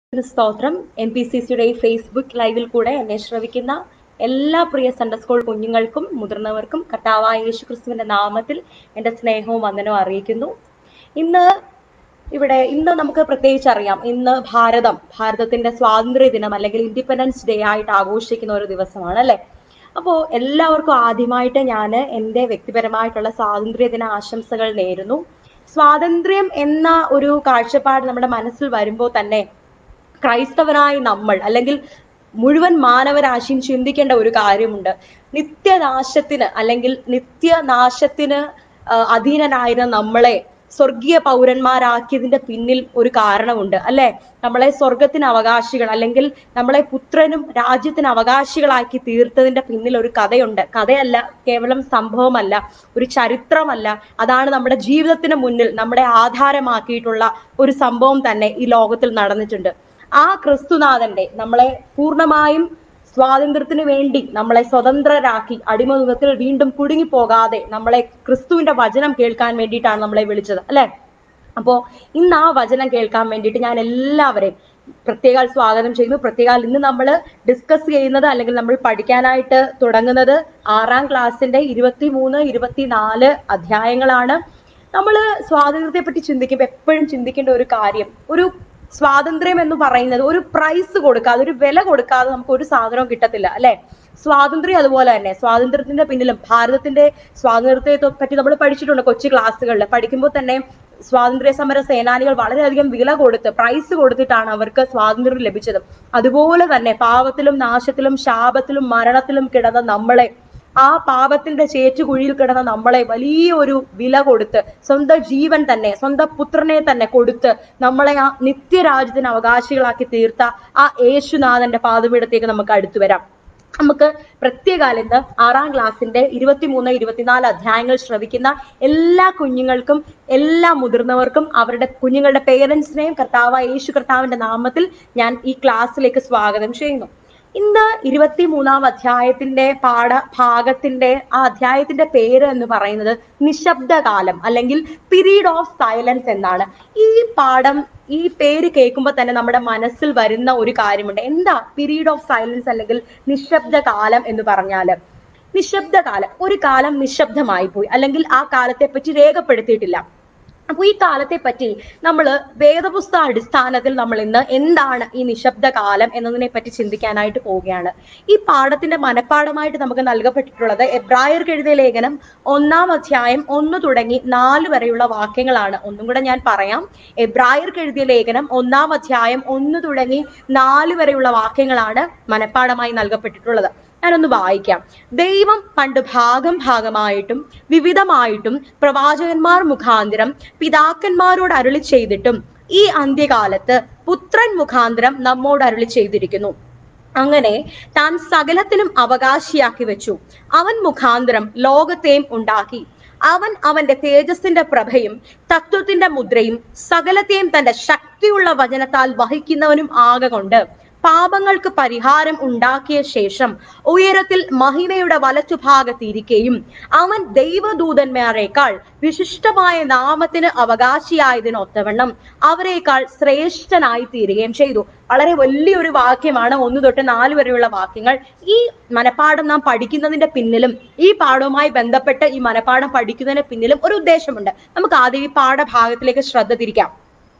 ഒരു സ്തോത്രം M P C സിയുടെ ഈ ഫേസ്ബുക്ക് ലൈവിൽ കൂടെ എന്നെ ശ്രവിക്കുന്ന എല്ലാ പ്രിയ സൺഡേ സ്കൂൾ കുഞ്ഞുങ്ങൾക്കും മുതിർന്നവർക്കും കർത്താവായ യേശു ക്രിസ്തുവിന്റെ നാമത്തിൽ എൻ്റെ സ്നേഹവും വന്ദനവും അറിയിക്കുന്നു ഇന്ന് ഇവിടെ ഇന്ന് നമുക്ക് പ്രത്യേകിച്ച് അറിയാം ഇന്ന് ഭാരതം ഭാരതത്തിന്റെ സ്വാതന്ത്ര്യ ദിനം അല്ലെങ്കിൽ ഇൻഡിപെൻഡൻസ് ഡേ ആയിട്ട് ആഘോഷിക്കുന്ന ഒരു ദിവസമാണ് അല്ലെ അപ്പോൾ എല്ലാവർക്കും ആദ്യമായിട്ട് ഞാൻ എൻ്റെ വ്യക്തിപരമായിട്ടുള്ള സ്വാതന്ത്ര്യ ദിന ആശംസകൾ നേരുന്നു സ്വാതന്ത്ര്യം എന്ന ഒരു കാഴ്ചപ്പാട് നമ്മുടെ മനസ്സിൽ വരുമ്പോൾ തന്നെ ക്രൈസ്തവരായ നമ്മൾ അല്ലെങ്കിൽ മുഴുവൻ മാനവരാശിയും ചിന്തിക്കേണ്ട ഒരു കാര്യമുണ്ട് നിത്യനാശത്തിന് അല്ലെങ്കിൽ നിത്യനാശത്തിന് ആ, അധീനനായിരുന്ന നമ്മളെ സ്വർഗീയ പൗരന്മാരാക്കിയതിന്റെ പിന്നിൽ ഒരു കാരണമുണ്ട് അല്ലെ നമ്മളെ സ്വർഗത്തിന് അവകാശികൾ അല്ലെങ്കിൽ നമ്മളെ പുത്രനും രാജ്യത്തിന് അവകാശികളാക്കി തീർത്തതിന്റെ പിന്നിൽ ഒരു കഥയുണ്ട് കഥയല്ല കേവലം സംഭവമല്ല ഒരു ചരിത്രമല്ല അതാണ് നമ്മുടെ ജീവിതത്തിന് മുന്നിൽ നമ്മുടെ ആധാരമാക്കിയിട്ടുള്ള ഒരു സംഭവം തന്നെ ഈ ലോകത്തിൽ നടന്നിട്ടുണ്ട് ആ ക്രിസ്തുനാഥന്റെ നമ്മളെ പൂർണ്ണമായും സ്വാതന്ത്ര്യത്തിന് വേണ്ടി നമ്മളെ സ്വതന്ത്രരാക്കി അടിമമുഖത്തിൽ വീണ്ടും കുടുങ്ങി പോകാതെ നമ്മളെ ക്രിസ്തുവിന്റെ വചനം കേൾക്കാൻ വേണ്ടിയിട്ടാണ് നമ്മളെ വിളിച്ചത് അല്ലെ അപ്പോ ഇന്ന് ആ വചനം കേൾക്കാൻ വേണ്ടിയിട്ട് ഞാൻ എല്ലാവരെയും പ്രത്യേകാൽ സ്വാഗതം ചെയ്യുന്നു പ്രത്യേകാൽ ഇന്ന് നമ്മൾ ഡിസ്കസ് ചെയ്യുന്നത് അല്ലെങ്കിൽ നമ്മൾ പഠിക്കാനായിട്ട് തുടങ്ങുന്നത് ആറാം ക്ലാസ്സിന്റെ ഇരുപത്തി മൂന്ന് ഇരുപത്തിനാല് അധ്യായങ്ങളാണ് നമ്മൾ സ്വാതന്ത്ര്യത്തെ പറ്റി ചിന്തിക്കുമ്പോൾ എപ്പോഴും ചിന്തിക്കേണ്ട ഒരു കാര്യം ഒരു സ്വാതന്ത്ര്യം എന്ന് പറയുന്നത് ഒരു പ്രൈസ് കൊടുക്കാതെ ഒരു വില കൊടുക്കാതെ നമുക്ക് ഒരു സാധനവും കിട്ടത്തില്ല അല്ലെ സ്വാതന്ത്ര്യം അതുപോലെ തന്നെ സ്വാതന്ത്ര്യത്തിന്റെ പിന്നിലും ഭാരതത്തിന്റെ സ്വാതന്ത്ര്യത്തെ പറ്റി നമ്മൾ പഠിച്ചിട്ടുണ്ട് കൊച്ചു ക്ലാസ്സുകളിൽ പഠിക്കുമ്പോൾ തന്നെ സ്വാതന്ത്ര്യ സമര സേനാനികൾ വളരെയധികം വില കൊടുത്ത് പ്രൈസ് കൊടുത്തിട്ടാണ് അവർക്ക് സ്വാതന്ത്ര്യം ലഭിച്ചത് അതുപോലെ തന്നെ പാവത്തിലും നാശത്തിലും ശാപത്തിലും മരണത്തിലും കിടന്ന നമ്മളെ ആ പാപത്തിന്റെ ചേറ്റുകുഴിയിൽ കിടന്ന നമ്മളെ വലിയൊരു വില കൊടുത്ത് സ്വന്തം ജീവൻ തന്നെ സ്വന്തം പുത്രനെ തന്നെ കൊടുത്ത് നമ്മളെ ആ നിത്യരാജ്യത്തിന് അവകാശികളാക്കി തീർത്ത ആ യേശുനാഥന്റെ പാതപീഠത്തേക്ക് നമുക്ക് അടുത്തു വരാം നമുക്ക് പ്രത്യേകാൽ ഇന്ന് ആറാം ക്ലാസ്സിന്റെ ഇരുപത്തിമൂന്ന് ഇരുപത്തിനാല് അധ്യായങ്ങൾ ശ്രവിക്കുന്ന എല്ലാ കുഞ്ഞുങ്ങൾക്കും എല്ലാ മുതിർന്നവർക്കും അവരുടെ കുഞ്ഞുങ്ങളുടെ പേരൻസിനെയും കർത്താവ് യേശു കർത്താവിന്റെ നാമത്തിൽ ഞാൻ ഈ ക്ലാസ്സിലേക്ക് സ്വാഗതം ചെയ്യുന്നു ഇന്ന് ഇരുപത്തി മൂന്നാം അധ്യായത്തിന്റെ പാഠ ഭാഗത്തിന്റെ ആ അധ്യായത്തിന്റെ പേര് എന്ന് പറയുന്നത് നിശബ്ദകാലം അല്ലെങ്കിൽ പീരീഡ് ഓഫ് സൈലൻസ് എന്നാണ് ഈ പാഠം ഈ പേര് കേൾക്കുമ്പോൾ തന്നെ നമ്മുടെ മനസ്സിൽ വരുന്ന ഒരു കാര്യമുണ്ട് എന്താ പീരീഡ് ഓഫ് സൈലൻസ് അല്ലെങ്കിൽ നിശബ്ദകാലം എന്ന് പറഞ്ഞാല് നിശബ്ദകാലം ഒരു കാലം നിശബ്ദമായി പോയി അല്ലെങ്കിൽ ആ കാലത്തെ പറ്റി രേഖപ്പെടുത്തിയിട്ടില്ല അപ്പൊ ഈ കാലത്തെ പറ്റി നമ്മൾ വേദപുസ്തക അടിസ്ഥാനത്തിൽ നമ്മൾ ഇന്ന് എന്താണ് ഈ നിശബ്ദ കാലം എന്നതിനെ പറ്റി ചിന്തിക്കാനായിട്ട് പോവുകയാണ് ഈ പാഠത്തിന്റെ മനഃപ്പാഠമായിട്ട് നമുക്ക് നൽകപ്പെട്ടിട്ടുള്ളത് എബ്രായർക്ക് എഴുതിയ ലേഖനം ഒന്നാം അധ്യായം ഒന്ന് തുടങ്ങി നാല് വരെയുള്ള വാക്യങ്ങളാണ് ഒന്നും കൂടെ ഞാൻ പറയാം എബ്രായർക്ക് എഴുതിയ ലേഖനം ഒന്നാം അധ്യായം ഒന്ന് തുടങ്ങി നാല് വരെയുള്ള വാക്യങ്ങളാണ് മനഃപ്പാഠമായി നൽകപ്പെട്ടിട്ടുള്ളത് ഞാനൊന്ന് വായിക്കാം ദൈവം പണ്ട് ഭാഗം ഭാഗമായിട്ടും വിവിധമായിട്ടും പ്രവാചകന്മാർ മുഖാന്തരം പിതാക്കന്മാരോട് അരുളി ചെയ്തിട്ടും ഈ അന്ത്യകാലത്ത് പുത്രൻ മുഖാന്തരം നമ്മോട് അരുളി ചെയ്തിരിക്കുന്നു അങ്ങനെ താൻ സകലത്തിനും അവകാശിയാക്കി വെച്ചു അവൻ മുഖാന്തരം ലോകത്തെയും ഉണ്ടാക്കി അവൻ അവന്റെ തേജസ്സിന്റെ പ്രഭയും തത്വത്തിന്റെ മുദ്രയും സകലത്തെയും തന്റെ ശക്തിയുള്ള വചനത്താൽ വഹിക്കുന്നവനും ആകൊണ്ട് പാപങ്ങൾക്ക് പരിഹാരം ഉണ്ടാക്കിയ ശേഷം ഉയരത്തിൽ മഹിമയുടെ വലത്തുഭാഗത്തിരിക്കുകയും അവൻ ദൈവദൂതന്മാരെക്കാൾ വിശിഷ്ടമായ നാമത്തിന് അവകാശിയായതിനൊത്തവണ്ണം അവരെക്കാൾ ശ്രേഷ്ഠനായി തീരുകയും ചെയ്തു വളരെ വലിയൊരു വാക്യമാണ് ഒന്ന് തൊട്ട് നാല് വരെയുള്ള വാക്യങ്ങൾ ഈ മനപ്പാഠം നാം പഠിക്കുന്നതിന്റെ പിന്നിലും ഈ പാഠവുമായി ബന്ധപ്പെട്ട് ഈ മനപ്പാഠം പഠിക്കുന്നതിന് പിന്നിലും ഒരു ഉദ്ദേശമുണ്ട് നമുക്ക് ആദ്യം ഈ പാഠഭാഗത്തിലേക്ക് ശ്രദ്ധ തിരിക്കാം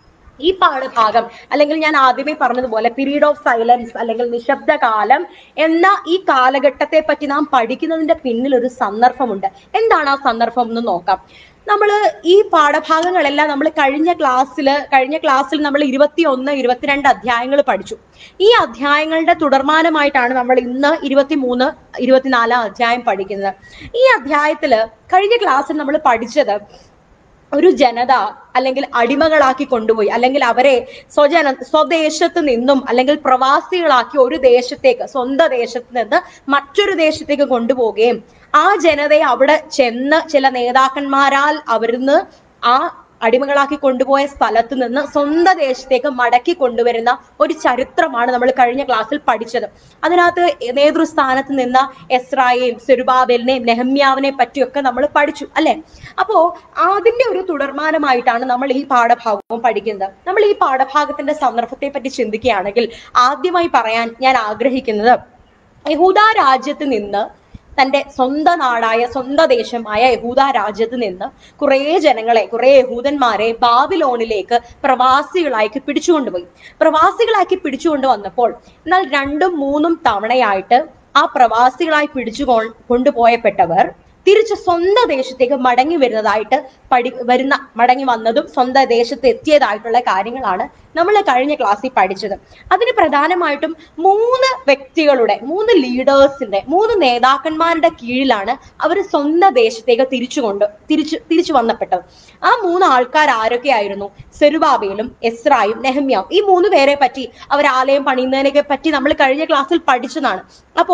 ഈ പാഠഭാഗം അല്ലെങ്കിൽ ഞാൻ ആദ്യമേ പറഞ്ഞതുപോലെ പീരീഡ് ഓഫ് സൈലൻസ് അല്ലെങ്കിൽ നിശബ്ദകാലം എന്ന ഈ കാലഘട്ടത്തെ പറ്റി നാം പഠിക്കുന്നതിന്റെ പിന്നിൽ ഒരു സന്ദർഭമുണ്ട് എന്താണ് ആ സന്ദർഭം എന്ന് നോക്കാം നമ്മൾ ഈ പാഠഭാഗങ്ങളെല്ലാം നമ്മൾ കഴിഞ്ഞ ക്ലാസ്സിൽ കഴിഞ്ഞ ക്ലാസ്സിൽ നമ്മൾ ഇരുപത്തി ഒന്ന് ഇരുപത്തിരണ്ട് അധ്യായങ്ങൾ പഠിച്ചു ഈ അധ്യായങ്ങളുടെ തുടർമാനമായിട്ടാണ് നമ്മൾ ഇന്ന് ഇരുപത്തി മൂന്ന് ഇരുപത്തിനാലാം അധ്യായം പഠിക്കുന്നത് ഈ അധ്യായത്തില് കഴിഞ്ഞ ക്ലാസ്സിൽ നമ്മൾ പഠിച്ചത് ഒരു ജനത അല്ലെങ്കിൽ അടിമകളാക്കി കൊണ്ടുപോയി അല്ലെങ്കിൽ അവരെ സ്വജന സ്വദേശത്ത് നിന്നും അല്ലെങ്കിൽ പ്രവാസികളാക്കി ഒരു ദേശത്തേക്ക് സ്വന്തം ദേശത്ത് നിന്ന് മറ്റൊരു ദേശത്തേക്ക് കൊണ്ടുപോവുകയും ആ ജനതയെ അവിടെ ചെന്ന് ചില നേതാക്കന്മാരാൽ അവരിന്ന് ആ അടിമകളാക്കി കൊണ്ടുപോയ സ്ഥലത്ത് നിന്ന് സ്വന്തം ദേശത്തേക്ക് മടക്കി കൊണ്ടുവരുന്ന ഒരു ചരിത്രമാണ് നമ്മൾ കഴിഞ്ഞ ക്ലാസ്സിൽ പഠിച്ചത് അതിനകത്ത് നേതൃസ്ഥാനത്ത് നിന്ന എസ്രായേൽ സെരുബാബേലിനെയും നെഹമ്യാവിനെ പറ്റിയൊക്കെ നമ്മൾ പഠിച്ചു അല്ലെ അപ്പോ അതിന്റെ ഒരു തുടർമാനമായിട്ടാണ് നമ്മൾ ഈ പാഠഭാഗവും പഠിക്കുന്നത് നമ്മൾ ഈ പാഠഭാഗത്തിന്റെ സന്ദർഭത്തെ പറ്റി ചിന്തിക്കുകയാണെങ്കിൽ ആദ്യമായി പറയാൻ ഞാൻ ആഗ്രഹിക്കുന്നത് യഹൂദ രാജ്യത്ത് നിന്ന് തന്റെ സ്വന്തം നാടായ സ്വന്തം ദേശമായ യഹൂദ രാജ്യത്ത് നിന്ന് കുറേ ജനങ്ങളെ കുറേ യഹൂദന്മാരെ ബാബിലോണിലേക്ക് പ്രവാസികളാക്കി പിടിച്ചുകൊണ്ടുപോയി പ്രവാസികളാക്കി പിടിച്ചുകൊണ്ട് വന്നപ്പോൾ എന്നാൽ രണ്ടും മൂന്നും തവണയായിട്ട് ആ പ്രവാസികളായി പിടിച്ചു കൊ- കൊണ്ടുപോയപ്പെട്ടവർ തിരിച്ച് സ്വന്തം ദേശത്തേക്ക് മടങ്ങി വരുന്നതായിട്ട് പഠി വരുന്ന മടങ്ങി വന്നതും സ്വന്തം ദേശത്ത് എത്തിയതായിട്ടുള്ള കാര്യങ്ങളാണ് നമ്മൾ കഴിഞ്ഞ ക്ലാസ്സിൽ പഠിച്ചത് അതിന് പ്രധാനമായിട്ടും മൂന്ന് വ്യക്തികളുടെ മൂന്ന് ലീഡേഴ്സിന്റെ മൂന്ന് നേതാക്കന്മാരുടെ കീഴിലാണ് അവർ സ്വന്തം ദേശത്തേക്ക് തിരിച്ചു കൊണ്ട് തിരിച്ചു തിരിച്ചു വന്നപ്പെട്ടത് ആ മൂന്ന് ആൾക്കാർ ആരൊക്കെയായിരുന്നു സെരുബാബേലും എസ്രായും നെഹമ്യാവും ഈ മൂന്ന് പേരെ പറ്റി അവർ ആലയം പണിയുന്നതിനെ പറ്റി നമ്മൾ കഴിഞ്ഞ ക്ലാസ്സിൽ പഠിച്ചതാണ് അപ്പോ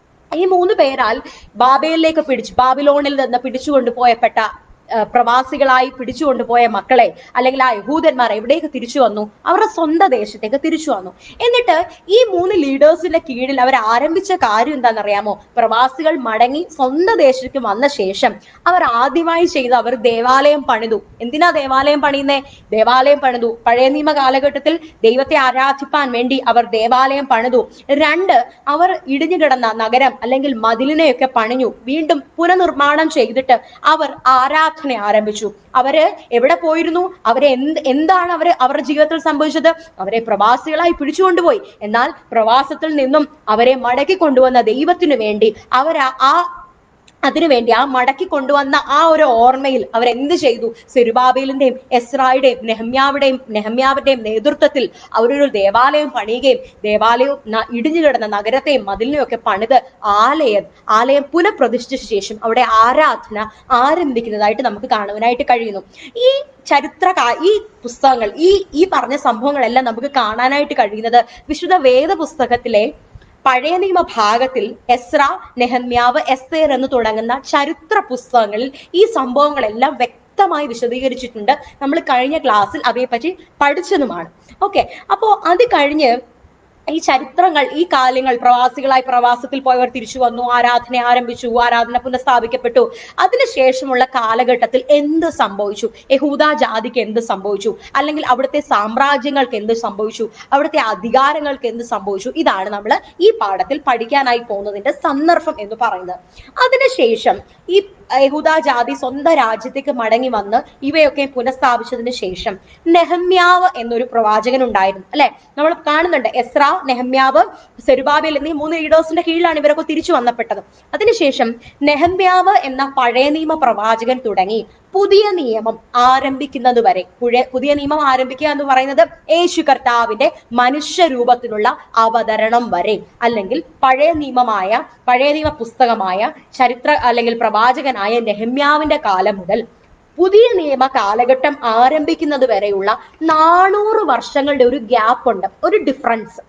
ഈ മൂന്ന് പേരാൽ ബാബേലിലേക്ക് പിടിച്ചു ബാബിലോണിൽ നിന്ന് പിടിച്ചുകൊണ്ട് പോയപ്പെട്ട ആ, പ്രവാസികളായി പിടിച്ചുകൊണ്ടുപോയ മക്കളെ അല്ലെങ്കിൽ ആ യഹൂദന്മാർ എവിടേക്ക് തിരിച്ചു വന്നു അവരുടെ സ്വന്തം ദേശത്തേക്ക് തിരിച്ചു വന്നു എന്നിട്ട് ഈ മൂന്ന് ലീഡേഴ്സിന്റെ കീഴിൽ അവർ ആരംഭിച്ച കാര്യം എന്താണെന്നറിയാമോ പ്രവാസികൾ മടങ്ങി സ്വന്തം ദേശത്തേക്ക് വന്ന ശേഷം അവർ ആദ്യമായി ചെയ്ത് അവർ ദേവാലയം പണിതു എന്തിനാ ദേവാലയം പണിയുന്നേ ദേവാലയം പണിതു പഴയ നിയമ കാലഘട്ടത്തിൽ ദൈവത്തെ ആരാധിപ്പാൻ വേണ്ടി അവർ ദേവാലയം പണിതു രണ്ട് അവർ ഇടിഞ്ഞു കിടന്ന നഗരം അല്ലെങ്കിൽ മതിലിനെയൊക്കെ പണിഞ്ഞു വീണ്ടും പുനർനിർമ്മാണം ചെയ്തിട്ട് അവർ ആരാധന ആരംഭിച്ചു അവര് എവിടെ പോയിരുന്നു അവരെ എന്ത് എന്താണ് അവര് അവരുടെ ജീവിതത്തിൽ സംഭവിച്ചത് അവരെ പ്രവാസികളായി പിടിച്ചുകൊണ്ടുപോയി എന്നാൽ പ്രവാസത്തിൽ നിന്നും അവരെ മടക്കി കൊണ്ടുവന്ന ദൈവത്തിനു വേണ്ടി അവർ ആ അതിനുവേണ്ടി ആ മടക്കി കൊണ്ടുവന്ന ആ ഒരു ഓർമ്മയിൽ അവർ എന്ത് ചെയ്തു സെരുബാബേലിന്റെയും എസ്രായുടെയും നെഹമ്യാവുടെയും നെഹമ്യാവിന്റെയും നേതൃത്വത്തിൽ അവരൊരു ദേവാലയം പണിയുകയും ദേവാലയവും ന- ഇടിഞ്ഞു കിടന്ന നഗരത്തെയും മതിലിനെയും ഒക്കെ പണിത് ആലയം ആലയം പുനഃപ്രതിഷ്ഠിച്ച ശേഷം അവിടെ ആരാധന ആരംഭിക്കുന്നതായിട്ട് നമുക്ക് കാണുവാനായിട്ട് കഴിയുന്നു ഈ ചരിത്ര കാ- ഈ പുസ്തകങ്ങൾ ഈ ഈ പറഞ്ഞ സംഭവങ്ങളെല്ലാം നമുക്ക് കാണാനായിട്ട് കഴിയുന്നത് വിശുദ്ധ വേദ പുസ്തകത്തിലെ പഴയ നിയമ ഭാഗത്തിൽ എസ്ര നെഹമ്യാവ് എസ്തേർ എന്ന് തുടങ്ങുന്ന ചരിത്ര പുസ്തകങ്ങളിൽ ഈ സംഭവങ്ങളെല്ലാം വ്യക്തമായി വിശദീകരിച്ചിട്ടുണ്ട് നമ്മൾ കഴിഞ്ഞ ക്ലാസ്സിൽ അവയെപ്പറ്റി പഠിച്ചതുമാണ് ഓക്കെ അപ്പോ അത് കഴിഞ്ഞ് ഈ ചരിത്രങ്ങൾ ഈ കാലങ്ങൾ പ്രവാസികളായി പ്രവാസത്തിൽ പോയവർ തിരിച്ചു വന്നു ആരാധന ആരംഭിച്ചു ആരാധന പുനഃസ്ഥാപിക്കപ്പെട്ടു അതിനുശേഷമുള്ള കാലഘട്ടത്തിൽ എന്ത് സംഭവിച്ചു യഹൂദ ജാതിക്ക് എന്ത് സംഭവിച്ചു അല്ലെങ്കിൽ അവിടുത്തെ സാമ്രാജ്യങ്ങൾക്ക് എന്ത് സംഭവിച്ചു അവിടുത്തെ അധികാരങ്ങൾക്ക് എന്ത് സംഭവിച്ചു ഇതാണ് നമ്മൾ ഈ പാഠത്തിൽ പഠിക്കാനായി പോകുന്നതിന്റെ സന്ദർഭം എന്ന് പറയുന്നത് അതിനുശേഷം ഈ യഹൂദ ജാതി സ്വന്തം രാജ്യത്തേക്ക് മടങ്ങി വന്ന് ഇവയൊക്കെ പുനഃസ്ഥാപിച്ചതിന് ശേഷം നെഹമ്യാവ് എന്നൊരു പ്രവാചകൻ ഉണ്ടായിരുന്നു അല്ലെ നമ്മൾ കാണുന്നുണ്ട് എസ്ര നെഹമ്യാവ് സെരുബാബേൽ എന്നീ മൂന്ന് ലീഡേഴ്സിന്റെ കീഴിലാണ് ഇവരൊക്കെ തിരിച്ചു വന്നപ്പെട്ടത് അതിനുശേഷം നെഹമ്യാവ് എന്ന പഴയ നിയമ പ്രവാചകൻ തുടങ്ങി പുതിയ നിയമം ആരംഭിക്കുന്നത് വരെ പുഴ- പുതിയ നിയമം ആരംഭിക്കുക എന്ന് പറയുന്നത് യേശു കർത്താവിന്റെ മനുഷ്യ രൂപത്തിലുള്ള അവതരണം വരെ അല്ലെങ്കിൽ പഴയ നിയമമായ പഴയ നിയമ പുസ്തകമായ ചരിത്ര അല്ലെങ്കിൽ പ്രവാചകനായ നെഹമ്യാവിന്റെ കാലം മുതൽ പുതിയ നിയമ കാലഘട്ടം ആരംഭിക്കുന്നത് വരെയുള്ള നാനൂറ് വർഷങ്ങളുടെ ഒരു ഗ്യാപ്പ് ഉണ്ട് ഒരു ഡിഫറൻസ്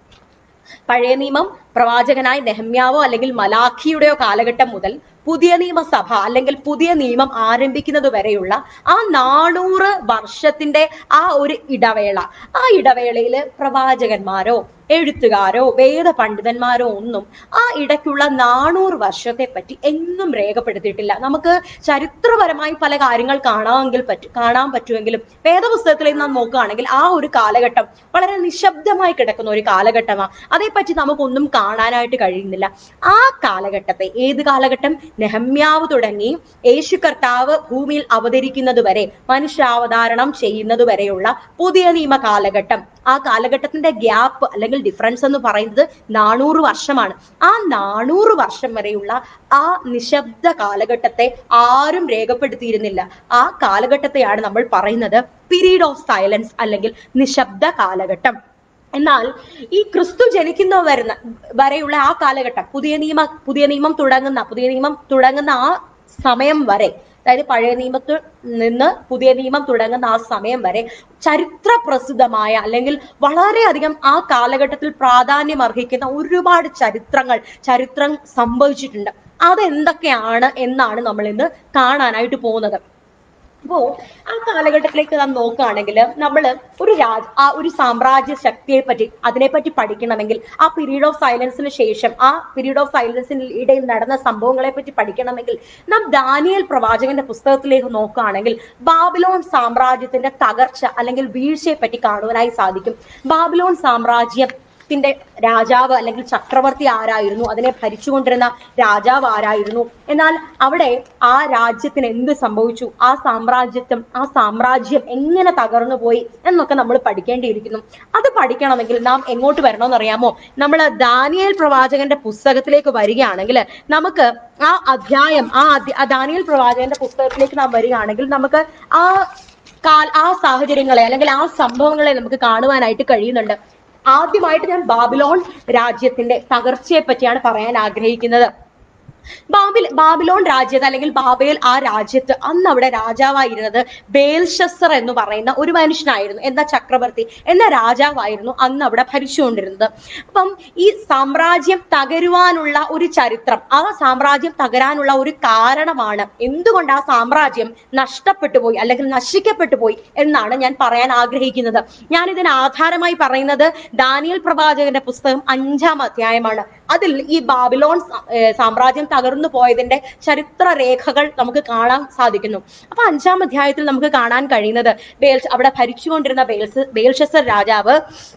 പഴയ നിയമം പ്രവാചകനായ നെഹമ്യാവോ അല്ലെങ്കിൽ മലാഖിയുടെയോ കാലഘട്ടം മുതൽ പുതിയ നിയമസഭ അല്ലെങ്കിൽ പുതിയ നിയമം ആരംഭിക്കുന്നത് വരെയുള്ള ആ നാനൂറ് വർഷത്തിന്റെ ആ ഒരു ഇടവേള ആ ഇടവേളയിൽ പ്രവാചകന്മാരോ എഴുത്തുകാരോ വേദ പണ്ഡിതന്മാരോ ഒന്നും ആ ഇടയ്ക്കുള്ള നാനൂറ് വർഷത്തെ പറ്റി എങ്ങും രേഖപ്പെടുത്തിയിട്ടില്ല നമുക്ക് ചരിത്രപരമായി പല കാര്യങ്ങൾ കാണാമെങ്കിൽ പറ്റും കാണാൻ പറ്റുമെങ്കിലും വേദപുസ്തകത്തിൽ നാം നോക്കുകയാണെങ്കിൽ ആ ഒരു കാലഘട്ടം വളരെ നിശബ്ദമായി കിടക്കുന്ന ഒരു കാലഘട്ടമാണ് അതേപ്പറ്റി നമുക്കൊന്നും കാണാനായിട്ട് കഴിയുന്നില്ല ആ കാലഘട്ടത്തെ ഏത് കാലഘട്ടം നെഹമ്യാവ് തുടങ്ങി യേശു കർത്താവ് ഭൂമിയിൽ അവതരിക്കുന്നത് വരെ മനുഷ്യാവതാരണം ചെയ്യുന്നത് വരെയുള്ള പുതിയ നിയമ കാലഘട്ടം ആ കാലഘട്ടത്തിന്റെ ഗ്യാപ്പ് അല്ലെങ്കിൽ ഡിഫറൻസ് എന്ന് പറയുന്നത് നാനൂറ് വർഷമാണ് ആ നാനൂറ് വർഷം വരെയുള്ള ആ നിശബ്ദ കാലഘട്ടത്തെ ആരും രേഖപ്പെടുത്തിയിരുന്നില്ല ആ കാലഘട്ടത്തെയാണ് നമ്മൾ പറയുന്നത് പീരീഡ് ഓഫ് സൈലൻസ് അല്ലെങ്കിൽ നിശബ്ദ കാലഘട്ടം എന്നാൽ ഈ ക്രിസ്തു ജനിക്കുന്ന വരുന്ന വരെയുള്ള ആ കാലഘട്ടം പുതിയ നിയമ പുതിയ നിയമം തുടങ്ങുന്ന പുതിയ നിയമം തുടങ്ങുന്ന ആ സമയം വരെ അതായത് പഴയ നിയമത്തിൽ നിന്ന് പുതിയ നിയമം തുടങ്ങുന്ന ആ സമയം വരെ ചരിത്ര പ്രസിദ്ധമായ അല്ലെങ്കിൽ വളരെയധികം ആ കാലഘട്ടത്തിൽ പ്രാധാന്യം അർഹിക്കുന്ന ഒരുപാട് ചരിത്രങ്ങൾ ചരിത്രം സംഭവിച്ചിട്ടുണ്ട് അതെന്തൊക്കെയാണ് എന്നാണ് നമ്മൾ ഇന്ന് കാണാനായിട്ട് പോകുന്നത് അപ്പോ ആ കാലഘട്ടത്തിലേക്ക് നാം നോക്കുകയാണെങ്കിൽ നമ്മൾ ഒരു രാജ ആ ഒരു സാമ്രാജ്യ ശക്തിയെ പറ്റി അതിനെപ്പറ്റി പഠിക്കണമെങ്കിൽ ആ പീരീഡ് ഓഫ് സൈലൻസിന് ശേഷം ആ പീരീഡ് ഓഫ് സൈലൻസിന് ഇടയിൽ നടന്ന സംഭവങ്ങളെ പറ്റി പഠിക്കണമെങ്കിൽ നാം ദാനിയൽ പ്രവാചകന്റെ പുസ്തകത്തിലേക്ക് നോക്കുകയാണെങ്കിൽ ബാബിലോൺ സാമ്രാജ്യത്തിന്റെ തകർച്ച അല്ലെങ്കിൽ വീഴ്ചയെ പറ്റി കാണുവാനായി സാധിക്കും ബാബിലോൺ സാമ്രാജ്യം ത്തിന്റെ രാജാവ് അല്ലെങ്കിൽ ചക്രവർത്തി ആരായിരുന്നു അതിനെ ഭരിച്ചുകൊണ്ടിരുന്ന രാജാവ് ആരായിരുന്നു എന്നാൽ അവിടെ ആ രാജ്യത്തിന് എന്ത് സംഭവിച്ചു ആ സാമ്രാജ്യത്വം ആ സാമ്രാജ്യം എങ്ങനെ തകർന്നു പോയി എന്നൊക്കെ നമ്മൾ പഠിക്കേണ്ടിയിരിക്കുന്നു അത് പഠിക്കണമെങ്കിൽ നാം എങ്ങോട്ട് വരണമെന്ന് അറിയാമോ നമ്മൾ ദാനിയേൽ പ്രവാചകന്റെ പുസ്തകത്തിലേക്ക് വരികയാണെങ്കിൽ നമുക്ക് ആ അധ്യായം ആ അധ്യ- ആ ദാനിയേൽ പ്രവാചകന്റെ പുസ്തകത്തിലേക്ക് നാം വരികയാണെങ്കിൽ നമുക്ക് ആ കാൽ ആ സാഹചര്യങ്ങളെ അല്ലെങ്കിൽ ആ സംഭവങ്ങളെ നമുക്ക് കാണുവാനായിട്ട് കഴിയുന്നുണ്ട് ആദ്യമായിട്ട് ഞാൻ ബാബിലോൺ രാജ്യത്തിന്റെ തകർച്ചയെ പറ്റിയാണ് പറയാൻ ആഗ്രഹിക്കുന്നത് ബാബിൽ ബാബിലോൺ രാജ്യത്ത് അല്ലെങ്കിൽ ബാബേൽ ആ രാജ്യത്ത് അന്ന് അവിടെ രാജാവായിരുന്നത് ബേൽഷസർ എന്ന് പറയുന്ന ഒരു മനുഷ്യനായിരുന്നു എന്ന ചക്രവർത്തി എന്ന രാജാവായിരുന്നു അന്ന് അവിടെ ഭരിച്ചുകൊണ്ടിരുന്നത് അപ്പം ഈ സാമ്രാജ്യം തകരുവാനുള്ള ഒരു ചരിത്രം ആ സാമ്രാജ്യം തകരാനുള്ള ഒരു കാരണമാണ് എന്തുകൊണ്ട് ആ സാമ്രാജ്യം നഷ്ടപ്പെട്ടു പോയി അല്ലെങ്കിൽ നശിക്കപ്പെട്ടു പോയി എന്നാണ് ഞാൻ പറയാൻ ആഗ്രഹിക്കുന്നത് ഞാൻ ഇതിന് ആധാരമായി പറയുന്നത് ദാനിയൽ പ്രവാചകന്റെ പുസ്തകം അഞ്ചാം അധ്യായമാണ് അതിൽ ഈ ബാബിലോൺ സ- ഏർ സാമ്രാജ്യം തകർന്നു പോയതിന്റെ ചരിത്ര രേഖകൾ നമുക്ക് കാണാൻ സാധിക്കുന്നു അപ്പൊ അഞ്ചാം അധ്യായത്തിൽ നമുക്ക് കാണാൻ കഴിയുന്നത് ബേൽസ് അവിടെ ഭരിച്ചുകൊണ്ടിരുന്ന ബേൽസ് ബേൽഷസർ രാജാവ്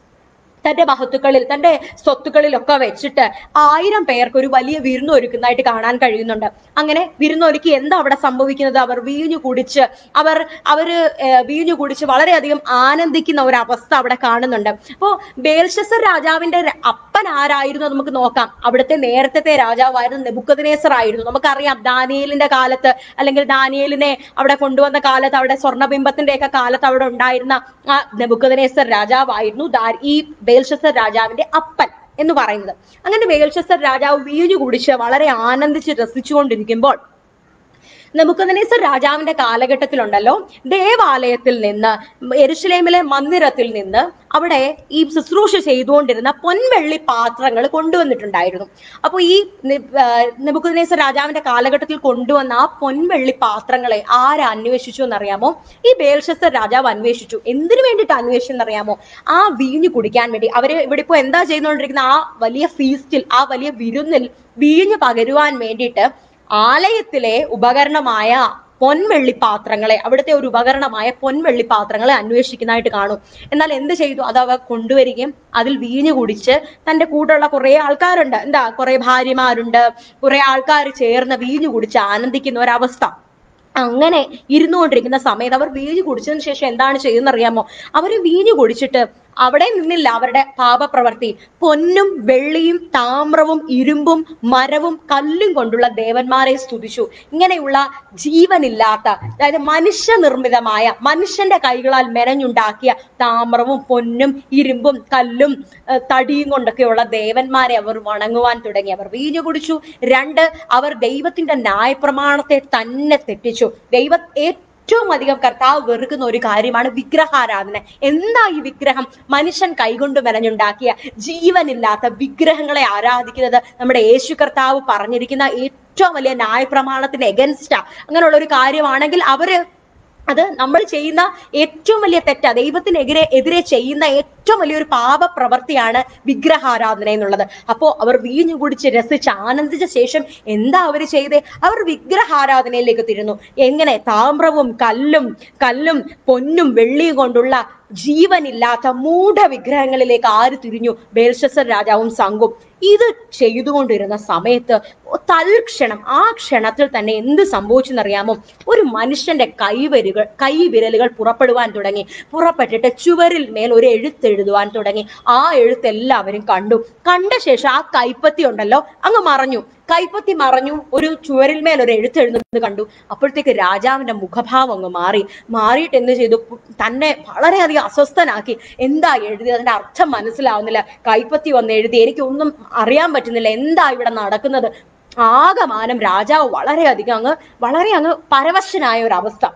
തന്റെ മഹത്തുക്കളിൽ തന്റെ സ്വത്തുക്കളിലൊക്കെ വെച്ചിട്ട് ആയിരം പേർക്ക് ഒരു വലിയ വിരുന്ന് ഒരുക്കുന്നതായിട്ട് കാണാൻ കഴിയുന്നുണ്ട് അങ്ങനെ വിരുന്നൊരുക്കി എന്താ അവിടെ സംഭവിക്കുന്നത് അവർ വീഞ്ഞു കുടിച്ച് അവർ അവര് ഏർ വീഞ്ഞു കുടിച്ച് വളരെയധികം ആനന്ദിക്കുന്ന ഒരു അവസ്ഥ അവിടെ കാണുന്നുണ്ട് അപ്പോ ബേൽഷസർ രാജാവിന്റെ ര- അപ്പൻ ആരായിരുന്നു എന്ന് നമുക്ക് നോക്കാം അവിടുത്തെ നേരത്തെ രാജാവായിരുന്നു നെബുക്കദ്നേസർ ആയിരുന്നു നമുക്കറിയാം ദാനിയേലിന്റെ കാലത്ത് അല്ലെങ്കിൽ ദാനിയേലിനെ അവിടെ കൊണ്ടുവന്ന കാലത്ത് അവിടെ സ്വർണ്ണബിംബത്തിന്റെ ഒക്കെ കാലത്ത് അവിടെ ഉണ്ടായിരുന്ന ആ നെബുക്കദ്നേസർ രാജാവായിരുന്നു ദാ- ഈ ബേൽഷസർ രാജാവിന്റെ അപ്പൻ എന്ന് പറയുന്നത് അങ്ങനെ ബേൽഷസർ രാജാവ് വീഞ്ഞു കുടിച്ച് വളരെ ആനന്ദിച്ച് രസിച്ചുകൊണ്ടിരിക്കുമ്പോൾ നെബുക്കദ്നേസർ രാജാവിന്റെ കാലഘട്ടത്തിലുണ്ടല്ലോ ദേവാലയത്തിൽ നിന്ന് എരുശലേമിലെ മന്ദിരത്തിൽ നിന്ന് അവിടെ ഈ ശുശ്രൂഷ ചെയ്തുകൊണ്ടിരുന്ന പൊൻവെള്ളി പാത്രങ്ങൾ കൊണ്ടുവന്നിട്ടുണ്ടായിരുന്നു അപ്പോൾ ഈ നെബുക്കദ്നേസർ രാജാവിന്റെ കാലഘട്ടത്തിൽ കൊണ്ടുവന്ന ആ പൊൻവെള്ളി പാത്രങ്ങളെ ആര് അന്വേഷിച്ചു എന്നറിയാമോ ഈ ബേൽഷസർ രാജാവ് അന്വേഷിച്ചു എന്തിനു വേണ്ടിയിട്ട് അന്വേഷിച്ചു എന്നറിയാമോ ആ വീഞ്ഞു കുടിക്കാൻ വേണ്ടി അവര് ഇവിടെ ഇപ്പോ എന്താ ചെയ്തുകൊണ്ടിരിക്കുന്ന ആ വലിയ ഫീസ്റ്റിൽ ആ വലിയ വിരുന്നിൽ വീഞ്ഞു പകരുവാൻ വേണ്ടിയിട്ട് ആലയത്തിലെ ഉപകരണമായ പൊൻവെള്ളി പാത്രങ്ങളെ അവിടുത്തെ ഒരു ഉപകരണമായ പൊൻവെള്ളി പാത്രങ്ങളെ അന്വേഷിക്കുന്നതായിട്ട് കാണും എന്നാൽ എന്ത് ചെയ്തു അത് അവ കൊണ്ടുവരികയും അതിൽ വീഞ്ഞു കുടിച്ച് തന്റെ കൂടെയുള്ള കുറെ ആൾക്കാരുണ്ട് എന്താ കുറെ ഭാര്യമാരുണ്ട് കുറെ ആൾക്കാർ ചേർന്ന് വീഞ്ഞു കുടിച്ച് ആനന്ദിക്കുന്ന ഒരവസ്ഥ അങ്ങനെ ഇരുന്നുകൊണ്ടിരിക്കുന്ന സമയത്ത് അവർ വീഞ്ഞു കുടിച്ചതിന് ശേഷം എന്താണ് ചെയ്യുന്നത് അറിയാമോ അവര് വീഞ്ഞു കുടിച്ചിട്ട് അവിടെ നിന്നില്ല അവരുടെ പാപപ്രവർത്തി പൊന്നും വെള്ളിയും താമ്രവും ഇരുമ്പും മരവും കല്ലും കൊണ്ടുള്ള ദേവന്മാരെ സ്തുതിച്ചു ഇങ്ങനെയുള്ള ജീവനില്ലാത്ത അതായത് മനുഷ്യനിർമ്മിതമായ മനുഷ്യന്റെ കൈകളാൽ മെനഞ്ഞുണ്ടാക്കിയ താമ്രവും പൊന്നും ഇരുമ്പും കല്ലും ഏർ തടിയും കൊണ്ടൊക്കെയുള്ള ദേവന്മാരെ അവർ വണങ്ങുവാൻ തുടങ്ങി അവർ വീഞ്ഞു കുടിച്ചു രണ്ട് അവർ ദൈവത്തിന്റെ ന്യായപ്രമാണത്തെ തന്നെ തെറ്റിച്ചു ദൈവ ഏറ്റവും അധികം കർത്താവ് വെറുക്കുന്ന ഒരു കാര്യമാണ് വിഗ്രഹാരാധന എന്താ ഈ വിഗ്രഹം മനുഷ്യൻ കൈകൊണ്ട് മെനഞ്ഞുണ്ടാക്കിയ ജീവനില്ലാത്ത വിഗ്രഹങ്ങളെ ആരാധിക്കുന്നത് നമ്മുടെ യേശു കർത്താവ് പറഞ്ഞിരിക്കുന്ന ഏറ്റവും വലിയ ന്യായപ്രമാണത്തിന് എഗൻസ്റ്റാ അങ്ങനെയുള്ള ഒരു കാര്യമാണെങ്കിൽ അവര് അത് നമ്മൾ ചെയ്യുന്ന ഏറ്റവും വലിയ തെറ്റാ ദൈവത്തിനെതിരെ എതിരെ ചെയ്യുന്ന ഏറ്റവും വലിയൊരു പാപ പ്രവൃത്തിയാണ് വിഗ്രഹാരാധന എന്നുള്ളത് അപ്പോ അവർ വീഞ്ഞു കുടിച്ച് രസിച്ച് ആനന്ദിച്ച ശേഷം എന്താ അവർ ചെയ്തേ അവർ വിഗ്രഹാരാധനയിലേക്ക് തിരുന്നു എങ്ങനെ താമ്രവും കല്ലും കല്ലും പൊന്നും വെള്ളിയും കൊണ്ടുള്ള ജീവനില്ലാത്ത മൂഢ വിഗ്രഹങ്ങളിലേക്ക് ആര് തിരിഞ്ഞു ബേൽഷസർ രാജാവും സംഘവും ഇത് ചെയ്തുകൊണ്ടിരുന്ന സമയത്ത് തൽക്ഷണം ആ ക്ഷണത്തിൽ തന്നെ എന്ത് സംഭവിച്ചെന്നറിയാമോ ഒരു മനുഷ്യന്റെ കൈവരുകൾ കൈവിരലുകൾ പുറപ്പെടുവാൻ തുടങ്ങി പുറപ്പെട്ടിട്ട് ചുവരിൽ മേൽ ഒരു എഴുത്തെഴുതുവാൻ തുടങ്ങി ആ എഴുത്ത് എല്ലാവരും കണ്ടു കണ്ട ശേഷം ആ കൈപ്പത്തി ഉണ്ടല്ലോ അങ്ങ് മറഞ്ഞു കൈപ്പത്തി മറഞ്ഞു ഒരു ചുവരിൽ മേൽ ഒരു എഴുത്തെഴുതുന്നത് കണ്ടു അപ്പോഴത്തേക്ക് രാജാവിന്റെ മുഖഭാവം അങ്ങ് മാറി മാറിയിട്ട് എന്ത് ചെയ്തു പു- തന്നെ വളരെയധികം അസ്വസ്ഥനാക്കി എന്താ എഴുതി അതിന്റെ അർത്ഥം മനസ്സിലാവുന്നില്ല കൈപ്പത്തി വന്ന് എഴുതി എനിക്കൊന്നും അറിയാൻ പറ്റുന്നില്ല എന്താ ഇവിടെ നടക്കുന്നത് ആകമാനം രാജാവ് വളരെയധികം അങ്ങ് വളരെ അങ്ങ് പരവശനായ ഒരു അവസ്ഥ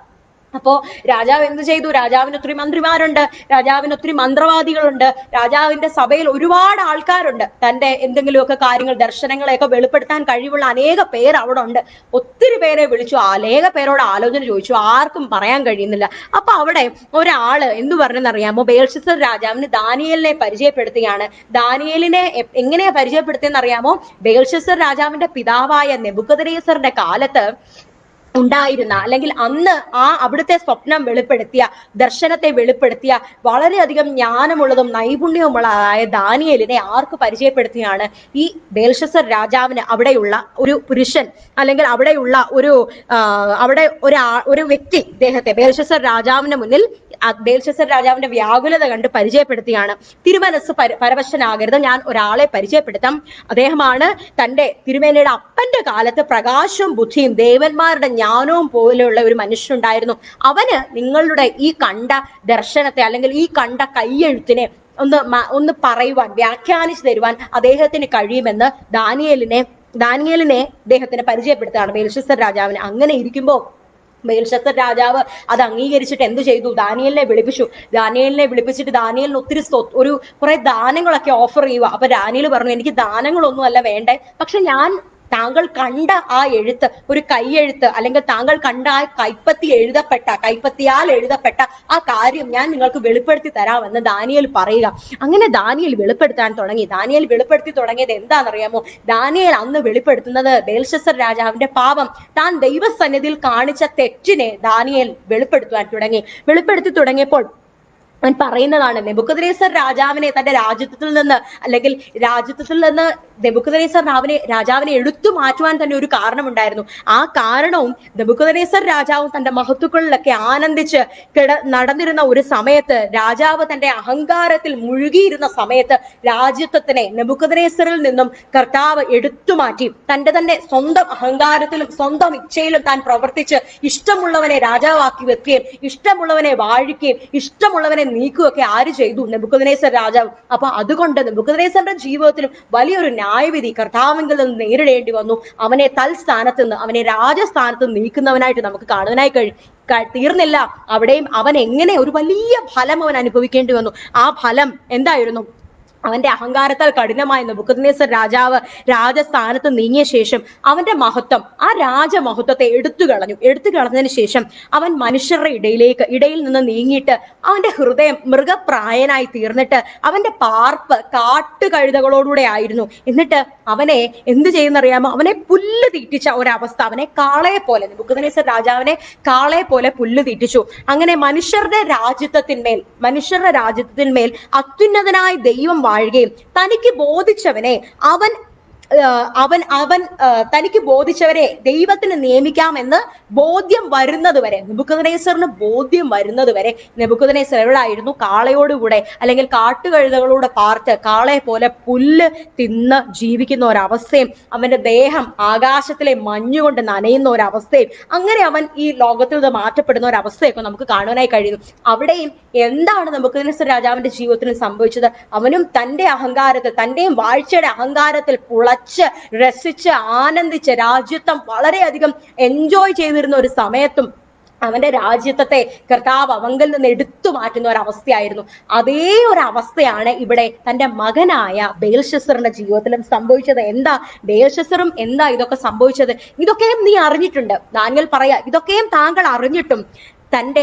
അപ്പോ രാജാവ് എന്ത് ചെയ്തു രാജാവിന് ഒത്തിരി മന്ത്രിമാരുണ്ട് രാജാവിന് ഒത്തിരി മന്ത്രവാദികളുണ്ട് രാജാവിന്റെ സഭയിൽ ഒരുപാട് ആൾക്കാരുണ്ട് തന്റെ എന്തെങ്കിലുമൊക്കെ കാര്യങ്ങൾ ദർശനങ്ങളെയൊക്കെ വെളിപ്പെടുത്താൻ കഴിവുള്ള അനേക പേര് അവിടെ ഉണ്ട് ഒത്തിരി പേരെ വിളിച്ചു അനേക പേരോട് ആലോചന ചോദിച്ചു ആർക്കും പറയാൻ കഴിയുന്നില്ല അപ്പൊ അവിടെ ഒരാള് എന്തു പറഞ്ഞെന്നറിയാമോ ബേൽഷിസർ രാജാവിന് ദാനിയലിനെ പരിചയപ്പെടുത്തുകയാണ് ദാനിയലിനെ എ- എങ്ങനെയാ പരിചയപ്പെടുത്തിയെന്ന് അറിയാമോ ബേൽഷിസർ രാജാവിന്റെ പിതാവായ നെബുക്കദനേസറിന്റെ കാലത്ത് ഉണ്ടായിരുന്ന അല്ലെങ്കിൽ അന്ന് ആ അവിടുത്തെ സ്വപ്നം വെളിപ്പെടുത്തിയ ദർശനത്തെ വെളിപ്പെടുത്തിയ വളരെയധികം ജ്ഞാനമുള്ളതും നൈപുണ്യവുമുള്ളതായ ദാനിയേലിനെ ആർക്ക് പരിചയപ്പെടുത്തിയാണ് ഈ ബേൽഷസർ രാജാവിന് അവിടെയുള്ള ഒരു പുരുഷൻ അല്ലെങ്കിൽ അവിടെയുള്ള ഒരു ആ, അവിടെ ഒരു ഒരു വ്യക്തി ഇദ്ദേഹത്തെ ബേൽഷസർ രാജാവിന് മുന്നിൽ ആ ബേൽഷസർ രാജാവിന്റെ വ്യാകുലത കണ്ട് പരിചയപ്പെടുത്തിയാണ് തിരുമനസ് പര പരവശനാകരുത് ഞാൻ ഒരാളെ പരിചയപ്പെടുത്താം അദ്ദേഹമാണ് തന്റെ തിരുമേനയുടെ അപ്പന്റെ കാലത്ത് പ്രകാശവും ബുദ്ധിയും ദേവന്മാരുടെ ജ്ഞാനവും പോലെയുള്ള ഒരു മനുഷ്യനുണ്ടായിരുന്നു അവന് നിങ്ങളുടെ ഈ കണ്ട ദർശനത്തെ അല്ലെങ്കിൽ ഈ കണ്ട കയ്യെഴുത്തിനെ ഒന്ന് മ- ഒന്ന് പറയുവാൻ വ്യാഖ്യാനിച്ചു തരുവാൻ അദ്ദേഹത്തിന് കഴിയുമെന്ന് ദാനിയേലിനെ ദാനിയേലിനെ അദ്ദേഹത്തിന് പരിചയപ്പെടുത്തുകയാണ് ബേൽഷസർ രാജാവിന് അങ്ങനെ ഇരിക്കുമ്പോൾ ബേൽഷസർ രാജാവ് അത് അംഗീകരിച്ചിട്ട് എന്ത് ചെയ്തു ദാനിയലിനെ വിളിപ്പിച്ചു ദാനിയലിനെ വിളിപ്പിച്ചിട്ട് ദാനിയലിന് ഒത്തിരി സ്വത്ത് ഒരു കുറെ ദാനങ്ങളൊക്കെ ഓഫർ ചെയ്യുക അപ്പൊ ദാനിയൽ പറഞ്ഞു എനിക്ക് ദാനങ്ങളൊന്നും അല്ല വേണ്ടേ പക്ഷെ ഞാൻ താങ്കൾ കണ്ട ആ എഴുത്ത് ഒരു കൈയെഴുത്ത് അല്ലെങ്കിൽ താങ്കൾ കണ്ട ആ കൈപ്പത്തി എഴുതപ്പെട്ട കൈപ്പത്തിയാൽ എഴുതപ്പെട്ട ആ കാര്യം ഞാൻ നിങ്ങൾക്ക് വെളിപ്പെടുത്തി തരാമെന്ന് ദാനിയൽ പറയുക അങ്ങനെ ദാനിയൽ വെളിപ്പെടുത്താൻ തുടങ്ങി ദാനിയൽ വെളിപ്പെടുത്തി തുടങ്ങിയത് എന്താണെന്നറിയാമോ ദാനിയൽ അന്ന് വെളിപ്പെടുത്തുന്നത് ബേൽഷസർ രാജാവിന്റെ പാപം താൻ ദൈവസന്നിധിയിൽ കാണിച്ച തെറ്റിനെ ദാനിയൽ വെളിപ്പെടുത്തുവാൻ തുടങ്ങി വെളിപ്പെടുത്തി തുടങ്ങിയപ്പോൾ അവൻ പറയുന്നതാണ് നെബുക്കദ്രേസർ രാജാവിനെ തന്റെ രാജ്യത്വത്തിൽ നിന്ന് അല്ലെങ്കിൽ രാജ്യത്വത്തിൽ നിന്ന് നെബുക്കദ്രേസർ രാവിനെ രാജാവിനെ എടുത്തു മാറ്റുവാൻ തന്നെ ഒരു കാരണമുണ്ടായിരുന്നു ആ കാരണവും നെബുക്കദ്രേസർ രാജാവും തന്റെ മഹത്വങ്ങളിലൊക്കെ ആനന്ദിച്ച് കിട നടന്നിരുന്ന ഒരു സമയത്ത് രാജാവ് തന്റെ അഹങ്കാരത്തിൽ മുഴുകിയിരുന്ന സമയത്ത് രാജ്യത്വത്തിനെ നെബുക്കദ്രേസറിൽ നിന്നും കർത്താവ് എടുത്തു മാറ്റി തന്റെ തന്നെ സ്വന്തം അഹങ്കാരത്തിലും സ്വന്തം ഇച്ഛയിലും താൻ പ്രവർത്തിച്ച് ഇഷ്ടമുള്ളവനെ രാജാവാക്കി വെക്കുകയും ഇഷ്ടമുള്ളവനെ വാഴിക്കുകയും ഇഷ്ടമുള്ളവനെ നീക്കുകയൊക്കെ ആര് ചെയ്തു നെബുക്കദ്നേസർ രാജാവ് അപ്പൊ അതുകൊണ്ട് നെബുക്കദ്നേസറിന്റെ ജീവിതത്തിലും വലിയൊരു ന്യായവിധി കർത്താവിങ്കിൽ നിന്ന് നേരിടേണ്ടി വന്നു അവനെ തൽസ്ഥാനത്ത് നിന്ന് അവനെ രാജസ്ഥാനത്ത് നിന്ന് നീക്കുന്നവനായിട്ട് നമുക്ക് കാണുവാനായി കഴിയും ക- തീർന്നില്ല അവിടെയും അവൻ എങ്ങനെ ഒരു വലിയ ഫലം അവൻ അനുഭവിക്കേണ്ടി വന്നു ആ ഫലം എന്തായിരുന്നു അവന്റെ അഹങ്കാരത്താൽ കഠിനമായ നെബുക്കദ്നേസർ രാജാവ് രാജസ്ഥാനത്ത് നീങ്ങിയ ശേഷം അവന്റെ മഹത്വം ആ രാജമഹത്വത്തെ എടുത്തു കളഞ്ഞു എടുത്തു കളഞ്ഞതിന് ശേഷം അവൻ മനുഷ്യരുടെ ഇടയിലേക്ക് ഇടയിൽ നിന്ന് നീങ്ങിയിട്ട് അവന്റെ ഹൃദയം മൃഗപ്രായനായി തീർന്നിട്ട് അവന്റെ പാർപ്പ് കാട്ടുകഴുതകളോടുകൂടെ ആയിരുന്നു എന്നിട്ട് അവനെ എന്ത് ചെയ്യുന്നറിയാമോ അവനെ പുല്ല് തീറ്റിച്ച ഒരവസ്ഥ അവനെ കാളയെ പോലെ നെബുക്കദ്നേസർ രാജാവിനെ കാളയെ പോലെ പുല്ല് തീറ്റിച്ചു അങ്ങനെ മനുഷ്യരുടെ രാജ്യത്വത്തിന്മേൽ മനുഷ്യരുടെ രാജ്യത്വത്തിന്മേൽ അത്യുന്നതനായ ദൈവം വാഴുകയും തനിക്ക് ബോധിച്ചവനെ അവൻ ആ, അവൻ അവൻ ആ, തനിക്ക് ബോധിച്ചവരെ ദൈവത്തിന് നിയമിക്കാമെന്ന് ബോധ്യം വരുന്നത് വരെ നെബുക്കദ്നേസറിന് ബോധ്യം വരുന്നത് വരെ നെബുക്കദ്നേസർ എവിടായിരുന്നു കാളയോടുകൂടെ അല്ലെങ്കിൽ കാട്ടുകഴുതകളോട് പാർത്ത് കാളയെ പോലെ പുല്ല് തിന്ന് ജീവിക്കുന്ന ഒരവസ്ഥയും അവന്റെ ദേഹം ആകാശത്തിലെ മഞ്ഞുകൊണ്ട് നനയുന്ന ഒരവസ്ഥയും അങ്ങനെ അവൻ ഈ ലോകത്തിൽ നിന്ന് മാറ്റപ്പെടുന്ന ഒരവസ്ഥയൊക്കെ നമുക്ക് കാണുവാനായി കഴിയുന്നു അവിടെയും എന്താണ് നെബുക്കദ്നേസർ രാജാവിന്റെ ജീവിതത്തിൽ സംഭവിച്ചത് അവനും തന്റെ അഹങ്കാരത്തിൽ തന്റെയും വാഴ്ചയുടെ അഹങ്കാരത്തിൽ പുളച്ച് രസിച്ച് ആനന്ദിച്ച് രാജ്യത്വം വളരെയധികം എൻജോയ് ചെയ്തിരുന്ന ഒരു സമയത്തും അവന്റെ രാജ്യത്വത്തെ കർത്താവ് അവങ്കിൽ നിന്ന് എടുത്തു മാറ്റുന്ന ഒരു അവസ്ഥയായിരുന്നു അതേ ഒരു അവസ്ഥയാണ് ഇവിടെ തന്റെ മകനായ ബേൽഷസറിന്റെ ജീവിതത്തിലും സംഭവിച്ചത് എന്താ ബേൽഷസറും എന്താ ഇതൊക്കെ സംഭവിച്ചത് ഇതൊക്കെയും നീ അറിഞ്ഞിട്ടുണ്ട് ദാനിയൽ പറയാ ഇതൊക്കെയും താങ്കൾ അറിഞ്ഞിട്ടും തന്റെ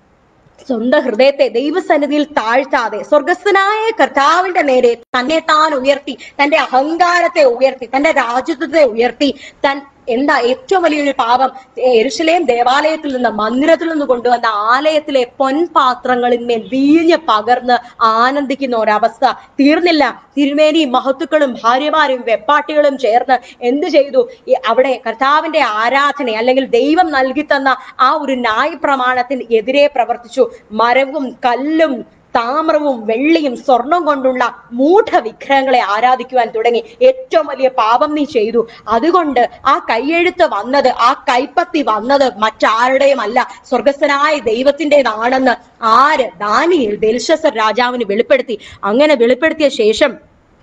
സ്വന്തം ഹൃദയത്തെ ദൈവസന്നിധിയിൽ താഴ്ത്താതെ സ്വർഗസ്ഥനായ കർത്താവിന്റെ നേരെ തന്നെ താൻ ഉയർത്തി തന്റെ അഹങ്കാരത്തെ ഉയർത്തി തന്റെ രാജ്യത്വത്തെ ഉയർത്തി താൻ എന്താ ഏറ്റവും വലിയൊരു പാപം എരുശലേം ദേവാലയത്തിൽ നിന്ന് മന്ദിരത്തിൽ നിന്ന് കൊണ്ടുവന്ന ആലയത്തിലെ പൊൻപാത്രങ്ങളിന്മേൽ വീഞ്ഞ് പകർന്ന് ആനന്ദിക്കുന്ന ഒരവസ്ഥ തീർന്നില്ല തിരുമേനിയും മഹത്തുക്കളും ഭാര്യമാരും വെപ്പാട്ടികളും ചേർന്ന് എന്ത് ചെയ്തു ഈ അവിടെ കർത്താവിന്റെ ആരാധന അല്ലെങ്കിൽ ദൈവം നൽകി തന്ന ആ ഒരു ന്യായപ്രമാണത്തിന് എതിരെ പ്രവർത്തിച്ചു മരവും കല്ലും താമ്രവും വെള്ളിയും സ്വർണം കൊണ്ടുള്ള മൂഢ വിഗ്രഹങ്ങളെ ആരാധിക്കുവാൻ തുടങ്ങി ഏറ്റവും വലിയ പാപം നീ ചെയ്തു അതുകൊണ്ട് ആ കൈയെഴുത്ത് വന്നത് ആ കൈപ്പത്തി വന്നത് മറ്റാരുടെയും അല്ല സ്വർഗസ്ഥനായ ദൈവത്തിൻ്റെതാണെന്ന് ആര് ദാനിയേൽ ബെൽഷസർ രാജാവിന് വെളിപ്പെടുത്തി അങ്ങനെ വെളിപ്പെടുത്തിയ ശേഷം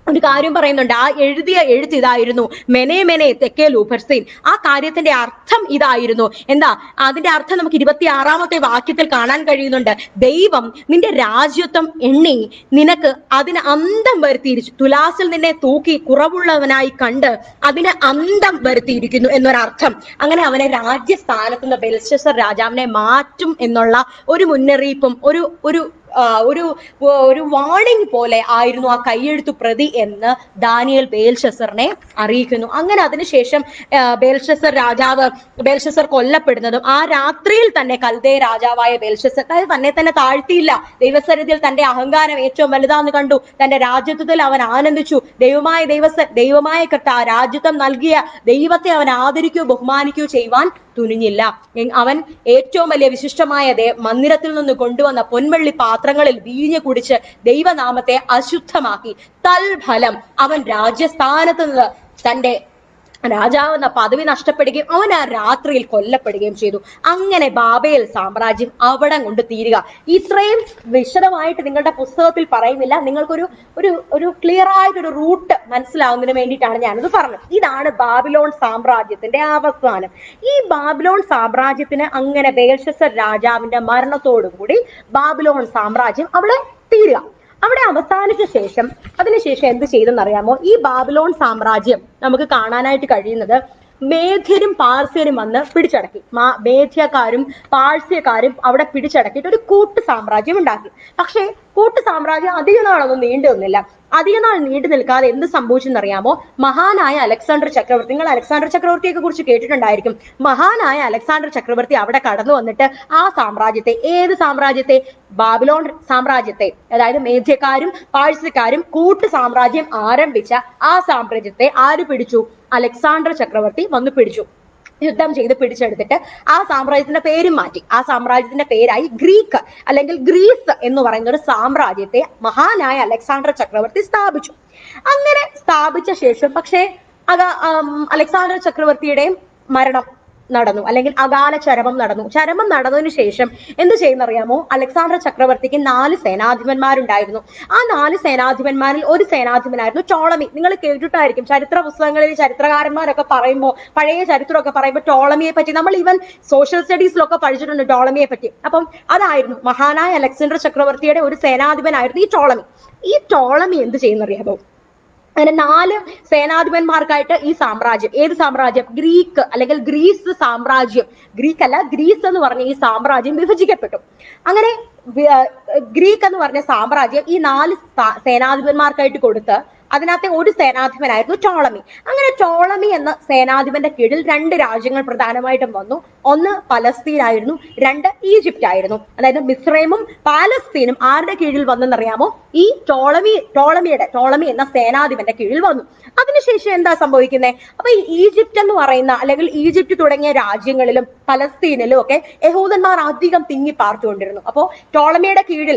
ഒരു കാര്യം പറയുന്നുണ്ട് ആ എഴുതിയ എഴുത്ത് ഇതായിരുന്നു മെനെ മെനെ തെക്കേ ലൂഫർസീൻ ആ കാര്യത്തിന്റെ അർത്ഥം ഇതായിരുന്നു എന്താ അതിന്റെ അർത്ഥം നമുക്ക് ഇരുപത്തി ആറാമത്തെ വാക്യത്തിൽ കാണാൻ കഴിയുന്നുണ്ട് ദൈവം നിന്റെ രാജ്യത്വം എണ്ണി നിനക്ക് അതിന് അന്തം വരുത്തിയിരിച്ചു തുലാസിൽ നിന്നെ തൂക്കി കുറവുള്ളവനായി കണ്ട് അതിന് അന്തം വരുത്തിയിരിക്കുന്നു എന്നൊരർത്ഥം അങ്ങനെ അവനെ രാജ്യസ്ഥാനത്ത് നിന്ന് ബെൽഷസർ രാജാവിനെ മാറ്റും എന്നുള്ള ഒരു മുന്നറിയിപ്പും ഒരു ഒരു ആ, ഒരു ഒരു വാണിംഗ് പോലെ ആയിരുന്നു ആ കൈയെഴുത്തു പ്രതി എന്ന് ദാനിയൽ ബേൽഷസറിനെ അറിയിക്കുന്നു അങ്ങനെ അതിനുശേഷം ആ, ബേൽഷസർ രാജാവ് ബേൽഷസർ കൊല്ലപ്പെടുന്നതും ആ രാത്രിയിൽ തന്നെ കൽദേ രാജാവായ ബേൽഷസർ അതായത് തന്നെ തന്നെ താഴ്ത്തിയില്ല ദൈവസന്നിധിയിൽ തന്റെ അഹങ്കാരം ഏറ്റവും വലുതാന്ന് കണ്ടു തന്റെ രാജ്യത്വത്തിൽ അവൻ ആനന്ദിച്ചു ദൈവമായ ദൈവസ ദൈവമായ കർത്ത ആ രാജ്യത്വം നൽകിയ ദൈവത്തെ അവൻ ആദരിക്കുകയോ ബഹുമാനിക്കുകയോ ചെയ്യുവാൻ തുനിഞ്ഞില്ല എങ് അവൻ ഏറ്റവും വലിയ വിശിഷ്ടമായ ദേ മന്ദിരത്തിൽ നിന്ന് കൊണ്ടുവന്ന പൊൻവെള്ളി പാത്രങ്ങളിൽ വീഞ്ഞ് കുടിച്ച് ദൈവനാമത്തെ അശുദ്ധമാക്കി തൽഫലം അവൻ രാജ്യസ്ഥാനത്ത് നിന്ന് തന്റെ രാജാവെന്ന പദവി നഷ്ടപ്പെടുകയും അവൻ ആ രാത്രിയിൽ കൊല്ലപ്പെടുകയും ചെയ്തു അങ്ങനെ ബാബേൽ സാമ്രാജ്യം അവിടെ കൊണ്ട് തീരുക ഇത്രയും വിശദമായിട്ട് നിങ്ങളുടെ പുസ്തകത്തിൽ പറയുന്നില്ല നിങ്ങൾക്കൊരു ഒരു ഒരു ക്ലിയർ ആയിട്ടൊരു റൂട്ട് മനസ്സിലാവുന്നതിന് വേണ്ടിയിട്ടാണ് ഞാനത് പറഞ്ഞത് ഇതാണ് ബാബിലോൺ സാമ്രാജ്യത്തിന്റെ അവസാനം ഈ ബാബിലോൺ സാമ്രാജ്യത്തിന് അങ്ങനെ ബേൽഷസർ രാജാവിന്റെ മരണത്തോടുകൂടി ബാബിലോൺ സാമ്രാജ്യം അവിടെ തീരുക അവിടെ അവസാനിച്ച ശേഷം അതിനുശേഷം എന്ത് ചെയ്തെന്നറിയാമോ ഈ ബാബിലോൺ സാമ്രാജ്യം നമുക്ക് കാണാനായിട്ട് കഴിയുന്നത് മേധ്യരും പാർസ്യരും വന്ന് പിടിച്ചടക്കി മാ മേധ്യക്കാരും പാഴ്സ്യക്കാരും അവിടെ പിടിച്ചടക്കിയിട്ട് ഒരു കൂട്ടു സാമ്രാജ്യം ഉണ്ടാക്കി പക്ഷേ കൂട്ടു സാമ്രാജ്യം അധിക നാളൊന്നും നീണ്ടു നിന്നില്ല അധിക നാൾ നീണ്ടു നിൽക്കാതെ എന്ത് സംഭവിച്ചെന്നറിയാമോ മഹാനായ അലക്സാണ്ടർ ചക്രവർത്തി നിങ്ങൾ അലക്സാണ്ടർ ചക്രവർത്തിയെ കുറിച്ച് കേട്ടിട്ടുണ്ടായിരിക്കും മഹാനായ അലക്സാണ്ടർ ചക്രവർത്തി അവിടെ കടന്നു വന്നിട്ട് ആ സാമ്രാജ്യത്തെ ഏത് സാമ്രാജ്യത്തെ ബാബിലോൺ സാമ്രാജ്യത്തെ അതായത് മേധ്യക്കാരും പാഴ്സ്യക്കാരും കൂട്ടു സാമ്രാജ്യം ആരംഭിച്ച ആ സാമ്രാജ്യത്തെ ആര് പിടിച്ചു അലക്സാണ്ടർ ചക്രവർത്തി വന്നു പിടിച്ചു യുദ്ധം ചെയ്ത് പിടിച്ചെടുത്തിട്ട് ആ സാമ്രാജ്യത്തിന്റെ പേരും മാറ്റി ആ സാമ്രാജ്യത്തിന്റെ പേരായി ഗ്രീക്ക് അല്ലെങ്കിൽ ഗ്രീസ് എന്ന് പറയുന്ന ഒരു സാമ്രാജ്യത്തെ മഹാനായ അലക്സാണ്ടർ ചക്രവർത്തി സ്ഥാപിച്ചു അങ്ങനെ സ്ഥാപിച്ച ശേഷം പക്ഷേ അക ആം, അലക്സാണ്ടർ ചക്രവർത്തിയുടെയും മരണം നടന്നു അല്ലെങ്കിൽ അകാല ചരമം നടന്നു ചരമം നടന്നതിന് ശേഷം എന്ത് ചെയ്യുന്നറിയാമോ അലക്സാണ്ടർ ചക്രവർത്തിക്ക് നാല് സേനാധിപന്മാരുണ്ടായിരുന്നു ആ നാല് സേനാധിപന്മാരിൽ ഒരു സേനാധിപനായിരുന്നു ടോളമി നിങ്ങൾ കേട്ടിട്ടായിരിക്കും ചരിത്ര പുസ്തകങ്ങളിൽ ചരിത്രകാരന്മാരൊക്കെ പറയുമ്പോൾ പഴയ ചരിത്രമൊക്കെ പറയുമ്പോൾ ടോളമിയെ പറ്റി നമ്മൾ ഈവൻ സോഷ്യൽ സ്റ്റഡീസിലൊക്കെ പഠിച്ചിട്ടുണ്ട് ടോളമിയെ പറ്റി അപ്പം അതായിരുന്നു മഹാനായ അലക്സാണ്ടർ ചക്രവർത്തിയുടെ ഒരു സേനാധിപനായിരുന്നു ഈ ടോളമി ഈ ടോളമി എന്ത് ചെയ്യുന്നറിയാമോ അങ്ങനെ നാല് സേനാധിപന്മാർക്കായിട്ട് ഈ സാമ്രാജ്യം ഏത് സാമ്രാജ്യം ഗ്രീക്ക് അല്ലെങ്കിൽ ഗ്രീസ് സാമ്രാജ്യം ഗ്രീക്ക് അല്ല ഗ്രീസ് എന്ന് പറഞ്ഞ ഈ സാമ്രാജ്യം വിഭജിക്കപ്പെട്ടു അങ്ങനെ വി- ആ, ഗ്രീക്ക് എന്ന് പറഞ്ഞ സാമ്രാജ്യം ഈ നാല് സാ- സേനാധിപന്മാർക്കായിട്ട് കൊടുത്ത് അതിനകത്തെ ഒരു സേനാധിപനായിരുന്നു ടോളമി അങ്ങനെ ടോളമി എന്ന സേനാധിപന്റെ കീഴിൽ രണ്ട് രാജ്യങ്ങൾ പ്രധാനമായിട്ടും വന്നു ഒന്ന് പലസ്തീൻ ആയിരുന്നു രണ്ട് ഈജിപ്റ്റ് ആയിരുന്നു അതായത് മിസ്രൈമും പാലസ്തീനും ആരുടെ കീഴിൽ വന്നെന്നറിയാമോ ഈ ടോളമി ടോളമിയുടെ ടോളമി എന്ന സേനാധിപന്റെ കീഴിൽ വന്നു അതിനുശേഷം എന്താ സംഭവിക്കുന്നത് അപ്പൊ ഈ ഈജിപ്റ്റ് എന്ന് പറയുന്ന അല്ലെങ്കിൽ ഈജിപ്റ്റ് തുടങ്ങിയ രാജ്യങ്ങളിലും പലസ്തീനിലും ഒക്കെ യഹൂദന്മാർ അധികം തിങ്ങി പാർത്തുകൊണ്ടിരുന്നു അപ്പോ ടോളമിയുടെ കീഴിൽ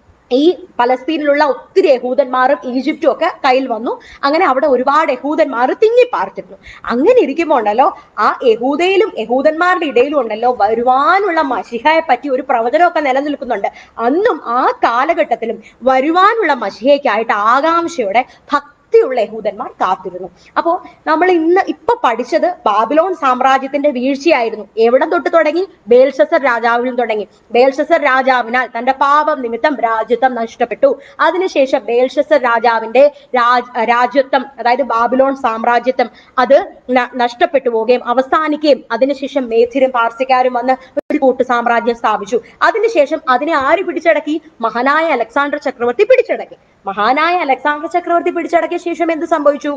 ഈ പലസ്തീനിലുള്ള ഒത്തിരി യഹൂദന്മാരും ഈജിപ്തും ഒക്കെ കയ്യിൽ വന്നു അങ്ങനെ അവിടെ ഒരുപാട് യഹൂദന്മാർ തിങ്ങി പാർത്തിരുന്നു അങ്ങനെ ഇരിക്കുമ്പോൾ ഉണ്ടല്ലോ ആ യഹൂദയിലും യഹൂദന്മാരുടെ ഇടയിലും ഉണ്ടല്ലോ വരുവാനുള്ള മഷിഹയെ പറ്റി ഒരു പ്രവചനമൊക്കെ നിലനിൽക്കുന്നുണ്ട് അന്നും ആ കാലഘട്ടത്തിലും വരുവാനുള്ള മഷിഹയ്ക്കായിട്ട് ആകാംക്ഷയോടെ ഭക്തിയുള്ള യഹൂദന്മാർ കാത്തിരുന്നു അപ്പോ നമ്മൾ ഇന്ന് ഇപ്പൊ പഠിച്ചത് ബാബിലോൺ സാമ്രാജ്യത്തിന്റെ വീഴ്ചയായിരുന്നു എവിടെ തൊട്ട് തുടങ്ങി ബേൽഷസർ രാജാവിൽ തുടങ്ങി ബേൽഷസർ രാജാവിനാൽ തന്റെ പാപം നിമിത്തം രാജ്യത്വം നഷ്ടപ്പെട്ടു അതിനുശേഷം ബേൽഷസർ രാജാവിന്റെ രാജ് രാജ്യത്വം അതായത് ബാബിലോൺ സാമ്രാജ്യത്വം അത് ന- നഷ്ടപ്പെട്ടു പോവുകയും അവസാനിക്കുകയും അതിനുശേഷം മേഥിരും പാർസിക്കാരും വന്ന് ഒരു കൂട്ടു സാമ്രാജ്യം സ്ഥാപിച്ചു അതിനുശേഷം അതിനെ ആര് പിടിച്ചടക്കി മഹാനായ അലക്സാണ്ടർ ചക്രവർത്തി പിടിച്ചടക്കി മഹാനായ അലക്സാണ്ടർ ചക്രവർത്തി പിടിച്ചടക്കിയ ശേഷം എന്ത് സംഭവിച്ചു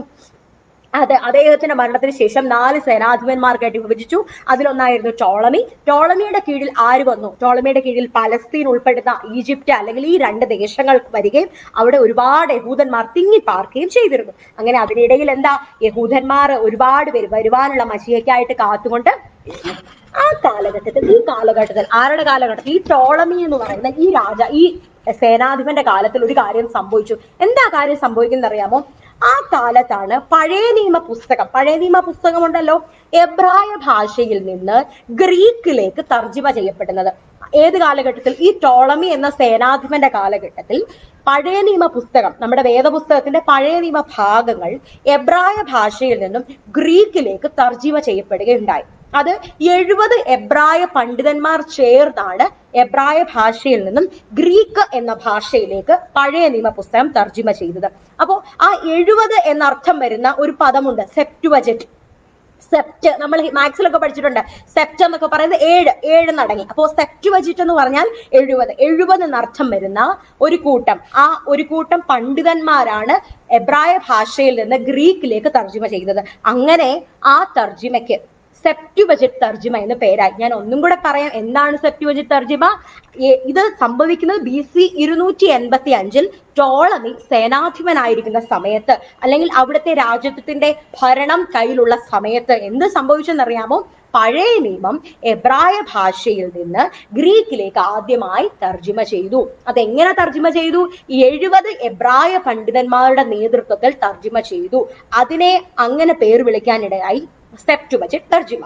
അതെ അദ്ദേഹത്തിന്റെ മരണത്തിന് ശേഷം നാല് സേനാധിപന്മാർക്കായിട്ട് വിഭജിച്ചു അതിലൊന്നായിരുന്നു ടോളമി ടോളമിയുടെ കീഴിൽ ആര് വന്നു ടോളമിയുടെ കീഴിൽ പലസ്തീൻ ഉൾപ്പെടുന്ന ഈജിപ്റ്റ് അല്ലെങ്കിൽ ഈ രണ്ട് ദേശങ്ങൾ വരികയും അവിടെ ഒരുപാട് യഹൂദന്മാർ തിങ്ങി പാർക്കുകയും ചെയ്തിരുന്നു അങ്ങനെ അതിനിടയിൽ എന്താ യഹൂദന്മാർ ഒരുപാട് പേര് വരുവാനുള്ള മഷിയയ്ക്കായിട്ട് കാത്തുകൊണ്ട് ആ കാലഘട്ടത്തിൽ ഈ കാലഘട്ടത്തിൽ ആരുടെ കാലഘട്ടത്തിൽ ഈ ടോളമി എന്ന് പറയുന്ന ഈ രാജ ഈ സേനാധിപന്റെ കാലത്തിൽ ഒരു കാര്യം സംഭവിച്ചു എന്താ കാര്യം സംഭവിക്കുന്നത് അറിയാമോ ആ കാലത്താണ് പഴയ നിയമ പുസ്തകം പഴയ നിയമ പുസ്തകം ഉണ്ടല്ലോ എബ്രായ ഭാഷയിൽ നിന്ന് ഗ്രീക്കിലേക്ക് തർജ്ജിമ ചെയ്യപ്പെടുന്നത് ഏത് കാലഘട്ടത്തിൽ ഈ ടോളമി എന്ന സേനാധിപന്റെ കാലഘട്ടത്തിൽ പഴയ നിയമ പുസ്തകം നമ്മുടെ വേദപുസ്തകത്തിന്റെ പഴയ നിയമ ഭാഗങ്ങൾ എബ്രായ ഭാഷയിൽ നിന്നും ഗ്രീക്കിലേക്ക് തർജിമ ചെയ്യപ്പെടുകയുണ്ടായി അത് എഴുപത് എബ്രായ പണ്ഡിതന്മാർ ചേർന്നാണ് എബ്രായ ഭാഷയിൽ നിന്നും ഗ്രീക്ക് എന്ന ഭാഷയിലേക്ക് പഴയ നിയമ പുസ്തകം തർജിമ ചെയ്തത് അപ്പോ ആ എഴുപത് എന്നർത്ഥം വരുന്ന ഒരു പദമുണ്ട് സെപ്റ്റുവജറ്റ് സെപ്റ്റ് നമ്മൾ മാത്സിലൊക്കെ പഠിച്ചിട്ടുണ്ട് സെപ്റ്റ് എന്നൊക്കെ പറയുന്നത് ഏഴ് ഏഴ് നടങ്ങി അപ്പോൾ സെപ്റ്റ് വജിറ്റ് എന്ന് പറഞ്ഞാൽ എഴുപത് എഴുപത് എന്നർത്ഥം വരുന്ന ഒരു കൂട്ടം ആ ഒരു കൂട്ടം പണ്ഡിതന്മാരാണ് എബ്രായ ഭാഷയിൽ നിന്ന് ഗ്രീക്കിലേക്ക് തർജ്ജിമ ചെയ്തത് അങ്ങനെ ആ തർജ്ജിമയ്ക്ക് സെപ്റ്റുവജിറ്റ് തർജിമ എന്ന് പേരായി ഞാൻ ഒന്നും കൂടെ പറയാം എന്താണ് സെപ്റ്റുവജിറ്റ് തർജിമ ഏ- ഇത് സംഭവിക്കുന്നത് ബി സി ഇരുന്നൂറ്റി എൺപത്തി അഞ്ചിൽ ടോളമി സേനാധിപനായിരിക്കുന്ന സമയത്ത് അല്ലെങ്കിൽ അവിടുത്തെ രാജ്യത്തിന്റെ ഭരണം കയ്യിലുള്ള സമയത്ത് എന്ത് സംഭവിച്ചെന്നറിയാമോ പഴയ നിയമം എബ്രായ ഭാഷയിൽ നിന്ന് ഗ്രീക്കിലേക്ക് ആദ്യമായി തർജിമ ചെയ്തു അതെങ്ങനെ തർജിമ ചെയ്തു ഈ എഴുപത് എബ്രായ പണ്ഡിതന്മാരുടെ നേതൃത്വത്തിൽ തർജിമ ചെയ്തു അതിനെ അങ്ങനെ പേര് വിളിക്കാനിടയായി സെപ്റ്റുബജറ്റ് തർജിമ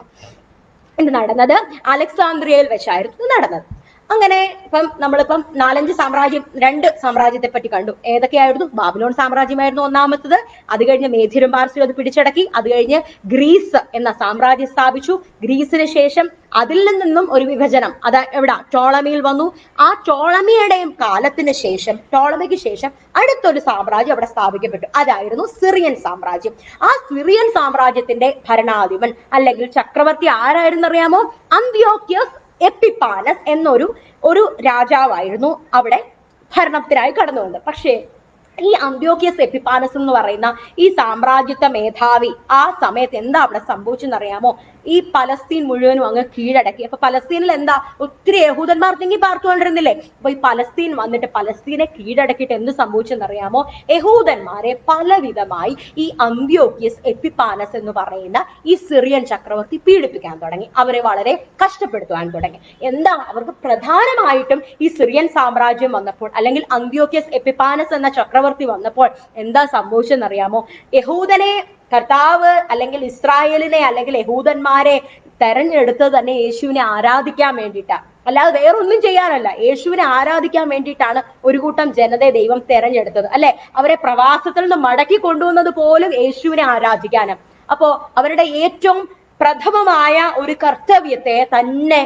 ഇത് നടന്നത് അലക്സാന്ദ്രിയയിൽ വെച്ചായിരുന്നു ഇത് നടന്നത് അങ്ങനെ ഇപ്പം നമ്മളിപ്പം നാലഞ്ച് സാമ്രാജ്യം രണ്ട് സാമ്രാജ്യത്തെ പറ്റി കണ്ടു ഏതൊക്കെയായിരുന്നു ബാബിലോൺ സാമ്രാജ്യമായിരുന്നു ഒന്നാമത്തത് അത് കഴിഞ്ഞ് മേധിരും പാർസിയും അത് പിടിച്ചടക്കി അത് കഴിഞ്ഞ് ഗ്രീസ് എന്ന സാമ്രാജ്യം സ്ഥാപിച്ചു ഗ്രീസിന് ശേഷം അതിൽ നിന്നും ഒരു വിഭജനം അത് എവിടെ ടോളമിയിൽ വന്നു ആ ടോളമിയുടെയും കാലത്തിന് ശേഷം ടോളമിക്ക് ശേഷം അടുത്തൊരു സാമ്രാജ്യം അവിടെ സ്ഥാപിക്കപ്പെട്ടു അതായിരുന്നു സിറിയൻ സാമ്രാജ്യം ആ സിറിയൻ സാമ്രാജ്യത്തിന്റെ ഭരണാധിപൻ അല്ലെങ്കിൽ ചക്രവർത്തി ആരായിരുന്നു അറിയാമോ അന്ത്യോക്യസ് എപ്പിപ്പാനസ് എന്നൊരു ഒരു രാജാവായിരുന്നു അവിടെ ഭരണത്തിനായി കടന്നു വന്നത് പക്ഷേ ഈ അന്ത്യോക്യസ് എപ്പിപ്പാനസ് എന്ന് പറയുന്ന ഈ സാമ്രാജ്യത്വ മേധാവി ആ സമയത്ത് എന്താ അവിടെ സംഭവിച്ചെന്നറിയാമോ ഈ പലസ്തീൻ മുഴുവനും അങ്ങ് കീഴടക്കി അപ്പൊ പലസ്തീനിൽ എന്താ ഒത്തിരി യഹൂദന്മാർ തിങ്ങി പാർത്തുകൊണ്ടിരുന്നില്ലേ അപ്പൊ ഈ പലസ്തീൻ വന്നിട്ട് പലസ്തീനെ കീഴടക്കിയിട്ട് എന്ത് സംഭവിച്ചെന്നറിയാമോ യഹൂദന്മാരെ പലവിധമായി ഈ അന്ത്യോക്യസ് എപ്പിപ്പാനസ് എന്ന് പറയുന്ന ഈ സിറിയൻ ചക്രവർത്തി പീഡിപ്പിക്കാൻ തുടങ്ങി അവരെ വളരെ കഷ്ടപ്പെടുത്തുവാൻ തുടങ്ങി എന്താ അവർക്ക് പ്രധാനമായിട്ടും ഈ സിറിയൻ സാമ്രാജ്യം വന്നപ്പോൾ അല്ലെങ്കിൽ അന്ത്യോക്യസ് എപ്പിപ്പാനസ് എന്ന ചക്രവർത്തി വന്നപ്പോൾ എന്താ സംഭവിച്ചെന്നറിയാമോ യഹൂദനെ കർത്താവ് അല്ലെങ്കിൽ ഇസ്രായേലിനെ അല്ലെങ്കിൽ യഹൂദന്മാരെ തെരഞ്ഞെടുത്തത് തന്നെ യേശുവിനെ ആരാധിക്കാൻ വേണ്ടിയിട്ടാണ് അല്ലാതെ വേറൊന്നും ചെയ്യാനല്ല യേശുവിനെ ആരാധിക്കാൻ വേണ്ടിയിട്ടാണ് ഒരു കൂട്ടം ജനതയെ ദൈവം തെരഞ്ഞെടുത്തത് അല്ലെ അവരെ പ്രവാസത്തിൽ നിന്ന് മടക്കി കൊണ്ടുവന്നത് പോലും യേശുവിനെ ആരാധിക്കാനാണ് അപ്പോ അവരുടെ ഏറ്റവും പ്രഥമമായ ഒരു കർത്തവ്യത്തെ തന്നെ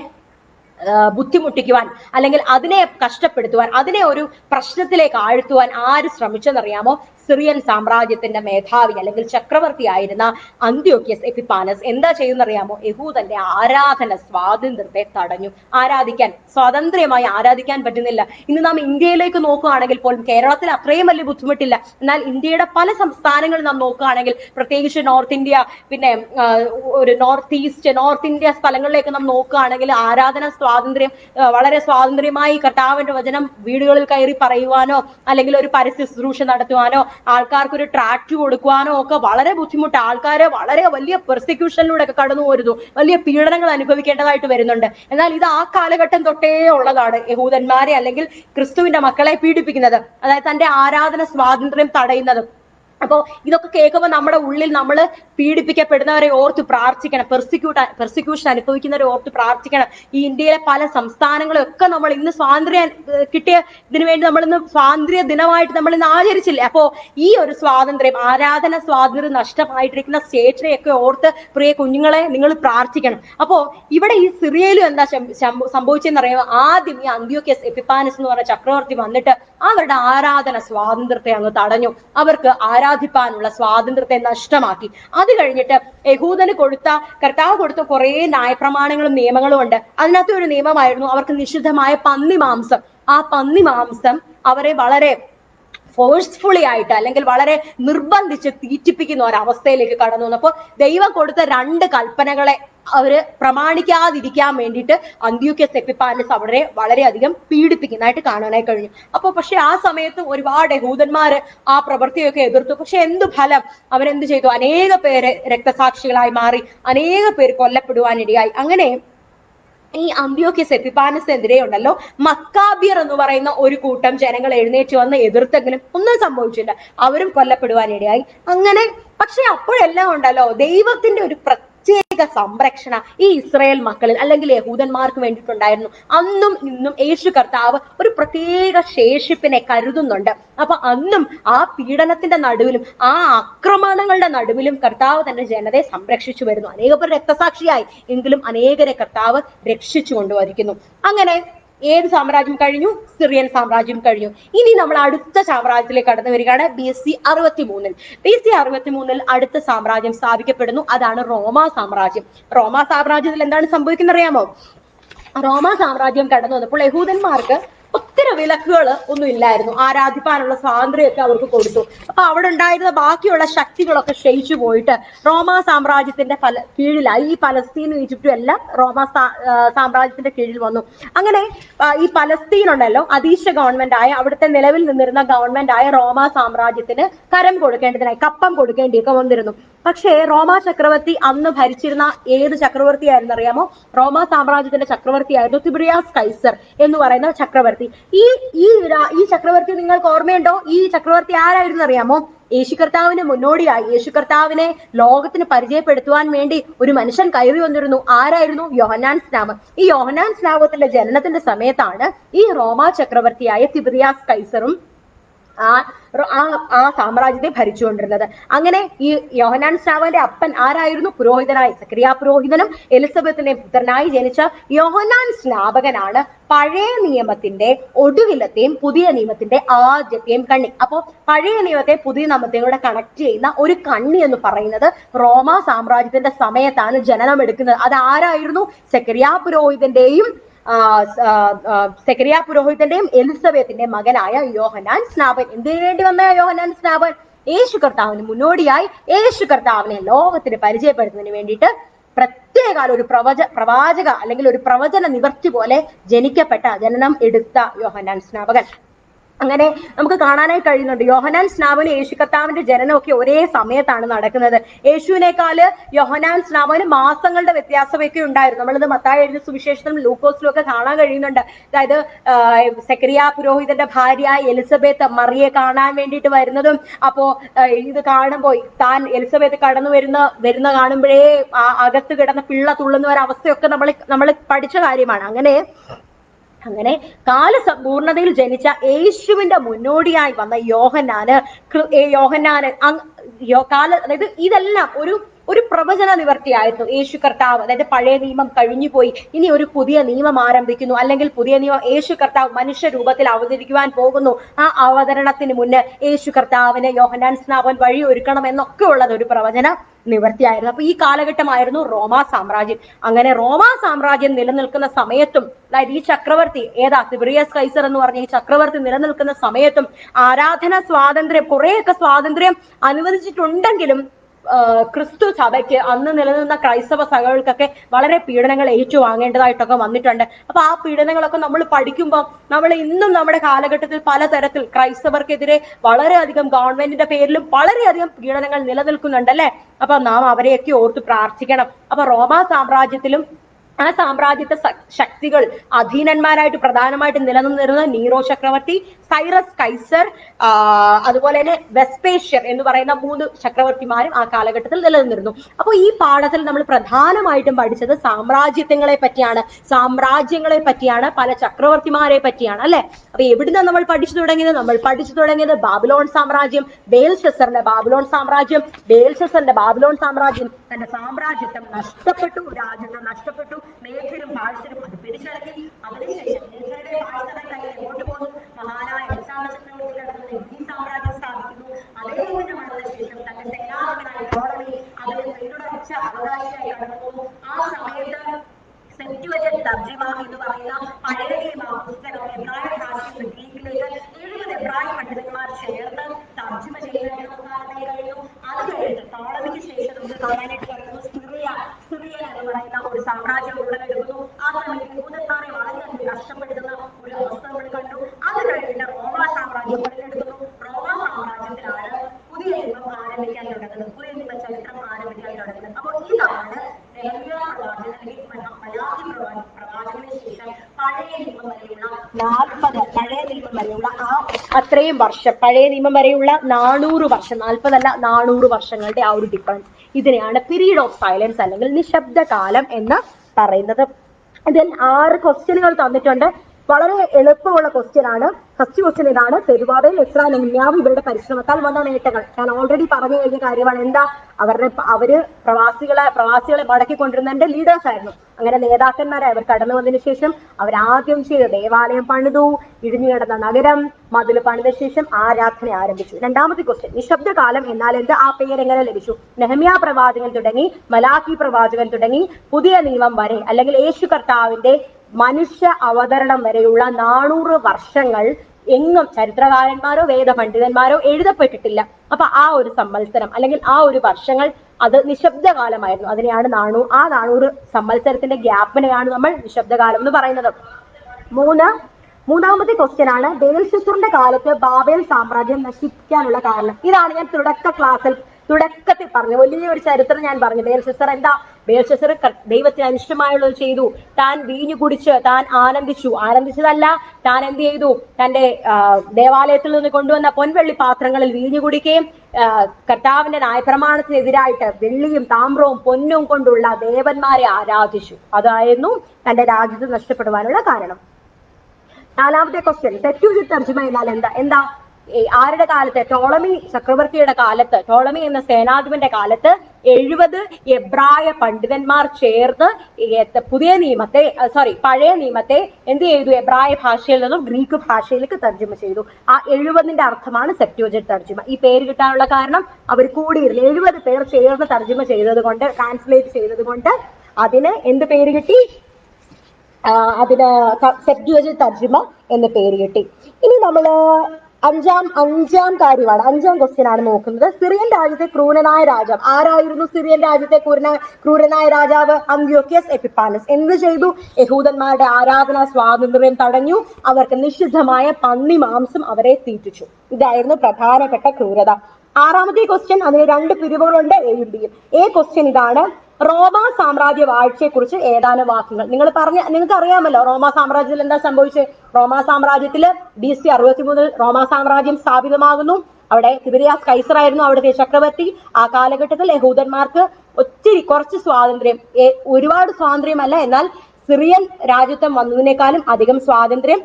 ആ, ബുദ്ധിമുട്ടിക്കുവാൻ അല്ലെങ്കിൽ അതിനെ കഷ്ടപ്പെടുത്തുവാൻ അതിനെ ഒരു പ്രശ്നത്തിലേക്ക് ആഴ്ത്തുവാൻ ആര് ശ്രമിച്ചെന്നറിയാമോ സിറിയൻ സാമ്രാജ്യത്തിന്റെ മേധാവി അല്ലെങ്കിൽ ചക്രവർത്തി ആയിരുന്ന അന്ത്യോക്യസ് എപ്പിപ്പാനസ് എന്താ ചെയ്യുന്നറിയാമോ യഹൂദന്റെ ആരാധന സ്വാതന്ത്ര്യത്തെ തടഞ്ഞു ആരാധിക്കാൻ സ്വാതന്ത്ര്യമായി ആരാധിക്കാൻ പറ്റുന്നില്ല ഇന്ന് നാം ഇന്ത്യയിലേക്ക് നോക്കുകയാണെങ്കിൽ പോലും കേരളത്തിൽ അത്രയും വലിയ ബുദ്ധിമുട്ടില്ല എന്നാൽ ഇന്ത്യയുടെ പല സംസ്ഥാനങ്ങളിൽ നാം നോക്കുകയാണെങ്കിൽ പ്രത്യേകിച്ച് നോർത്ത് ഇന്ത്യ പിന്നെ ആ, ഒരു നോർത്ത് ഈസ്റ്റ് നോർത്ത് ഇന്ത്യ സ്ഥലങ്ങളിലേക്ക് നാം നോക്കുകയാണെങ്കിൽ ആരാധന സ്വാതന്ത്ര്യം ആ, വളരെ സ്വാതന്ത്ര്യമായി കർത്താവിന്റെ വചനം വീടുകളിൽ കയറി പറയുവാനോ അല്ലെങ്കിൽ ഒരു പരസ്യ ശുശ്രൂഷ നടത്തുവാനോ ആൾക്കാർക്ക് ഒരു ട്രാക്ട് കൊടുക്കുവാനോ ഒക്കെ വളരെ ബുദ്ധിമുട്ട് ആൾക്കാരെ വളരെ വലിയ പെർസിക്യൂഷനിലൂടെ ഒക്കെ കടന്നു പോരുന്നു വലിയ പീഡനങ്ങൾ അനുഭവിക്കേണ്ടതായിട്ട് വരുന്നുണ്ട് എന്നാൽ ഇത് ആ കാലഘട്ടം തൊട്ടേ ഉള്ളതാണ് യഹൂദന്മാരെ അല്ലെങ്കിൽ ക്രിസ്തുവിന്റെ മക്കളെ പീഡിപ്പിക്കുന്നത് അതായത് തന്റെ ആരാധന സ്വാതന്ത്ര്യം തടയുന്നത് അപ്പോ ഇതൊക്കെ കേൾക്കുമ്പോൾ നമ്മുടെ ഉള്ളിൽ നമ്മൾ പീഡിപ്പിക്കപ്പെടുന്നവരെ ഓർത്ത് പ്രാർത്ഥിക്കണം പെർസിക്യൂട്ട് പെർസിക്യൂഷൻ അനുഭവിക്കുന്നവരെ ഓർത്ത് പ്രാർത്ഥിക്കണം ഈ ഇന്ത്യയിലെ പല സംസ്ഥാനങ്ങളൊക്കെ നമ്മൾ ഇന്ന് സ്വാതന്ത്ര്യം ഏഹ് കിട്ടിയ ഇതിനു വേണ്ടി നമ്മൾ ഇന്ന് സ്വാതന്ത്ര്യ ദിനമായിട്ട് നമ്മൾ ഇന്ന് ആചരിച്ചില്ലേ അപ്പോ ഈ ഒരു സ്വാതന്ത്ര്യം ആരാധന സ്വാതന്ത്ര്യം നഷ്ടമായിട്ടിരിക്കുന്ന സ്റ്റേറ്റിനെയൊക്കെ ഓർത്ത് പ്രിയ കുഞ്ഞുങ്ങളെ നിങ്ങൾ പ്രാർത്ഥിക്കണം അപ്പോ ഇവിടെ ഈ സിറിയയിലും എന്താ ശം- ശം- സംഭവിച്ചതെന്ന് അറിയാമോ ആദ്യം ഈ അന്ത്യോക്യസ് എപ്പിപ്പാനസ് എന്ന് പറഞ്ഞ ചക്രവർത്തി വന്നിട്ട് അവരുടെ ആരാധന സ്വാതന്ത്ര്യത്തെ അങ്ങ് തടഞ്ഞു അവർക്ക് ആരാധിപ്പാനുള്ള സ്വാതന്ത്ര്യത്തെ നഷ്ടമാക്കി അത് കഴിഞ്ഞിട്ട് യഹൂദന് കൊടുത്ത കർത്താവ് കൊടുത്ത കുറെ ന്യായപ്രമാണങ്ങളും നിയമങ്ങളും ഉണ്ട് അതിനകത്ത് ഒരു നിയമമായിരുന്നു അവർക്ക് നിഷിദ്ധമായ പന്നി മാംസം ആ പന്നി മാംസം അവരെ വളരെ ഫോഴ്സ്ഫുള്ളി ആയിട്ട് അല്ലെങ്കിൽ വളരെ നിർബന്ധിച്ച് തീറ്റിപ്പിക്കുന്ന ഒരവസ്ഥയിലേക്ക് കടന്നു വന്നു അപ്പോൾ ദൈവം കൊടുത്ത രണ്ട് കൽപ്പനകളെ അവര് പ്രമാണിക്കാതിരിക്കാൻ വേണ്ടിയിട്ട് അന്ത്യോക്യസ് എപ്പിപ്പാനസ് അവരെ വളരെയധികം പീഡിപ്പിക്കുന്നതായിട്ട് കാണാനായി കഴിഞ്ഞു അപ്പൊ പക്ഷെ ആ സമയത്ത് ഒരുപാട് യഹൂദന്മാര് ആ പ്രവൃത്തിയൊക്കെ എതിർത്തു പക്ഷെ എന്ത് ഫലം അവരെന്ത് ചെയ്തു അനേക പേര് രക്തസാക്ഷികളായി മാറി അനേക പേര് കൊല്ലപ്പെടുവാനിടയായി അങ്ങനെ ഈ അന്ത്യോക്യസ് എപ്പിപ്പാനസിനെതിരെ ഉണ്ടല്ലോ മക്കാബിയർ എന്ന് പറയുന്ന ഒരു കൂട്ടം ജനങ്ങൾ എഴുന്നേറ്റ് വന്ന് എതിർത്തെങ്കിലും ഒന്നും സംഭവിച്ചില്ല അവരും കൊല്ലപ്പെടുവാനിടയായി അങ്ങനെ പക്ഷെ അപ്പോഴെല്ലാം ഉണ്ടല്ലോ ദൈവത്തിന്റെ ഒരു പ്രത്യേക പ്രത്യേക സംരക്ഷണ ഈ ഇസ്രായേൽ മക്കളിൽ അല്ലെങ്കിൽ യഹൂദന്മാർക്ക് വേണ്ടിയിട്ടുണ്ടായിരുന്നു അന്നും ഇന്നും യേശു കർത്താവ് ഒരു പ്രത്യേക ശേഷിപ്പിനെ കരുതുന്നുണ്ട് അപ്പൊ അന്നും ആ പീഡനത്തിന്റെ നടുവിലും ആ ആക്രമണങ്ങളുടെ നടുവിലും കർത്താവ് തന്റെ ജനതയെ സംരക്ഷിച്ചു വരുന്നു അനേക പേർ രക്തസാക്ഷിയായി എങ്കിലും അനേകരെ കർത്താവ് രക്ഷിച്ചു കൊണ്ടുവരിക്കുന്നു അങ്ങനെ ഏത് സാമ്രാജ്യം കഴിഞ്ഞു സിറിയൻ സാമ്രാജ്യം കഴിഞ്ഞു ഇനി നമ്മൾ അടുത്ത സാമ്രാജ്യത്തിലേക്ക് കടന്നു വരികയാണ് ബി എസ് സി അറുപത്തി മൂന്നിൽ ബി സി അറുപത്തി മൂന്നിൽ അടുത്ത സാമ്രാജ്യം സ്ഥാപിക്കപ്പെടുന്നു അതാണ് റോമ സാമ്രാജ്യം റോമ സാമ്രാജ്യത്തിൽ എന്താണ് സംഭവിക്കുന്നത് അറിയാമോ റോമ സാമ്രാജ്യം കടന്നു വന്നപ്പോൾ യഹൂദന്മാർക്ക് ഒത്തിരി വിലക്കുകൾ ഒന്നും ഇല്ലായിരുന്നു ആരാധിക്കാനുള്ള സ്വാതന്ത്ര്യമൊക്കെ അവർക്ക് കൊടുത്തു അപ്പൊ അവിടെ ഉണ്ടായിരുന്ന ബാക്കിയുള്ള ശക്തികളൊക്കെ ക്ഷയിച്ചു പോയിട്ട് റോമ സാമ്രാജ്യത്തിന്റെ ഫല കീഴിലായി ഈ പലസ്തീനും ഈജിപ്തും എല്ലാം റോമ സാ- ആ, സാമ്രാജ്യത്തിന്റെ കീഴിൽ വന്നു അങ്ങനെ ആ, ഈ പലസ്തീൻ ഉണ്ടല്ലോ അതീശ ഗവൺമെന്റ് ആയ അവിടുത്തെ നിലവിൽ നിന്നിരുന്ന ഗവൺമെന്റ് ആയ റോമ സാമ്രാജ്യത്തിന് കരം കൊടുക്കേണ്ടതിനായി കപ്പം കൊടുക്കേണ്ടിയൊക്കെ വന്നിരുന്നു പക്ഷേ റോമ ചക്രവർത്തി അന്ന് ഭരിച്ചിരുന്ന ഏത് ചക്രവർത്തിയായിരുന്നു അറിയാമോ റോമ സാമ്രാജ്യത്തിന്റെ ചക്രവർത്തിയായിരുന്നു തിബിറിയാസ് കൈസർ എന്ന് പറയുന്ന ചക്രവർത്തി ഈ ഈ രാ- ഈ ചക്രവർത്തി നിങ്ങൾക്ക് ഓർമ്മയുണ്ടോ ഈ ചക്രവർത്തി ആരായിരുന്നു അറിയാമോ യേശു കർത്താവിന് മുന്നോടിയായി യേശു കർത്താവിനെ ലോകത്തിന് പരിചയപ്പെടുത്തുവാൻ വേണ്ടി ഒരു മനുഷ്യൻ കയറി വന്നിരുന്നു ആരായിരുന്നു യോഹനാൻ സ്നാമം ഈ യോഹനാൻ സ്നാമത്തിന്റെ ജനനത്തിന്റെ സമയത്താണ് ഈ റോമ ചക്രവർത്തിയായ തിബിറിയാസ് കൈസറും ആ റോ- ആ ആ സാമ്രാജ്യത്തെ ഭരിച്ചുകൊണ്ടിരുന്നത് അങ്ങനെ ഈ യോഹനാൻ സ്നാവന്റെ അപ്പൻ ആരായിരുന്നു പുരോഹിതനായി സക്രിയ പുരോഹിതനും എലിസബത്തിന്റെയും പുത്രനായി ജനിച്ച യോഹനാൻ സ്നാപകനാണ് പഴയ നിയമത്തിന്റെ ഒടുവിലത്തെയും പുതിയ നിയമത്തിന്റെ ആദ്യത്തെയും കണ്ണി അപ്പോ പഴയ നിയമത്തെ പുതിയ നിയമത്തെയും കൂടെ കണക്ട് ചെയ്യുന്ന ഒരു കണ്ണി എന്ന് പറയുന്നത് റോമ സാമ്രാജ്യത്തിന്റെ സമയത്താണ് ജനനം എടുക്കുന്നത് അത് ആരായിരുന്നു സക്രിയ പുരോഹിതന്റെയും ആ, ആ, ആ, സെക്രിയ പുരോഹിതന്റെയും എലിസബത്തിന്റെയും മകനായ യോഹനാൻ സ്നാപൻ എന്തിനു വേണ്ടി വന്ന യോഹനാൻ സ്നാപൻ യേശു കർത്താവിന് മുന്നോടിയായി യേശു കർത്താവിനെ ലോകത്തിന് പരിചയപ്പെടുത്തുന്നതിന് വേണ്ടിയിട്ട് പ്രത്യേക ഒരു പ്രവച പ്രവാചക അല്ലെങ്കിൽ ഒരു പ്രവചന നിവർത്തി പോലെ ജനിക്കപ്പെട്ട ജനനം എടുത്ത യോഹനാൻ സ്നാപകൻ അങ്ങനെ നമുക്ക് കാണാനായി കഴിയുന്നുണ്ട് യോഹനാൻ സ്നാപന് യേശു കർത്താവിന്റെ ജനനമൊക്കെ ഒരേ സമയത്താണ് നടക്കുന്നത് യേശുവിനേക്കാള് യോഹനാൻ സ്നാപന് മാസങ്ങളുടെ വ്യത്യാസമൊക്കെ ഉണ്ടായിരുന്നു നമ്മളിത് മത്തായി എഴുതിയ സുവിശേഷത്തിലും ലൂക്കോസിലും ഒക്കെ കാണാൻ കഴിയുന്നുണ്ട് അതായത് ആഹ് സെക്രിയ പുരോഹിതന്റെ ഭാര്യ എലിസബത്ത് മറിയെ കാണാൻ വേണ്ടിയിട്ട് വരുന്നതും അപ്പോ ആഹ് ഇത് കാണുമ്പോൾ താൻ എലിസബത്ത് കടന്നു വരുന്ന വരുന്ന കാണുമ്പോഴേ ആ അകത്ത് കിടന്ന പിള്ള തുള്ളുന്ന ഒരു അവസ്ഥയൊക്കെ നമ്മൾ നമ്മൾ പഠിച്ച കാര്യമാണ് അങ്ങനെ അങ്ങനെ കാലസമ്പൂർണതയിൽ ജനിച്ച യേശുവിന്റെ മുന്നോടിയായി വന്ന യോഹന്നാന് കൃ- ഏ, യോഹന്നാന് അങ്- യോ- കാല അതായത് ഇതെല്ലാം ഒരു ഒരു പ്രവചന നിവർത്തിയായിരുന്നു യേശു കർത്താവ് അതായത് പഴയ നിയമം കഴിഞ്ഞുപോയി ഇനി ഒരു പുതിയ നിയമം ആരംഭിക്കുന്നു അല്ലെങ്കിൽ പുതിയ നിയമം യേശു കർത്താവ് മനുഷ്യ രൂപത്തിൽ അവതരിക്കുവാൻ പോകുന്നു ആ അവതരണത്തിന് മുന്നേ യേശു കർത്താവിനെ യോഹനാൻ സ്നാപൻ വഴി ഒരുക്കണം എന്നൊക്കെ ഉള്ളത് ഒരു പ്രവചന നിവർത്തിയായിരുന്നു അപ്പൊ ഈ കാലഘട്ടമായിരുന്നു റോമാ സാമ്രാജ്യം അങ്ങനെ റോമാ സാമ്രാജ്യം നിലനിൽക്കുന്ന സമയത്തും അതായത് ഈ ചക്രവർത്തി ഏതാ സിബിറിയസ് കൈസർ എന്ന് പറഞ്ഞ ഈ ചക്രവർത്തി നിലനിൽക്കുന്ന സമയത്തും ആരാധന സ്വാതന്ത്ര്യം കുറെയൊക്കെ സ്വാതന്ത്ര്യം അനുവദിച്ചിട്ടുണ്ടെങ്കിലും ആ, ക്രിസ്തു സഭയ്ക്ക് അന്ന് നിലനിന്ന ക്രൈസ്തവ സഭകൾക്കൊക്കെ വളരെ പീഡനങ്ങൾ ഏറ്റുവാങ്ങേണ്ടതായിട്ടൊക്കെ വന്നിട്ടുണ്ട് അപ്പൊ ആ പീഡനങ്ങളൊക്കെ നമ്മൾ പഠിക്കുമ്പോൾ നമ്മൾ ഇന്നും നമ്മുടെ കാലഘട്ടത്തിൽ പലതരത്തിൽ ക്രൈസ്തവർക്കെതിരെ വളരെയധികം ഗവൺമെന്റിന്റെ പേരിലും വളരെയധികം പീഡനങ്ങൾ നിലനിൽക്കുന്നുണ്ട് അല്ലെ അപ്പൊ നാം അവരെയൊക്കെ ഓർത്ത് പ്രാർത്ഥിക്കണം അപ്പൊ റോമാ സാമ്രാജ്യത്തിലും ആ സാമ്രാജ്യത്തെ സ- ശക്തികൾ അധീനന്മാരായിട്ട് പ്രധാനമായിട്ട് നിലനിന്നിരുന്ന നീറോ ചക്രവർത്തി സൈറസ് കൈസർ ആ, അതുപോലെ തന്നെ വെസ്പേഷ്യർ എന്ന് പറയുന്ന മൂന്ന് ചക്രവർത്തിമാരും ആ കാലഘട്ടത്തിൽ നിലനിന്നിരുന്നു അപ്പോൾ ഈ പാഠത്തിൽ നമ്മൾ പ്രധാനമായിട്ടും പഠിച്ചത് സാമ്രാജ്യത്വങ്ങളെ പറ്റിയാണ് സാമ്രാജ്യങ്ങളെ പറ്റിയാണ് പല ചക്രവർത്തിമാരെ പറ്റിയാണ് അല്ലെ അപ്പൊ എവിടുന്ന നമ്മൾ പഠിച്ചു തുടങ്ങിയത് നമ്മൾ പഠിച്ചു തുടങ്ങിയത് ബാബിലോൺ സാമ്രാജ്യം ബേൽഷസറിന്റെ ബാബിലോൺ സാമ്രാജ്യം ബേൽഷസറിന്റെ ബാബിലോൺ സാമ്രാജ്യം തന്റെ സാമ്രാജ്യത്വം നഷ്ടപ്പെട്ടു രാജ്യത്വം നഷ്ടപ്പെട്ടു മേഘരും പാഴ്സരും അത് പിടിച്ചടക്കി അതിനുശേഷം മേഘരുടെ പാഴ്സയുടെ കയ്യിൽ എങ്ങോട്ട് പോകുന്നു മഹാനായ ചക്രവർത്തി കടന്ന് ഈ സാമ്രാജ്യം സ്ഥാപിക്കുന്നു അതേപോലെ വന്നതിന് ശേഷം തന്റെ സേനാധിപനായ ടോളമി അതിനെ പിന്തുടർച്ച അവകാശിയായി കടന്നു പോകുന്നു ആ സമയത്ത് സെന്റുവറ്റൽ തർജിമ എന്ന് പറയുന്ന പഴയ നിയമ പുസ്തകം എബ്രായ ഭാഷയിൽ ഗ്രീക്കിലേക്ക് എഴുപത് എബ്രായ പണ്ഡിതന്മാർ ചേർന്ന് തർജ്ജിമ ചെയ്യാനായിട്ട് നമുക്ക് കാണാനായി കഴിഞ്ഞു അത് കഴിഞ്ഞിട്ട് ടോളമിക്ക് ശേഷം നമുക്ക് കാണാനായിട്ട് കഴിയുന്നു സിറിയ സിറിയ എന്ന് പറയുന്ന ഒരു സാമ്രാജ്യം ഉടലെടുക്കുന്നു ആ സമയത്ത് യൂതന്മാരെ വളരെയധികം കഷ്ടപ്പെടുത്തുന്ന ഒരു അവസ്ഥ നമ്മൾ കണ്ടു അത് കഴിഞ്ഞിട്ട് റോമ സാമ്രാജ്യം ഉടലെടുക്കുന്നു റോമ സാമ്രാജ്യത്തിലാണ് പുതിയ നിയമം ആരംഭിക്കാൻ തുടങ്ങുന്നത് പുതിയ നിയമ ചരിത്രം ആരംഭിക്കാൻ തുടങ്ങുന്നത് അപ്പോൾ ഇതാണ് നെഹമ്യാ പ്രവാചകൻ അല്ലെങ്കിൽ മല- മലാക്കി പ്രവാ- പ്രവാചകന് ശേഷം പഴയ നിയമം വരെയുള്ള നാൽപ്പത് പഴയ നിയമം വരെയുള്ള ആ അത്രയും വർഷം പഴയ നിയമം വരെയുള്ള നാനൂറ് വർഷം നാൽപ്പതല്ല നാനൂറ് വർഷങ്ങളുടെ ആ ഒരു ഡിഫറൻസ് ഇതിനെയാണ് പീരീഡ് ഓഫ് സൈലൻസ് അല്ലെങ്കിൽ നിശബ്ദ കാലം എന്ന് പറയുന്നത് ഇതിൽ ആറ് ക്വസ്റ്റ്യനുകൾ തന്നിട്ടുണ്ട് വളരെ എളുപ്പമുള്ള ക്വസ്റ്റ്യൻ ആണ് ഫസ്റ്റ് ക്വസ്റ്റ്യൻ ഇതാണ് തെരുവാതയിൽ എത്ര നെഹ്മ്യാവ് ഇവരുടെ പരിശ്രമത്താൽ വന്ന നേട്ടങ്ങൾ ഞാൻ ഓൾറെഡി പറഞ്ഞു കഴിഞ്ഞ കാര്യമാണ് എന്താ അവരുടെ പ- അവര് പ്രവാസികളെ പ്രവാസികളെ മടക്കി കൊണ്ടിരുന്നതിന്റെ ലീഡേഴ്സ് ആയിരുന്നു അങ്ങനെ നേതാക്കന്മാരായി അവർ കടന്നു വന്നതിന് ശേഷം അവർ ആദ്യം ചെയ്ത ദേവാലയം പണിതു ഇടിഞ്ഞു കിടന്ന നഗരം മതിൽ പണിത ശേഷം ആരാധന ആരംഭിച്ചു രണ്ടാമത്തെ ക്വസ്റ്റ്യൻ നിശബ്ദ കാലം എന്നാൽ എന്ത് ആ പേര് എങ്ങനെ ലഭിച്ചു നെഹമ്യ പ്രവാചകൻ തുടങ്ങി മലാഖി പ്രവാചകൻ തുടങ്ങി പുതിയ നിയമം വരെ അല്ലെങ്കിൽ യേശു കർത്താവിന്റെ മനുഷ്യ അവതരണം വരെയുള്ള നാനൂറ് വർഷങ്ങൾ എങ്ങും ചരിത്രകാരന്മാരോ വേദപണ്ഡിതന്മാരോ എഴുതപ്പെട്ടിട്ടില്ല അപ്പൊ ആ ഒരു സംവത്സരം അല്ലെങ്കിൽ ആ ഒരു വർഷങ്ങൾ അത് നിശബ്ദകാലമായിരുന്നു അതിനെയാണ് നാണു ആ നാനൂറ് സംവത്സരത്തിന്റെ ഗ്യാപ്പിനെയാണ് നമ്മൾ നിശബ്ദകാലം എന്ന് പറയുന്നത് മൂന്ന് മൂന്നാമത്തെ ക്വസ്റ്റ്യൻ ആണ് ബേൽഷസറിന്റെ കാലത്ത് ബാബേൽ സാമ്രാജ്യം നശിപ്പിക്കാനുള്ള കാരണം ഇതാണ് ഞാൻ തുടക്ക ക്ലാസ്സിൽ തുടക്കത്തിൽ പറഞ്ഞു വലിയ ഒരു ചരിത്രം ഞാൻ പറഞ്ഞു ബേൽഷസർ എന്താ ബേൽഷസർ ക- ദൈവത്തിന് അനിഷ്ടമായുള്ളത് ചെയ്തു താൻ വീഞ്ഞു കുടിച്ച് താൻ ആനന്ദിച്ചു ആനന്ദിച്ചതല്ല താൻ എന്ത് ചെയ്തു തന്റെ ആ, ദേവാലയത്തിൽ നിന്ന് കൊണ്ടുവന്ന പൊൻവെള്ളി പാത്രങ്ങളിൽ വീഞ്ഞു കുടിക്കുകയും ആ, കർത്താവിന്റെ ന്യായപ്രമാണത്തിനെതിരായിട്ട് വെള്ളിയും താമ്രവും പൊന്നും കൊണ്ടുള്ള ദേവന്മാരെ ആരാധിച്ചു അതായിരുന്നു തന്റെ രാജ്യത്ത് നഷ്ടപ്പെടുവാനുള്ള കാരണം നാലാമത്തെ ക്വസ്റ്റ്യൻ തെറ്റുചി തർജ്ജമ എന്നാൽ എന്താ എന്താ ഈ ആരുടെ കാലത്ത് ടോളമി ചക്രവർത്തിയുടെ കാലത്ത് ടോളമി എന്ന സേനാധിപന്റെ കാലത്ത് എഴുപത് എബ്രായ പണ്ഡിതന്മാർ ചേർന്ന് ഈ എത്ത- പുതിയ നിയമത്തെ സോറി പഴയ നിയമത്തെ എന്ത് ചെയ്തു എബ്രായ ഭാഷയിൽ നിന്നും ഗ്രീക്ക് ഭാഷയിലേക്ക് തർജ്ജമ ചെയ്തു ആ എഴുപതിന്റെ അർത്ഥമാണ് സെപ്റ്റോജറ്റ് തർജ്ജമ ഈ പേര് കിട്ടാനുള്ള കാരണം അവർ കൂടിയിരുന്നു എഴുപത് പേർ ചേർന്ന് തർജ്ജമ ചെയ്തത് കൊണ്ട് ട്രാൻസ്ലേറ്റ് ചെയ്തത് കൊണ്ട് അതിന് എന്ത് പേര് കിട്ടി ആ, അതിന് സെപ്റ്റുവജ് തർജ്ജിമ എന്ന് പേര് കിട്ടി ഇനി നമ്മൾ അഞ്ചാം അഞ്ചാം കാര്യമാണ് അഞ്ചാം ക്വസ്റ്റ്യൻ ആണ് നോക്കുന്നത് സിറിയൻ രാജ്യത്തെ ക്രൂരനായ രാജാവ് ആരായിരുന്നു സിറിയൻ രാജ്യത്തെ ക്രൂരനായ ക്രൂരനായ രാജാവ് അന്ത്യോക്യസ് എപ്പിപ്പാനസ് എന്ത് ചെയ്തു യഹൂദന്മാരുടെ ആരാധനാ സ്വാതന്ത്ര്യം തടഞ്ഞു അവർക്ക് നിഷിദ്ധമായ പന്നി മാംസം അവരെ തീറ്റിച്ചു ഇതായിരുന്നു പ്രധാനപ്പെട്ട ക്രൂരത ആറാമത്തെ ക്വസ്റ്റ്യൻ അതിന് രണ്ട് പിരിവുകളുണ്ട് എയും ബിയും എ ക്വസ്റ്റ്യൻ ഇതാണ് റോമ സാമ്രാജ്യ വാഴ്ചയെ കുറിച്ച് ഏതാനും വാക്കുകൾ നിങ്ങൾ പറഞ്ഞ നിങ്ങൾക്ക് അറിയാമല്ലോ റോമ സാമ്രാജ്യത്തിൽ എന്താ സംഭവിച്ചത് റോമ സാമ്രാജ്യത്തില് ബി സി അറുപത്തി മൂന്നിൽ റോമ സാമ്രാജ്യം സ്ഥാപിതമാകുന്നു അവിടെ തിബിരിയാസ് കൈസറായിരുന്നു അവിടുത്തെ ചക്രവർത്തി ആ കാലഘട്ടത്തിൽ യഹൂദന്മാർക്ക് ഒത്തിരി കുറച്ച് സ്വാതന്ത്ര്യം ഏ- ഒരുപാട് സ്വാതന്ത്ര്യമല്ല എന്നാൽ സിറിയൻ രാജ്യത്വം വന്നതിനേക്കാളും അധികം സ്വാതന്ത്ര്യം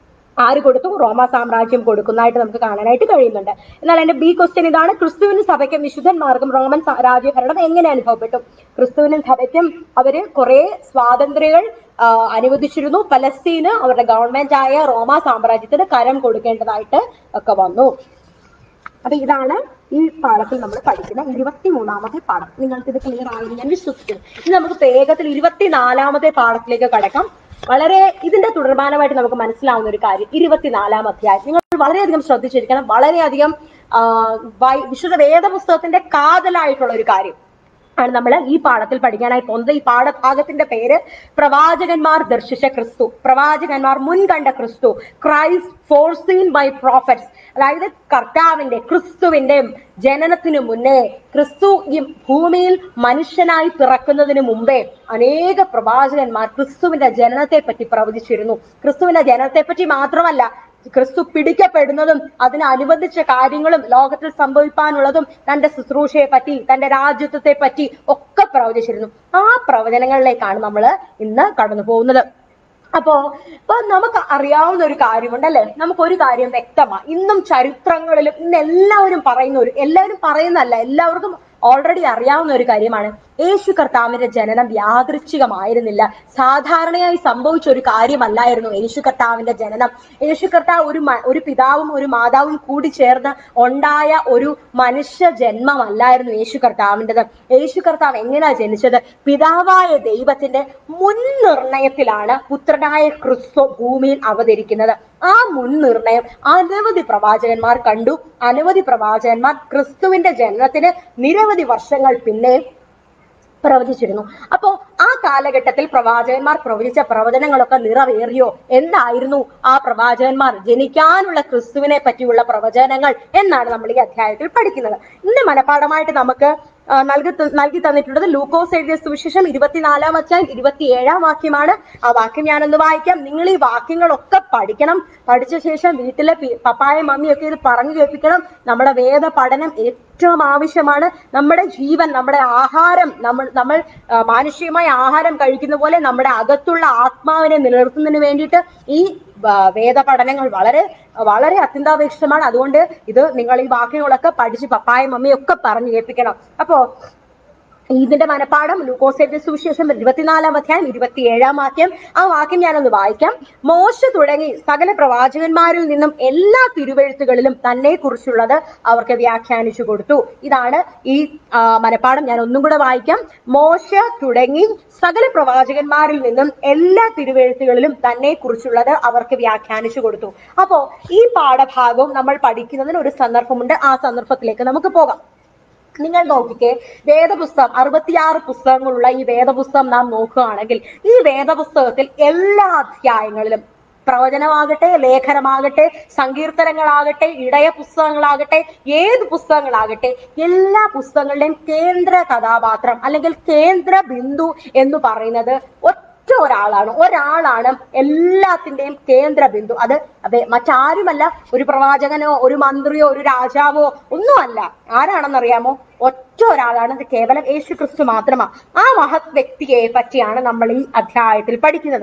ആര് കൊടുത്തു റോമ സാമ്രാജ്യം കൊടുക്കുന്നതായിട്ട് നമുക്ക് കാണാനായിട്ട് കഴിയുന്നുണ്ട് എന്നാൽ എന്റെ ബി ക്വസ്റ്റ്യൻ ഇതാണ് ക്രിസ്തുവിനും സഭയ്ക്കും വിശുദ്ധന്മാർക്കും റോമൻ സ- രാജ്യഭരണം എങ്ങനെ അനുഭവപ്പെട്ടു ക്രിസ്തുവിനും സഭയ്ക്കും അവര് കുറെ സ്വാതന്ത്ര്യങ്ങൾ ആ, അനുവദിച്ചിരുന്നു പലസ്തീന് അവരുടെ ഗവൺമെന്റ് ആയ റോമ സാമ്രാജ്യത്തിന് കരം കൊടുക്കേണ്ടതായിട്ട് ഒക്കെ വന്നു അപ്പൊ ഇതാണ് ഈ പാഠത്തിൽ നമ്മൾ പഠിക്കുന്ന ഇരുപത്തി മൂന്നാമത്തെ പാഠം നിങ്ങൾക്ക് ഇത് ക്ലിയർ ആണെന്ന് ഞാൻ വിശ്വസിക്കുന്നു ഇനി നമുക്ക് വേഗത്തിൽ ഇരുപത്തിനാലാമത്തെ പാഠത്തിലേക്ക് കടക്കാം വളരെ ഇതിന്റെ തുടർമാനമായിട്ട് നമുക്ക് മനസ്സിലാവുന്ന ഒരു കാര്യം ഇരുപത്തിനാലാം അധ്യായം നിങ്ങൾ വളരെയധികം ശ്രദ്ധിച്ചിരിക്കണം വളരെയധികം ആ, വൈ- വിശുദ്ധ വേദപുസ്തകത്തിന്റെ കാതലായിട്ടുള്ള ഒരു കാര്യം ആണ് നമ്മൾ ഈ പാഠത്തിൽ പഠിക്കാനായി പോകുന്നത് ഈ പാഠഭാഗത്തിന്റെ പേര് പ്രവാചകന്മാർ ദർശിച്ച ക്രിസ്തു പ്രവാചകന്മാർ മുൻകണ്ട ക്രിസ്തു ക്രൈസ്റ്റ് ഫോർസീൻ ബൈ പ്രോഫറ്റ്സ് അതായത് കർത്താവിന്റെ ക്രിസ്തുവിന്റെ ജനനത്തിനു മുന്നേ ക്രിസ്തു ഈ ഭൂമിയിൽ മനുഷ്യനായി പിറക്കുന്നതിന് മുമ്പേ അനേക പ്രവാചകന്മാർ ക്രിസ്തുവിന്റെ ജനനത്തെ പറ്റി പ്രവചിച്ചിരുന്നു ക്രിസ്തുവിന്റെ ജനനത്തെ പറ്റി മാത്രമല്ല ക്രിസ്തു പിടിക്കപ്പെടുന്നതും അതിനനുബന്ധിച്ച കാര്യങ്ങളും ലോകത്തിൽ സംഭവിക്കാനുള്ളതും തന്റെ ശുശ്രൂഷയെ പറ്റി തന്റെ രാജ്യത്വത്തെ പറ്റി ഒക്കെ പ്രവചിച്ചിരുന്നു ആ പ്രവചനങ്ങളിലേക്കാണ് നമ്മൾ ഇന്ന് കടന്നു പോകുന്നത് അപ്പോ ഇപ്പൊ നമുക്ക് അറിയാവുന്ന ഒരു കാര്യമുണ്ട് അല്ലെ നമുക്ക് ഒരു കാര്യം വ്യക്തമാണ് ഇന്നും ചരിത്രങ്ങളിലും ഇന്ന് എല്ലാവരും പറയുന്ന ഒരു എല്ലാവരും പറയുന്നല്ല എല്ലാവർക്കും ഓൾറെഡി അറിയാവുന്ന ഒരു കാര്യമാണ് യേശു കർത്താവിന്റെ ജനനം യാദൃച്ഛികമായിരുന്നില്ല സാധാരണയായി സംഭവിച്ച ഒരു കാര്യമല്ലായിരുന്നു യേശു കർത്താവിന്റെ ജനനം യേശു കർത്താവ് ഒരു മ- ഒരു പിതാവും ഒരു മാതാവും കൂടി ചേർന്ന് ഉണ്ടായ ഒരു മനുഷ്യ ജന്മമല്ലായിരുന്നു യേശു കർത്താവിൻ്റെത് യേശു കർത്താവ് എങ്ങനെയാ ജനിച്ചത് പിതാവായ ദൈവത്തിന്റെ മുൻ നിർണയത്തിലാണ് പുത്രനായ ക്രിസ്തു ഭൂമിയിൽ അവതരിക്കുന്നത് ആ മുൻ നിർണയം അനവധി പ്രവാചകന്മാർ കണ്ടു അനവധി പ്രവാചകന്മാർ ക്രിസ്തുവിന്റെ ജനനത്തിന് നിരവധി വർഷങ്ങൾ പിന്നെ പ്രവചിച്ചിരുന്നു അപ്പോ ആ കാലഘട്ടത്തിൽ പ്രവാചകന്മാർ പ്രവചിച്ച പ്രവചനങ്ങളൊക്കെ നിറവേറിയോ എന്തായിരുന്നു ആ പ്രവാചകന്മാർ ജനിക്കാനുള്ള ക്രിസ്തുവിനെ പറ്റിയുള്ള പ്രവചനങ്ങൾ എന്നാണ് നമ്മൾ ഈ അധ്യായത്തിൽ പഠിക്കുന്നത് ഇന്ന് മനഃപ്പാഠമായിട്ട് നമുക്ക് ആ, നൽകി ത- നൽകി തന്നിട്ടുള്ളത് ലൂക്കോസ് എഴുതിയ സുവിശേഷം ഇരുപത്തിനാലാം അച്ചാൻ ഇരുപത്തിയേഴാം വാക്യമാണ് ആ വാക്യം ഞാനൊന്ന് വായിക്കാം നിങ്ങൾ ഈ വാക്യങ്ങളൊക്കെ പഠിക്കണം പഠിച്ച ശേഷം വീട്ടിലെ പി- പപ്പായും മമ്മിയൊക്കെ ഇത് പറഞ്ഞു കേൾപ്പിക്കണം നമ്മുടെ വേദ പഠനം ഏറ്റവും ആവശ്യമാണ് നമ്മുടെ ജീവൻ നമ്മുടെ ആഹാരം നമ്മൾ നമ്മൾ ആ, മാനുഷികമായ ആഹാരം കഴിക്കുന്ന പോലെ നമ്മുടെ അകത്തുള്ള ആത്മാവിനെ നിലനിർത്തുന്നതിന് വേണ്ടിയിട്ട് ഈ ആ, വേദ പഠനങ്ങൾ വളരെ വളരെ അത്യന്താപേക്ഷിതമാണ് അതുകൊണ്ട് ഇത് നിങ്ങൾ ഈ വാക്യങ്ങളൊക്കെ പഠിച്ച് പപ്പായും മമ്മിയും ഒക്കെ പറഞ്ഞു കേൾപ്പിക്കണം അപ്പോ ഇതിന്റെ മനപ്പാഠം ലൂക്കോസേന്റെ സുവിശേഷം ഇരുപത്തിനാലാം അധ്യായം ഇരുപത്തിയേഴാം വാക്യം ആ വാക്യം ഞാനൊന്ന് വായിക്കാം മോശ തുടങ്ങി സകല പ്രവാചകന്മാരിൽ നിന്നും എല്ലാ തിരുവെഴുത്തുകളിലും തന്നെ കുറിച്ചുള്ളത് അവർക്ക് വ്യാഖ്യാനിച്ചു കൊടുത്തു ഇതാണ് ഈ ആ, മനപ്പാഠം ഞാൻ ഒന്നും കൂടെ വായിക്കാം മോശ തുടങ്ങി സകല പ്രവാചകന്മാരിൽ നിന്നും എല്ലാ തിരുവെഴുത്തുകളിലും തന്നെ കുറിച്ചുള്ളത് അവർക്ക് വ്യാഖ്യാനിച്ചു കൊടുത്തു അപ്പോ ഈ പാഠഭാഗവും നമ്മൾ പഠിക്കുന്നതിന് ഒരു സന്ദർഭമുണ്ട് ആ സന്ദർഭത്തിലേക്ക് നമുക്ക് പോകാം നിങ്ങൾ നോക്കിക്കേ വേദപുസ്തകം അറുപത്തിയാറ് പുസ്തകങ്ങളുള്ള ഈ വേദപുസ്തകം നാം നോക്കുകയാണെങ്കിൽ ഈ വേദപുസ്തകത്തിൽ എല്ലാ അധ്യായങ്ങളിലും പ്രവചനമാകട്ടെ ലേഖനമാകട്ടെ സങ്കീർത്തനങ്ങളാകട്ടെ ഇടയ പുസ്തകങ്ങളാകട്ടെ ഏത് പുസ്തകങ്ങളാകട്ടെ എല്ലാ പുസ്തകങ്ങളുടെയും കേന്ദ്ര കഥാപാത്രം അല്ലെങ്കിൽ കേന്ദ്ര ബിന്ദു എന്ന് പറയുന്നത് ഒറ്റ ഒരാളാണ് ഒരാളാണ് എല്ലാത്തിന്റെയും കേന്ദ്ര ബിന്ദു അത് അതെ മറ്റാരുമല്ല ഒരു പ്രവാചകനോ ഒരു മന്ത്രിയോ ഒരു രാജാവോ ഒന്നുമല്ല ആരാണെന്നറിയാമോ ഒറ്റ ഒരാളാണ് അത് കേവലം യേശു ക്രിസ്തു മാത്രമാണ് ആ മഹത് വ്യക്തിയെ പറ്റിയാണ് നമ്മൾ ഈ അധ്യായത്തിൽ പഠിക്കുന്നത്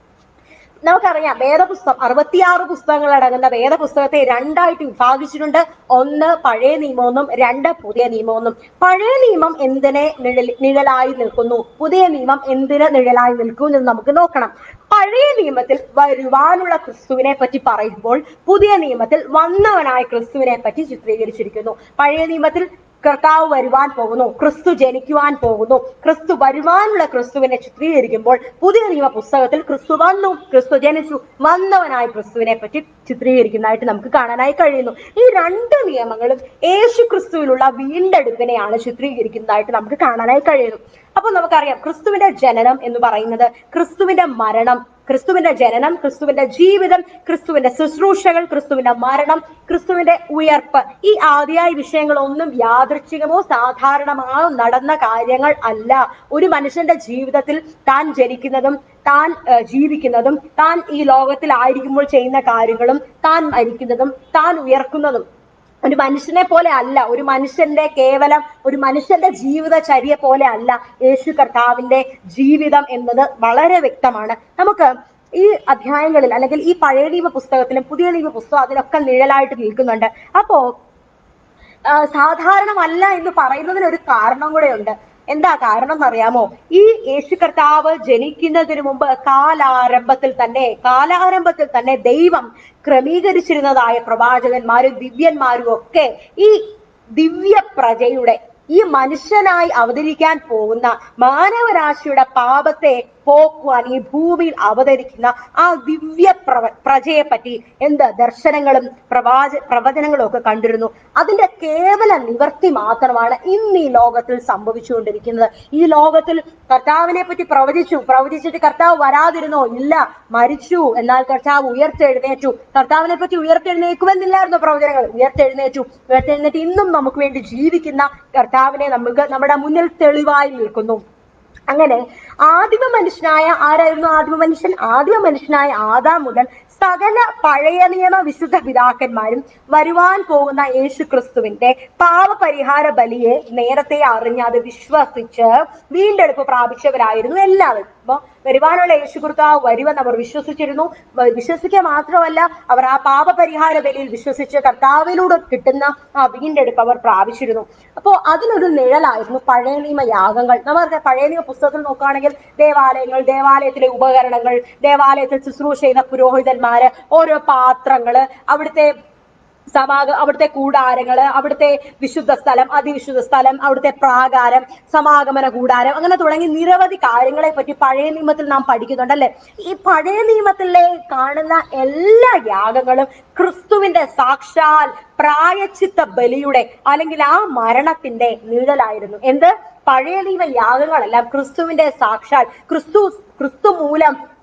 നമുക്കറിയാം വേദപുസ്തകം അറുപത്തിയാറ് പുസ്തകങ്ങൾ അടങ്ങുന്ന വേദപുസ്തകത്തെ രണ്ടായിട്ട് വിഭാഗിച്ചിട്ടുണ്ട് ഒന്ന് പഴയ നിയമമെന്നും രണ്ട് പുതിയ നിയമമെന്നും പഴയ നിയമം എന്തിനെ നിഴൽ നിഴലായി നിൽക്കുന്നു പുതിയ നിയമം എന്തിന് നിഴലായി നിൽക്കുന്നു എന്ന് നമുക്ക് നോക്കണം പഴയ നിയമത്തിൽ വരുവാനുള്ള ക്രിസ്തുവിനെ പറ്റി പറയുമ്പോൾ പുതിയ നിയമത്തിൽ വന്നവനായ ക്രിസ്തുവിനെ പറ്റി ചിത്രീകരിച്ചിരിക്കുന്നു പഴയ നിയമത്തിൽ കർത്താവ് വരുവാൻ പോകുന്നു ക്രിസ്തു ജനിക്കുവാൻ പോകുന്നു ക്രിസ്തു വരുവാനുള്ള ക്രിസ്തുവിനെ ചിത്രീകരിക്കുമ്പോൾ പുതിയ നിയമ പുസ്തകത്തിൽ ക്രിസ്തു വന്നു ക്രിസ്തു ജനിച്ചു വന്നവനായ ക്രിസ്തുവിനെ പറ്റി ചിത്രീകരിക്കുന്നതായിട്ട് നമുക്ക് കാണാനായി കഴിയുന്നു ഈ രണ്ട് നിയമങ്ങളും യേശു ക്രിസ്തുവിലുള്ള വീണ്ടെടുപ്പിനെയാണ് ചിത്രീകരിക്കുന്നതായിട്ട് നമുക്ക് കാണാനായി കഴിയുന്നു അപ്പൊ നമുക്കറിയാം ക്രിസ്തുവിന്റെ ജനനം എന്ന് പറയുന്നത് ക്രിസ്തുവിന്റെ മരണം ക്രിസ്തുവിന്റെ ജനനം ക്രിസ്തുവിന്റെ ജീവിതം ക്രിസ്തുവിന്റെ ശുശ്രൂഷകൾ ക്രിസ്തുവിന്റെ മരണം ക്രിസ്തുവിന്റെ ഉയർപ്പ് ഈ ആദ്യായ വിഷയങ്ങളൊന്നും യാദൃച്ഛികമോ സാധാരണമായോ നടന്ന കാര്യങ്ങൾ അല്ല ഒരു മനുഷ്യന്റെ ജീവിതത്തിൽ താൻ ജനിക്കുന്നതും താൻ ഏഹ്, ജീവിക്കുന്നതും താൻ ഈ ലോകത്തിലായിരിക്കുമ്പോൾ ചെയ്യുന്ന കാര്യങ്ങളും താൻ മരിക്കുന്നതും താൻ ഉയർക്കുന്നതും ഒരു മനുഷ്യനെ പോലെ അല്ല ഒരു മനുഷ്യന്റെ കേവലം ഒരു മനുഷ്യന്റെ ജീവിതചര്യ പോലെ അല്ല യേശു കർത്താവിന്റെ ജീവിതം എന്നത് വളരെ വ്യക്തമാണ് നമുക്ക് ഈ അധ്യായങ്ങളിൽ അല്ലെങ്കിൽ ഈ പഴയ നിയമ പുസ്തകത്തിലും പുതിയ നിയമ പുസ്തകം അതിലൊക്കെ നിഴലായിട്ട് നിൽക്കുന്നുണ്ട് അപ്പോ ആ, സാധാരണമല്ല എന്ന് പറയുന്നതിന് ഒരു കാരണം കൂടെയുണ്ട് എന്താ കാരണം എന്നറിയാമോ ഈ യേശു കർത്താവ് ജനിക്കുന്നതിന് മുമ്പ് കാലാരംഭത്തിൽ തന്നെ കാലാരംഭത്തിൽ തന്നെ ദൈവം ക്രമീകരിച്ചിരുന്നതായ പ്രവാചകന്മാരും ദിവ്യന്മാരും ഒക്കെ ഈ ദിവ്യ പ്രജയുടെ ഈ മനുഷ്യനായി അവതരിക്കാൻ പോകുന്ന മാനവരാശിയുടെ പാപത്തെ പോക്കുവാൻ ഈ ഭൂമിയിൽ അവതരിക്കുന്ന ആ ദിവ്യ പ്രവ പ്രജയെ പറ്റി എന്ത് ദർശനങ്ങളും പ്രവാച പ്രവചനങ്ങളും ഒക്കെ കണ്ടിരുന്നു അതിന്റെ കേവല നിവർത്തി മാത്രമാണ് ഇന്ന് ഈ ലോകത്തിൽ സംഭവിച്ചുകൊണ്ടിരിക്കുന്നത് ഈ ലോകത്തിൽ കർത്താവിനെ പറ്റി പ്രവചിച്ചു പ്രവചിച്ചിട്ട് കർത്താവ് വരാതിരുന്നോ ഇല്ല മരിച്ചു എന്നാൽ കർത്താവ് ഉയർത്തെഴുന്നേറ്റു കർത്താവിനെ പറ്റി ഉയർത്തെഴുന്നേക്കുമെന്നില്ലായിരുന്നു പ്രവചനങ്ങൾ ഉയർത്തെഴുന്നേറ്റു ഉയർത്തെഴുന്നേറ്റ് ഇന്നും നമുക്ക് വേണ്ടി ജീവിക്കുന്ന കർത്താവിനെ നമുക്ക് നമ്മുടെ മുന്നിൽ തെളിവായി നിൽക്കുന്നു അങ്ങനെ ആദിമ മനുഷ്യനായ ആരായിരുന്നു ആദിമ മനുഷ്യൻ ആദിമ മനുഷ്യനായ ആദാം മുതൽ സകല പഴയ നിയമ വിശുദ്ധ പിതാക്കന്മാരും വരുവാൻ പോകുന്ന യേശു ക്രിസ്തുവിന്റെ പാപപരിഹാര ബലിയെ നേരത്തെ അറിഞ്ഞ് അത് വിശ്വസിച്ച് വീണ്ടെടുപ്പ് പ്രാപിച്ചവരായിരുന്നു എല്ലാവരും അപ്പൊ വരുവാനുള്ള യേശു കർത്താവ് വരുമെന്ന് അവർ വിശ്വസിച്ചിരുന്നു വ- വിശ്വസിക്കുക മാത്രമല്ല അവർ ആ പാപപരിഹാര ബലിയിൽ വിശ്വസിച്ച് കർത്താവിലൂടെ കിട്ടുന്ന ആ വീണ്ടെടുപ്പ് അവർ പ്രാപിച്ചിരുന്നു അപ്പോ അതിനൊരു നിഴലായിരുന്നു പഴയ നിയമ യാഗങ്ങൾ നമുക്ക് പഴയ നിയമ പുസ്തകത്തിൽ നോക്കുകയാണെങ്കിൽ ദേവാലയങ്ങൾ ദേവാലയത്തിലെ ഉപകരണങ്ങൾ ദേവാലയത്തിൽ ശുശ്രൂഷ ചെയ്യുന്ന പുരോഹിതന്മാര് ഓരോ പാത്രങ്ങള് അവിടുത്തെ സമാഗ അവിടുത്തെ കൂടാരങ്ങള് അവിടുത്തെ വിശുദ്ധ സ്ഥലം അതിവിശുദ്ധ സ്ഥലം അവിടുത്തെ പ്രാകാരം സമാഗമന കൂടാരം അങ്ങനെ തുടങ്ങി നിരവധി കാര്യങ്ങളെ പറ്റി പഴയ നിയമത്തിൽ നാം പഠിക്കുന്നുണ്ട് അല്ലെ ഈ പഴയ നിയമത്തിലെ കാണുന്ന എല്ലാ യാഗങ്ങളും ക്രിസ്തുവിന്റെ സാക്ഷാൽ പ്രായച്ചിത്ത ബലിയുടെ അല്ലെങ്കിൽ ആ മരണത്തിന്റെ നിഴലായിരുന്നു എന്ത് പഴയ നിയമ യാഗങ്ങളെല്ലാം ക്രിസ്തുവിന്റെ സാക്ഷാൽ ക്രിസ്തു ക്രിസ്തു മൂലം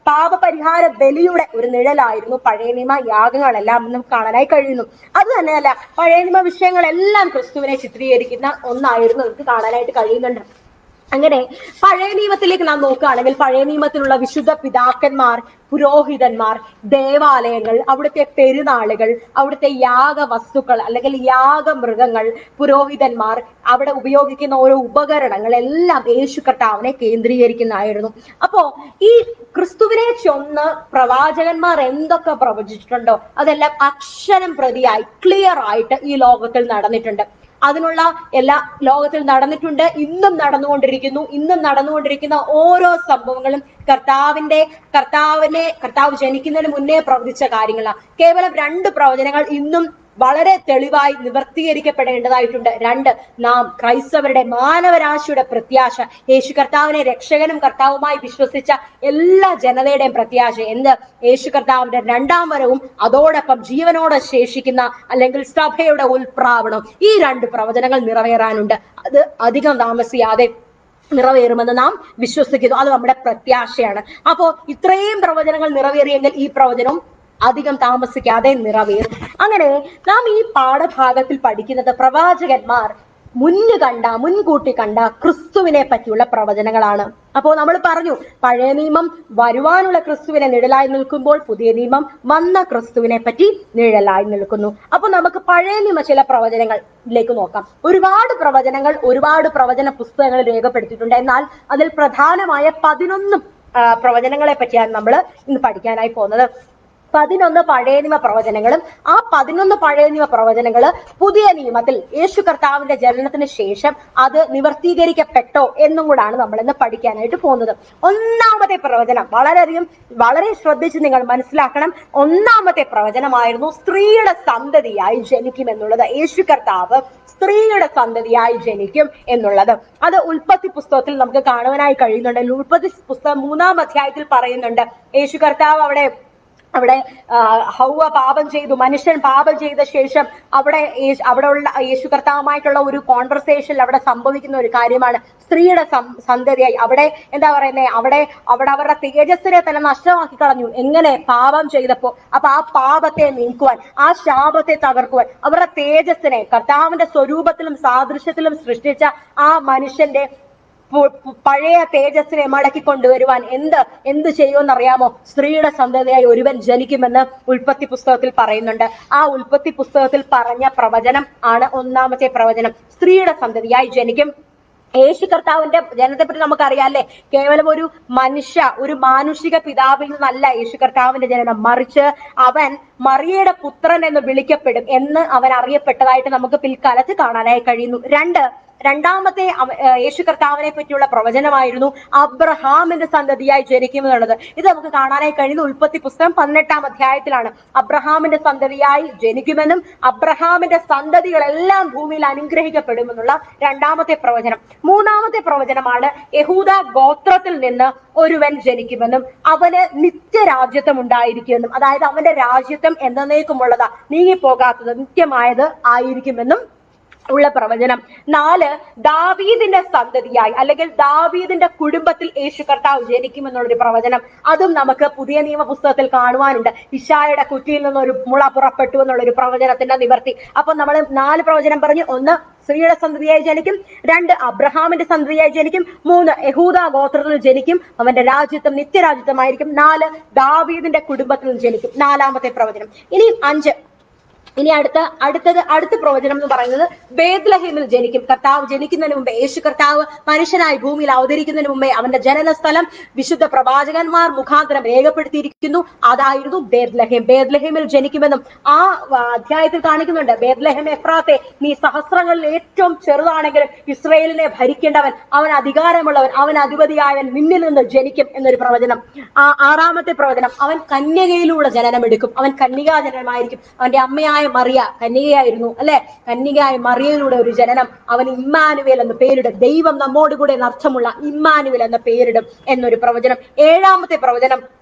പാപപരിഹാര ബലിയുടെ ഒരു നിഴലായിരുന്നു പഴയ നിയമ യാഗങ്ങളെല്ലാം നമുക്ക് കാണാനായി കഴിയുന്നു അത് തന്നെയല്ല പഴയ നിയമ വിഷയങ്ങളെല്ലാം ക്രിസ്തുവിനെ ചിത്രീകരിക്കുന്ന ഒന്നായിരുന്നു നമുക്ക് കാണാനായിട്ട് കഴിയുന്നുണ്ട് അങ്ങനെ പഴയ നിയമത്തിലേക്ക് നാം നോക്കുകയാണെങ്കിൽ പഴയ നിയമത്തിലുള്ള വിശുദ്ധ പിതാക്കന്മാർ പുരോഹിതന്മാർ ദേവാലയങ്ങൾ അവിടുത്തെ പെരുന്നാളുകൾ അവിടുത്തെ യാഗ വസ്തുക്കൾ അല്ലെങ്കിൽ യാഗ മൃഗങ്ങൾ പുരോഹിതന്മാർ അവിടെ ഉപയോഗിക്കുന്ന ഓരോ ഉപകരണങ്ങൾ എല്ലാം യേശു കർത്താവിനെ കേന്ദ്രീകരിക്കുന്നതായിരുന്നു അപ്പോ ഈ ക്രിസ്തുവിനെ ചൊന്ന് പ്രവാചകന്മാർ എന്തൊക്കെ പ്രവചിച്ചിട്ടുണ്ടോ അതെല്ലാം അക്ഷരം പ്രതിയായി ക്ലിയർ ആയിട്ട് ഈ ലോകത്തിൽ നടന്നിട്ടുണ്ട് അതിനുള്ള എല്ലാ ലോകത്തിൽ നടന്നിട്ടുണ്ട് ഇന്നും നടന്നുകൊണ്ടിരിക്കുന്നു ഇന്നും നടന്നുകൊണ്ടിരിക്കുന്ന ഓരോ സംഭവങ്ങളും കർത്താവിന്റെ കർത്താവിനെ കർത്താവ് ജനിക്കുന്നതിന് മുന്നേ പ്രവചിച്ച കാര്യങ്ങളാണ് കേവലം രണ്ട് പ്രവചനങ്ങൾ ഇന്നും വളരെ തെളിവായി നിവർത്തീകരിക്കപ്പെടേണ്ടതായിട്ടുണ്ട് രണ്ട് നാം ക്രൈസ്തവരുടെ മാനവരാശിയുടെ പ്രത്യാശ യേശു കർത്താവിനെ രക്ഷകനും കർത്താവുമായി വിശ്വസിച്ച എല്ലാ ജനതയുടെയും പ്രത്യാശ എന്ത് യേശു കർത്താവിന്റെ രണ്ടാം വരവും അതോടൊപ്പം ജീവനോടെ ശേഷിക്കുന്ന അല്ലെങ്കിൽ സഭയുടെ ഉൽപ്രാവണം ഈ രണ്ട് പ്രവചനങ്ങൾ നിറവേറാനുണ്ട് അത് അധികം താമസിയാതെ നിറവേറുമെന്ന് നാം വിശ്വസിക്കുന്നു അത് നമ്മുടെ പ്രത്യാശയാണ് അപ്പോ ഇത്രയും പ്രവചനങ്ങൾ നിറവേറിയെങ്കിൽ ഈ പ്രവചനം അധികം താമസിക്കാതെ നിറവേറും അങ്ങനെ നാം ഈ പാഠഭാഗത്തിൽ പഠിക്കുന്നത് പ്രവാചകന്മാർ മുന്ന് കണ്ട മുൻകൂട്ടി കണ്ട ക്രിസ്തുവിനെ പറ്റിയുള്ള പ്രവചനങ്ങളാണ് അപ്പോൾ നമ്മൾ പറഞ്ഞു പഴയ നിയമം വരുവാനുള്ള ക്രിസ്തുവിനെ നിഴലായി നിൽക്കുമ്പോൾ പുതിയ നിയമം വന്ന ക്രിസ്തുവിനെ പറ്റി നിഴലായി നിൽക്കുന്നു അപ്പൊ നമുക്ക് പഴയ നിയമ ചില പ്രവചനങ്ങളിലേക്ക് നോക്കാം ഒരുപാട് പ്രവചനങ്ങൾ ഒരുപാട് പ്രവചന പുസ്തകങ്ങൾ രേഖപ്പെടുത്തിയിട്ടുണ്ട് എന്നാൽ അതിൽ പ്രധാനമായ പതിനൊന്ന് ആ, പ്രവചനങ്ങളെ പറ്റിയാണ് നമ്മൾ ഇന്ന് പഠിക്കാനായി പോകുന്നത് പതിനൊന്ന് പഴയ നിയമ പ്രവചനങ്ങളും ആ പതിനൊന്ന് പഴയ നിയമ പ്രവചനങ്ങള് പുതിയ നിയമത്തിൽ യേശു കർത്താവിന്റെ ജനനത്തിന് ശേഷം അത് നിവർത്തീകരിക്കപ്പെട്ടോ എന്നും കൂടാണ് നമ്മൾ ഇന്ന് പഠിക്കാനായിട്ട് പോകുന്നത് ഒന്നാമത്തെ പ്രവചനം വളരെയധികം വളരെ ശ്രദ്ധിച്ച് നിങ്ങൾ മനസ്സിലാക്കണം ഒന്നാമത്തെ പ്രവചനമായിരുന്നു സ്ത്രീയുടെ സന്തതിയായി ജനിക്കും എന്നുള്ളത് യേശു കർത്താവ് സ്ത്രീയുടെ സന്തതിയായി ജനിക്കും എന്നുള്ളത് അത് ഉൽപ്പത്തി പുസ്തകത്തിൽ നമുക്ക് കാണുവാനായി കഴിയുന്നുണ്ട് ഉൽപ്പത്തി പുസ്തകം മൂന്നാം അധ്യായത്തിൽ പറയുന്നുണ്ട് യേശു കർത്താവ് അവിടെ അവിടെ ആ, ഹൗവ പാപം ചെയ്തു മനുഷ്യൻ പാപം ചെയ്ത ശേഷം അവിടെ യേശു- അവിടെ ഉള്ള യേശു കർത്താവുമായിട്ടുള്ള ഒരു കോൺവെർസേഷനിൽ അവിടെ സംഭവിക്കുന്ന ഒരു കാര്യമാണ് സ്ത്രീയുടെ സം- സന്തതിയായി അവിടെ എന്താ പറയുന്നത് അവിടെ അവിടെ അവരുടെ തേജസ്സിനെ തന്നെ നഷ്ടമാക്കി കളഞ്ഞു എങ്ങനെ പാപം ചെയ്തപ്പോ അപ്പൊ ആ പാപത്തെ നീക്കുവാൻ ആ ശാപത്തെ തകർക്കുവാൻ അവരുടെ തേജസ്സിനെ കർത്താവിന്റെ സ്വരൂപത്തിലും സാദൃശ്യത്തിലും സൃഷ്ടിച്ച ആ മനുഷ്യന്റെ പു- പു- പഴയ തേജസ്സിനെ മടക്കി കൊണ്ടുവരുവാൻ എന്ത് എന്ത് ചെയ്യുമെന്ന് അറിയാമോ സ്ത്രീയുടെ സന്തതിയായി ഒരുവൻ ജനിക്കുമെന്ന് ഉൽപ്പത്തി പുസ്തകത്തിൽ പറയുന്നുണ്ട് ആ ഉൽപ്പത്തി പുസ്തകത്തിൽ പറഞ്ഞ പ്രവചനം ആണ് ഒന്നാമത്തെ പ്രവചനം സ്ത്രീയുടെ സന്തതിയായി ജനിക്കും യേശു കർത്താവിന്റെ ജനനത്തെപ്പറ്റി നമുക്കറിയാല്ലേ കേവലം ഒരു മനുഷ്യ ഒരു മാനുഷിക പിതാവിൽ നിന്നല്ല യേശു കർത്താവിന്റെ ജനനം മറിച്ച് അവൻ മറിയയുടെ പുത്രൻ എന്ന് വിളിക്കപ്പെടും എന്ന് അവൻ അറിയപ്പെട്ടതായിട്ട് നമുക്ക് പിൽക്കാലത്ത് കാണാനായി കഴിയുന്നു രണ്ട് രണ്ടാമത്തെ അവ- ഏർ യേശു കർത്താവിനെ പറ്റിയുള്ള പ്രവചനമായിരുന്നു അബ്രഹാമിന്റെ സന്തതിയായി ജനിക്കും എന്നുള്ളത് ഇത് നമുക്ക് കാണാനായി കഴിയുന്ന ഉൽപ്പത്തി പുസ്തകം പതിനെട്ടാം അധ്യായത്തിലാണ് അബ്രഹാമിന്റെ സന്തതിയായി ജനിക്കുമെന്നും അബ്രഹാമിന്റെ സന്തതികളെല്ലാം ഭൂമിയിൽ അനുഗ്രഹിക്കപ്പെടുമെന്നുള്ള രണ്ടാമത്തെ പ്രവചനം മൂന്നാമത്തെ പ്രവചനമാണ് യഹൂദ ഗോത്രത്തിൽ നിന്ന് ഒരുവൻ ജനിക്കുമെന്നും അവന് നിത്യരാജ്യത്വം ഉണ്ടായിരിക്കുമെന്നും അതായത് അവന്റെ രാജ്യത്വം എന്നേക്കുമുള്ളതാ നീങ്ങിപ്പോകാത്തത് നിത്യമായത് ആയിരിക്കുമെന്നും ഉള്ള പ്രവചനം നാല് ദാവീദിന്റെ സന്തതിയായി അല്ലെങ്കിൽ ദാവീദിന്റെ കുടുംബത്തിൽ യേശു കർത്താവ് ജനിക്കുമെന്നുള്ളൊരു പ്രവചനം അതും നമുക്ക് പുതിയ നിയമ പുസ്തകത്തിൽ കാണുവാനുണ്ട് ഇഷായുടെ കുറ്റിയിൽ നിന്ന് ഒരു മുള പുറപ്പെട്ടു എന്നുള്ളൊരു പ്രവചനത്തിന്റെ നിവർത്തി അപ്പൊ നമ്മൾ നാല് പ്രവചനം പറഞ്ഞു ഒന്ന് സ്ത്രീയുടെ സന്തതിയായി ജനിക്കും രണ്ട് അബ്രഹാമിന്റെ സന്തതിയായി ജനിക്കും മൂന്ന് യഹൂദ ഗോത്രത്തിൽ ജനിക്കും അവന്റെ രാജ്യത്വം നിത്യരാജ്യത്വമായിരിക്കും നാല് ദാവീദിന്റെ കുടുംബത്തിൽ ജനിക്കും നാലാമത്തെ പ്രവചനം ഇനി അഞ്ച് ഇനി അടുത്ത അടുത്തത് അടുത്ത പ്രവചനം എന്ന് പറയുന്നത് ബേദ്ലഹേമിൽ ജനിക്കും കർത്താവ് ജനിക്കുന്നതിന് മുമ്പേ യേശു കർത്താവ് മനുഷ്യനായി ഭൂമിയിൽ അവതരിക്കുന്നതിന് മുമ്പേ അവന്റെ ജനന സ്ഥലം വിശുദ്ധ പ്രവാചകന്മാർ മുഖാന്തരം രേഖപ്പെടുത്തിയിരിക്കുന്നു അതായിരുന്നു ബേദ്ലഹേം ബേദ്ലഹേമിൽ ജനിക്കുമെന്നും ആ ആ, അധ്യായത്തിൽ കാണിക്കുന്നുണ്ട് ബേദ്ലഹേം എഫ്രാത്തെ നീ സഹസ്രങ്ങളിൽ ഏറ്റവും ചെറുതാണെങ്കിലും ഇസ്രയേലിനെ ഭരിക്കേണ്ടവൻ അവൻ അധികാരമുള്ളവൻ അവൻ അധിപതിയായവൻ നിന്നിൽ നിന്ന് ജനിക്കും എന്നൊരു പ്രവചനം ആ ആറാമത്തെ പ്രവചനം അവൻ കന്യകയിലൂടെ ജനനമെടുക്കും അവൻ കന്യകാ ജനനമായിരിക്കും അവന്റെ അമ്മയായ മറിയ കന്യകയായിരുന്നു അല്ലെ കന്യകയായ മറിയയിലൂടെ ഒരു ജനനം അവൻ ഇമ്മാനുവേൽ എന്ന പേരിടും ദൈവം നമ്മോട് കൂടെ എന്നർത്ഥമുള്ള ഇമ്മാനുവേൽ എന്ന പേരിടും എന്നൊരു പ്രവചനം ഏഴാമത്തെ പ്രവചനം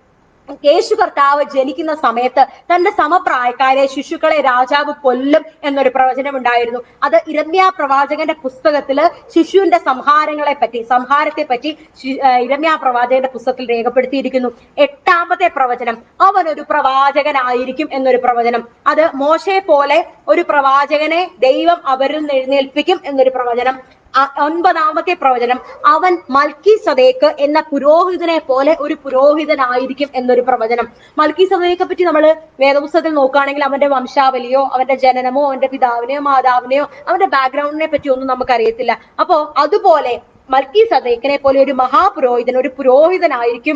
യേശു കർത്താവ് ജനിക്കുന്ന സമയത്ത് തന്റെ സമപ്രായക്കാരെ ശിശുക്കളെ രാജാവ് കൊല്ലും എന്നൊരു പ്രവചനം ഉണ്ടായിരുന്നു അത് ഇരമ്യ പ്രവാചകന്റെ പുസ്തകത്തില് ശിശുവിന്റെ സംഹാരങ്ങളെ പറ്റി സംഹാരത്തെ പറ്റി ശി- ആ, ഇരമ്യ പ്രവാചകന്റെ പുസ്തകത്തിൽ രേഖപ്പെടുത്തിയിരിക്കുന്നു എട്ടാമത്തെ പ്രവചനം അവൻ ഒരു പ്രവാചകനായിരിക്കും എന്നൊരു പ്രവചനം അത് മോശയെ പോലെ ഒരു പ്രവാചകനെ ദൈവം അവരിൽ നിന്ന് എഴുന്നേൽപ്പിക്കും എന്നൊരു പ്രവചനം അ- ഒൻപതാമത്തെ പ്രവചനം അവൻ മൽക്കി സദേക്ക് എന്ന പുരോഹിതനെ പോലെ ഒരു പുരോഹിതനായിരിക്കും എന്നൊരു പ്രവചനം മൽക്കി സദേക്കെ പറ്റി നമ്മൾ വേദപുസ്തകത്തിൽ നോക്കുകയാണെങ്കിൽ അവന്റെ വംശാവലിയോ അവന്റെ ജനനമോ അവന്റെ പിതാവിനെയോ മാതാവിനെയോ അവന്റെ ബാക്ക്ഗ്രൗണ്ടിനെ പറ്റിയോ ഒന്നും നമുക്കറിയത്തില്ല അപ്പോ അതുപോലെ മൽക്കി സദേക്കിനെ പോലെ ഒരു മഹാപുരോഹിതൻ ഒരു പുരോഹിതനായിരിക്കും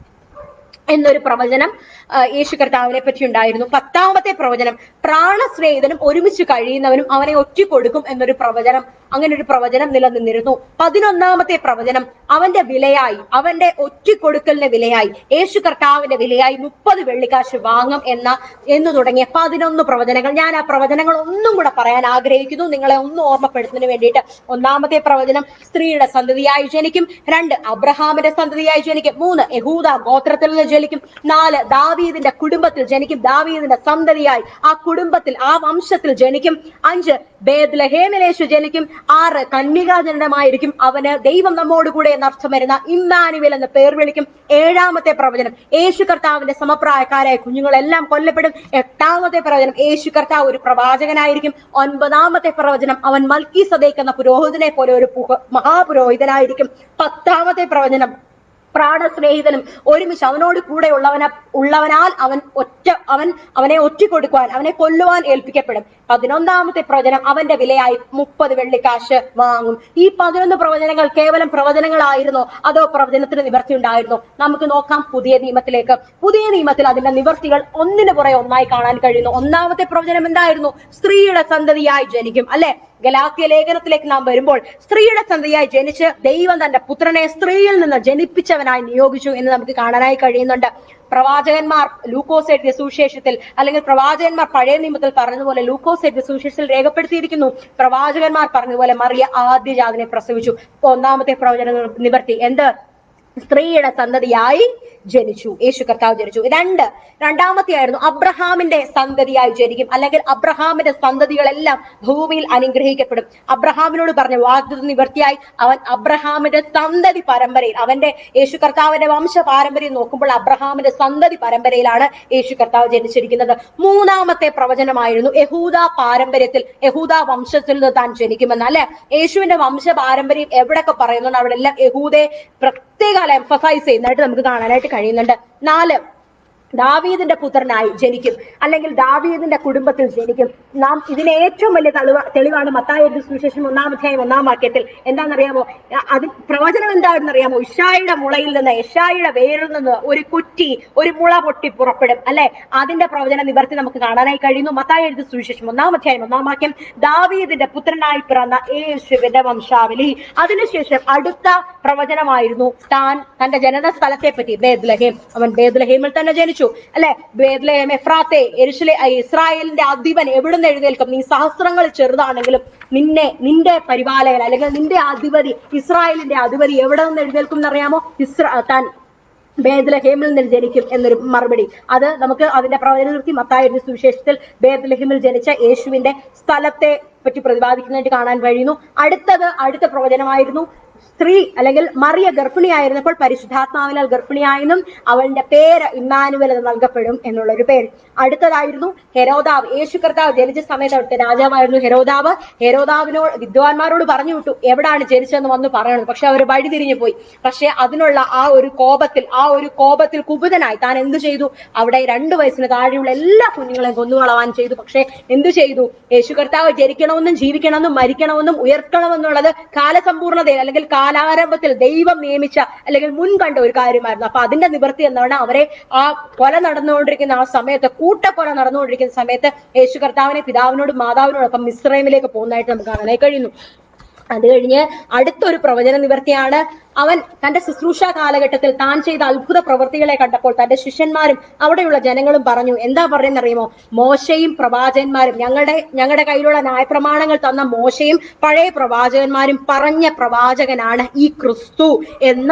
എന്നൊരു പ്രവചനം ആ, യേശു കർത്താവിനെ പറ്റി ഉണ്ടായിരുന്നു പത്താമത്തെ പ്രവചനം പ്രാണസ്നേഹിതനും ഒരുമിച്ച് കഴിയുന്നവനും അവനെ ഒറ്റിക്കൊടുക്കും എന്നൊരു പ്രവചനം അങ്ങനെ ഒരു പ്രവചനം നിലനിന്നിരുന്നു പതിനൊന്നാമത്തെ പ്രവചനം അവന്റെ വിലയായി അവന്റെ ഒറ്റിക്കൊടുക്കലിന്റെ വിലയായി യേശു കർത്താവിന്റെ വിലയായി മുപ്പത് വെള്ളിക്കാശ് വാങ്ങും എന്ന എന്ന് തുടങ്ങിയ പതിനൊന്ന് പ്രവചനങ്ങൾ ഞാൻ ആ പ്രവചനങ്ങൾ ഒന്നും കൂടെ പറയാൻ ആഗ്രഹിക്കുന്നു നിങ്ങളെ ഒന്ന് ഓർമ്മപ്പെടുത്തുന്നതിന് വേണ്ടിയിട്ട് ഒന്നാമത്തെ പ്രവചനം സ്ത്രീയുടെ സന്തതിയായി ജനിക്കും രണ്ട് അബ്രഹാമിന്റെ സന്തതിയായി ജനിക്കും മൂന്ന് യഹൂദ ഗോത്രത്തിൽ നിന്ന് ജനിക്കും നാല് ദാവീദിന്റെ കുടുംബത്തിൽ ജനിക്കും ദാവീദിന്റെ സന്തതിയായി ആ കുടുംബത്തിൽ ആ വംശത്തിൽ ജനിക്കും അഞ്ച് ബേദ്ലഹേമിലേശു ജനിക്കും ആറ് കന്യകാജനമായിരിക്കും അവന് ദൈവം നമ്മോട് കൂടെ എന്നർത്ഥം വരുന്ന ഇമ്മാനുവൽ എന്ന പേർ വിളിക്കും ഏഴാമത്തെ പ്രവചനം യേശു കർത്താവിന്റെ സമപ്രായക്കാരായ കുഞ്ഞുങ്ങളെല്ലാം കൊല്ലപ്പെടും എട്ടാമത്തെ പ്രവചനം യേശു കർത്താവ് ഒരു പ്രവാചകനായിരിക്കും ഒൻപതാമത്തെ പ്രവചനം അവൻ മൽക്കി സദേക്ക് എന്ന പുരോഹിതനെ പോലെ ഒരു പുഹ- മഹാപുരോഹിതനായിരിക്കും പത്താമത്തെ പ്രവചനം പ്രാണസ്നേഹിതനും ഒരുമിച്ച് അവനോട് കൂടെ ഉള്ളവന ഉള്ളവനാൽ അവൻ ഒറ്റ അവൻ അവനെ ഒറ്റിക്കൊടുക്കുവാൻ അവനെ കൊല്ലുവാൻ ഏൽപ്പിക്കപ്പെടും പതിനൊന്നാമത്തെ പ്രവചനം അവന്റെ വിലയായി മുപ്പത് വെള്ളിക്കാശ് വാങ്ങും ഈ പതിനൊന്ന് പ്രവചനങ്ങൾ കേവലം പ്രവചനങ്ങളായിരുന്നോ അതോ പ്രവചനത്തിന് നിവർത്തി ഉണ്ടായിരുന്നോ നമുക്ക് നോക്കാം പുതിയ നിയമത്തിലേക്ക് പുതിയ നിയമത്തിൽ അതിന്റെ നിവർത്തികൾ ഒന്നിനു പുറകെ ഒന്നായി കാണാൻ കഴിയുന്നു ഒന്നാമത്തെ പ്രവചനം എന്തായിരുന്നു സ്ത്രീയുടെ സന്തതിയായി ജനിക്കും അല്ലെ ഗലാത്യ ലേഖനത്തിലേക്ക് നാം വരുമ്പോൾ സ്ത്രീയുടെ സന്തതിയായി ജനിച്ച് ദൈവം തന്റെ പുത്രനെ സ്ത്രീയിൽ നിന്ന് ജനിപ്പിച്ചവനായി നിയോഗിച്ചു എന്ന് നമുക്ക് കാണാനായി കഴിയുന്നുണ്ട് പ്രവാചകന്മാർ ലൂക്കോസ് എഴുതിയ സുവിശേഷത്തിൽ അല്ലെങ്കിൽ പ്രവാചകന്മാർ പഴയ നിയമത്തിൽ പറഞ്ഞതുപോലെ ലൂക്കോസ് എഴുതിയ സുവിശേഷത്തിൽ രേഖപ്പെടുത്തിയിരിക്കുന്നു പ്രവാചകന്മാർ പറഞ്ഞതുപോലെ മറിയ ആദ്യജാതിനെ പ്രസവിച്ചു ഒന്നാമത്തെ പ്രവചന നിവർത്തി എന്ത് സ്ത്രീയുടെ സന്തതിയായി ജനിച്ചു യേശു കർത്താവ് ജനിച്ചു രണ്ട് രണ്ടാമത്തെ ആയിരുന്നു അബ്രഹാമിന്റെ സന്തതിയായി ജനിക്കും അല്ലെങ്കിൽ അബ്രഹാമിന്റെ സന്തതികളെല്ലാം ഭൂമിയിൽ അനുഗ്രഹിക്കപ്പെടും അബ്രഹാമിനോട് പറഞ്ഞ വാഗ്ദത്ത നിവർത്തിയായി അവൻ അബ്രഹാമിന്റെ സന്തതി പരമ്പരയിൽ അവന്റെ യേശു കർത്താവിന്റെ വംശ പാരമ്പര്യം നോക്കുമ്പോൾ അബ്രഹാമിന്റെ സന്തതി പരമ്പരയിലാണ് യേശു കർത്താവ് ജനിച്ചിരിക്കുന്നത് മൂന്നാമത്തെ പ്രവചനമായിരുന്നു യഹൂദ പാരമ്പര്യത്തിൽ യഹൂദ വംശത്തിൽ നിന്ന് താൻ ജനിക്കുമെന്ന് അല്ലെ യേശുവിന്റെ വംശ പാരമ്പര്യം എവിടെയൊക്കെ പറയുന്നുണ്ട് അവിടെ എല്ലാം യഹൂദയെ പ്രത്യേകം എംഫസൈസ് ചെയ്യുന്നതായിട്ട് നമുക്ക് കാണാനായിട്ട് കഴിയുന്നുണ്ട് നാല് ദാവീദിന്റെ പുത്രനായി ജനിക്കും അല്ലെങ്കിൽ ദാവീദിന്റെ കുടുംബത്തിൽ ജനിക്കും നാം ഇതിന് ഏറ്റവും വലിയ തെളിവ തെളിവാണ് മത്തായുടെ സുവിശേഷം ഒന്നാം അധ്യായം ഒന്നാം വാക്യത്തിൽ എന്താണെന്നറിയാമോ അ- അത് പ്രവചനം എന്താണെന്ന് അറിയാമോ ഇഷായുടെ മുളയിൽ നിന്ന് യഷായുടെ വേരിൽ നിന്ന് ഒരു കുറ്റി ഒരു മുള പൊട്ടി പുറപ്പെടും അല്ലെ അതിന്റെ പ്രവചന നിവർത്തി നമുക്ക് കാണാനായി കഴിയുന്നു മത്തായി എഴുതി സുവിശേഷം ഒന്നാം അധ്യായം ഒന്നാം വാക്യം ദാവീദിന്റെ പുത്രനായി പിറന്ന യേശുവിന്റെ വംശാവലി അതിനുശേഷം അടുത്ത പ്രവചനമായിരുന്നു താൻ തന്റെ ജനന സ്ഥലത്തെ പറ്റി ബേദ്ലഹേം അവൻ ബേദ്ലഹേമിൽ തന്നെ ജനിച്ചു അല്ലെ ബേദ്ലഹേം എഫ്രാത്തെ എരുശലേ ഇസ്രായേലിന്റെ അധിപൻ എവിടുന്ന് എഴുന്നേൽക്കും നീ സഹസ്രങ്ങൾ ചെറുതാണെങ്കിലും നിന്നെ നിന്റെ പരിപാലകൻ അല്ലെങ്കിൽ നിന്റെ അധിപതി ഇസ്രായേലിന്റെ അധിപതി എവിടെ നിന്ന് എഴുന്നേൽക്കും എന്നറിയാമോ ഇസ്രാ താൻ ബേദ്ലഹേമിൽ നിന്ന് ജനിക്കും എന്നൊരു മറുപടി അത് നമുക്ക് അതിന്റെ പ്രവചനവൃത്തി മത്തായുടെ സുവിശേഷത്തിൽ ബേദ്ലഹേമിൽ ജനിച്ച യേശുവിന്റെ സ്ഥലത്തെ പറ്റി പ്രതിപാദിക്കുന്നതായിട്ട് കാണാൻ കഴിയുന്നു അടുത്തത് അടുത്ത പ്രവചനമായിരുന്നു സ്ത്രീ അല്ലെങ്കിൽ മറിയ ഗർഭിണിയായിരുന്നപ്പോൾ പരിശുദ്ധാത്മാവിനാൽ ഗർഭിണിയായെന്നും അവളുടെ പേര് ഇമ്മാനുവൽ എന്ന് നൽകപ്പെടും എന്നുള്ള ഒരു പേര് അടുത്തതായിരുന്നു ഹെരോദാവ് യേശു കർത്താവ് ജനിച്ച സമയത്ത് അവിടുത്തെ രാജാവായിരുന്നു ഹെരോദാവ് ഹെരോദാവിനോട് വിദ്വാൻമാരോട് പറഞ്ഞു വിട്ടു എവിടാണ് ജനിച്ചതെന്ന് വന്ന് പറയണം പക്ഷെ അവർ വഴി തിരിഞ്ഞു പോയി പക്ഷെ അതിനുള്ള ആ ഒരു കോപത്തിൽ ആ ഒരു കോപത്തിൽ കുപിതനായി താൻ എന്തു ചെയ്തു അവിടെ രണ്ടു വയസ്സിന് താഴെയുള്ള എല്ലാ കുഞ്ഞുങ്ങളെയും കൊന്നുകളവാൻ ചെയ്തു പക്ഷെ എന്തു ചെയ്തു യേശു കർത്താവ് ജനിക്കണമെന്നും ജീവിക്കണമെന്നും മരിക്കണമെന്നും ഉയർത്തണമെന്നുള്ളത് കാലസമ്പൂർണതയിൽ അല്ലെങ്കിൽ കാലാരംഭത്തിൽ ദൈവം നിയമിച്ച അല്ലെങ്കിൽ മുൻകണ്ട ഒരു കാര്യമായിരുന്നു അപ്പൊ അതിന്റെ നിവൃത്തി എന്നാണ് അവരെ ആ കൊല നടന്നുകൊണ്ടിരിക്കുന്ന ആ സമയത്ത് കൂട്ടക്കൊല നടന്നുകൊണ്ടിരിക്കുന്ന സമയത്ത് യേശു കർത്താവിനെ പിതാവിനോടും മാതാവിനോടൊപ്പം മിശ്രമിലേക്ക് പോകുന്നതായിട്ട് നമുക്ക് കാണാനായി കഴിയുന്നു അത് കഴിഞ്ഞ് അടുത്തൊരു പ്രവചന നിവർത്തിയാണ് അവൻ തന്റെ ശുശ്രൂഷ കാലഘട്ടത്തിൽ താൻ ചെയ്ത അത്ഭുത പ്രവൃത്തികളെ കണ്ടപ്പോൾ തന്റെ ശിഷ്യന്മാരും അവിടെയുള്ള ജനങ്ങളും പറഞ്ഞു എന്താ പറയുന്നറിയുമോ മോശയും പ്രവാചകന്മാരും ഞങ്ങളുടെ ഞങ്ങളുടെ കയ്യിലുള്ള ന്യായപ്രമാണങ്ങൾ തന്ന മോശയും പഴയ പ്രവാചകന്മാരും പറഞ്ഞ പ്രവാചകനാണ് ഈ ക്രിസ്തു എന്ന്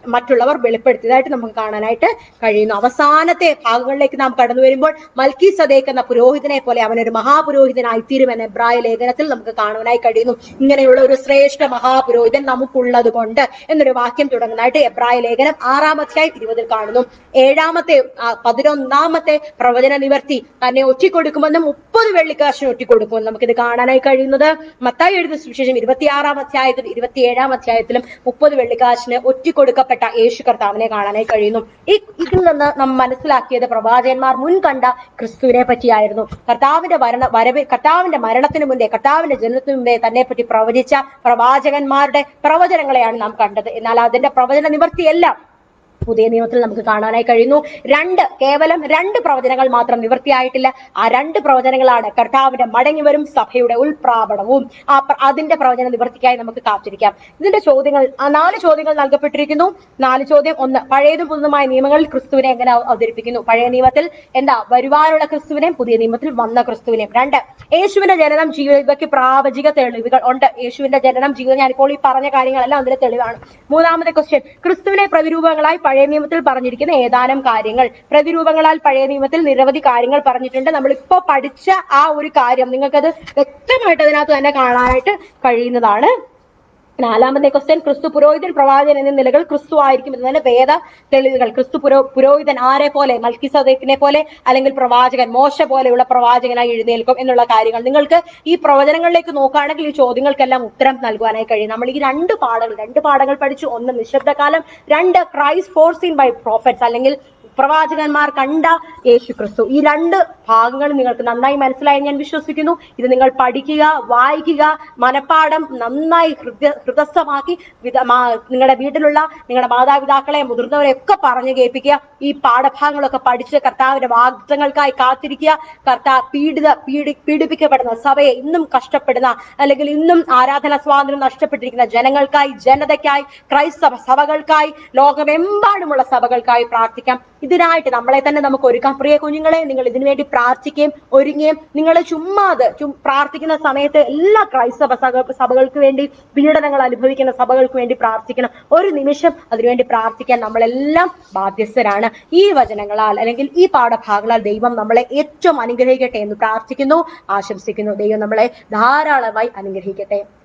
മറ്റുള്ളവർ വെളിപ്പെടുത്തിയതായിട്ട് നമുക്ക് കാണാനായിട്ട് കഴിയുന്നു അവസാനത്തെ ഭാഗങ്ങളിലേക്ക് നാം കടന്നു വരുമ്പോൾ മൽക്കി സദേക്ക് എന്ന പുരോഹിതനെ പോലെ അവൻ ഒരു മഹാപുരോഹിതനായി തീരുമെന്ന് എബ്രായ ലേഖനത്തിൽ നമുക്ക് കാണുവാനായി കഴിയുന്നു ഇങ്ങനെയുള്ള ഒരു ശ്രേഷ്ഠ മഹാപുരോഹിതൻ നമുക്കുള്ളത് കൊണ്ട് എന്നൊരു വാക്യം തുടങ്ങുന്നതായിട്ട് എബ്രായ ലേഖനം ആറാം അധ്യായം ഇരുപതിൽ കാണുന്നു ഏഴാമത്തെ ആ, പതിനൊന്നാമത്തെ പ്രവചന നിവർത്തി തന്നെ ഒറ്റിക്കൊടുക്കുമെന്ന് മുപ്പത് വെള്ളിക്കാശിന് ഒറ്റിക്കൊടുക്കുമെന്ന് നമുക്കിത് കാണാനായി കഴിയുന്നത് മത്തായി എഴുതിയ സുവിശേഷം ഇരുപത്തിയാറാം അധ്യായത്തിലും ഇരുപത്തിയേഴാം അധ്യായത്തിലും മുപ്പത് വെള്ളിക്കാശിന് ഒറ്റിക്കൊടുക്കപ്പെട്ട യേശു കർത്താവിനെ കാണാനായി കഴിയുന്നു ഈ ഇതിൽ നിന്ന് നാം മനസ്സിലാക്കിയത് പ്രവാചകന്മാർ മുൻ കണ്ട ക്രിസ്തുവിനെ പറ്റിയായിരുന്നു കർത്താവിന്റെ വരണ വരവ് കർത്താവിന്റെ മരണത്തിന് മുന്നേ കർത്താവിന്റെ ജനനത്തിന് മുമ്പേ തന്നെ പറ്റി പ്രവചിച്ച പ്രവാചകന്മാരുടെ പ്രവചനങ്ങളെയാണ് നാം കണ്ടത് എന്നാൽ അതിന്റെ പ്രവചന നിവർത്തിയെല്ലാം പുതിയ നിയമത്തിൽ നമുക്ക് കാണാനായി കഴിയുന്നു രണ്ട് കേവലം രണ്ട് പ്രവചനങ്ങൾ മാത്രം നിവൃത്തിയായിട്ടില്ല ആ രണ്ട് പ്രവചനങ്ങളാണ് കർത്താവിന്റെ മടങ്ങി വരും സഭയുടെ ഉൾപ്രാപണവും ആ പ്ര- അതിന്റെ പ്രവചന നിവൃത്തിക്കായി നമുക്ക് കാത്തിരിക്കാം ഇതിന്റെ ചോദ്യങ്ങൾ ആ നാല് ചോദ്യങ്ങൾ നൽകപ്പെട്ടിരിക്കുന്നു നാല് ചോദ്യം ഒന്ന് പഴയതും പുതുതുമായ നിയമങ്ങളിൽ ക്രിസ്തുവിനെ എങ്ങനെ അവ- അവതരിപ്പിക്കുന്നു പഴയ നിയമത്തിൽ എന്താ വരുവാനുള്ള ക്രിസ്തുവിനെയും പുതിയ നിയമത്തിൽ വന്ന ക്രിസ്തുവിനെയും രണ്ട് യേശുവിന്റെ ജനനം ജീവിതയ്ക്ക് പ്രാവചിക തെളിവുകൾ ഉണ്ട് യേശുവിന്റെ ജനനം ജീവിതം ഞാനിപ്പോൾ ഈ പറഞ്ഞ കാര്യങ്ങളെല്ലാം അതിന്റെ തെളിവാണ് മൂന്നാമത്തെ ക്വസ്റ്റ്യൻ ക്രിസ്തുവിനെ പ്രതിരൂപങ്ങളായി പഴയ നിയമത്തിൽ പറഞ്ഞിരിക്കുന്ന ഏതാനും കാര്യങ്ങൾ പ്രതിരൂപങ്ങളാൽ പഴയ നിയമത്തിൽ നിരവധി കാര്യങ്ങൾ പറഞ്ഞിട്ടുണ്ട് നമ്മളിപ്പോ പഠിച്ച ആ ഒരു കാര്യം നിങ്ങൾക്കത് വ്യക്തമായിട്ട് അതിനകത്ത് തന്നെ കാണാനായിട്ട് കഴിയുന്നതാണ് നാലാമത്തെ ക്വസ്റ്റ്യൻ ക്രിസ്തു പുരോഹിതൻ പ്രവാചകൻ എന്ന നിലകൾ ക്രിസ്തു ആയിരിക്കും എന്നതിന് വേദ തെളിവുകൾ ക്രിസ്തു പുരോ പുരോഹിതൻ ആരെ പോലെ മൽക്കിസദേക്കിനെ പോലെ അല്ലെങ്കിൽ പ്രവാചകൻ മോശ പോലെയുള്ള പ്രവാചകനായി എഴുന്നേൽക്കും എന്നുള്ള കാര്യങ്ങൾ നിങ്ങൾക്ക് ഈ പ്രവചനങ്ങളിലേക്ക് നോക്കുകയാണെങ്കിൽ ഈ ചോദ്യങ്ങൾക്കെല്ലാം ഉത്തരം നൽകുവാനായി കഴിയും നമ്മൾ ഈ രണ്ട് പാഠങ്ങൾ രണ്ട് പാഠങ്ങൾ പഠിച്ചു ഒന്ന് നിശബ്ദകാലം രണ്ട് ക്രൈസ്റ്റ് ഫോർസീൻ ബൈ പ്രോഫറ്റ്സ് അല്ലെങ്കിൽ പ്രവാചകന്മാർ കണ്ട യേശു ക്രിസ്തു ഈ രണ്ട് ഭാഗങ്ങൾ നിങ്ങൾക്ക് നന്നായി മനസ്സിലായി ഞാൻ വിശ്വസിക്കുന്നു ഇത് നിങ്ങൾ പഠിക്കുക വായിക്കുക മനപ്പാഠം നന്നായി ഹൃദയ ഹൃദസ്ഥമാക്കി വിധ- മാ- നിങ്ങളുടെ വീട്ടിലുള്ള നിങ്ങളുടെ മാതാപിതാക്കളെ മുതിർന്നവരെ ഒക്കെ പറഞ്ഞു കേൾപ്പിക്കുക ഈ പാഠഭാഗങ്ങളൊക്കെ പഠിച്ച് കർത്താവിന്റെ വാഗ്ദങ്ങൾക്കായി കാത്തിരിക്കുക കർത്താവ് പീഡിത പീഡി പീഡിപ്പിക്കപ്പെടുന്ന സഭയെ ഇന്നും കഷ്ടപ്പെടുന്ന അല്ലെങ്കിൽ ഇന്നും ആരാധന സ്വാതന്ത്ര്യം നഷ്ടപ്പെട്ടിരിക്കുന്ന ജനങ്ങൾക്കായി ജനതയ്ക്കായി ക്രൈസ്തവ സഭകൾക്കായി ലോകമെമ്പാടുമുള്ള സഭകൾക്കായി പ്രാർത്ഥിക്കാം ഇതിനായിട്ട് നമ്മളെ തന്നെ നമുക്ക് ഒരുക്കാം പ്രിയ കുഞ്ഞുങ്ങളെ നിങ്ങൾ ഇതിനു വേണ്ടി പ്രാർത്ഥിക്കുകയും ഒരുങ്ങുകയും നിങ്ങൾ ചുമ്മാത് ചും പ്രാർത്ഥിക്കുന്ന സമയത്ത് എല്ലാ ക്രൈസ്തവ സഭ- സഭകൾക്ക് വേണ്ടി പീഡനങ്ങൾ അനുഭവിക്കുന്ന സഭകൾക്ക് വേണ്ടി പ്രാർത്ഥിക്കണം ഒരു നിമിഷം അതിനുവേണ്ടി പ്രാർത്ഥിക്കാൻ നമ്മളെല്ലാം ബാധ്യസ്ഥരാണ് ഈ വചനങ്ങളാൽ അല്ലെങ്കിൽ ഈ പാഠഭാഗങ്ങളാൽ ദൈവം നമ്മളെ ഏറ്റവും അനുഗ്രഹിക്കട്ടെ എന്ന് പ്രാർത്ഥിക്കുന്നു ആശംസിക്കുന്നു ദൈവം നമ്മളെ ധാരാളമായി അനുഗ്രഹിക്കട്ടെ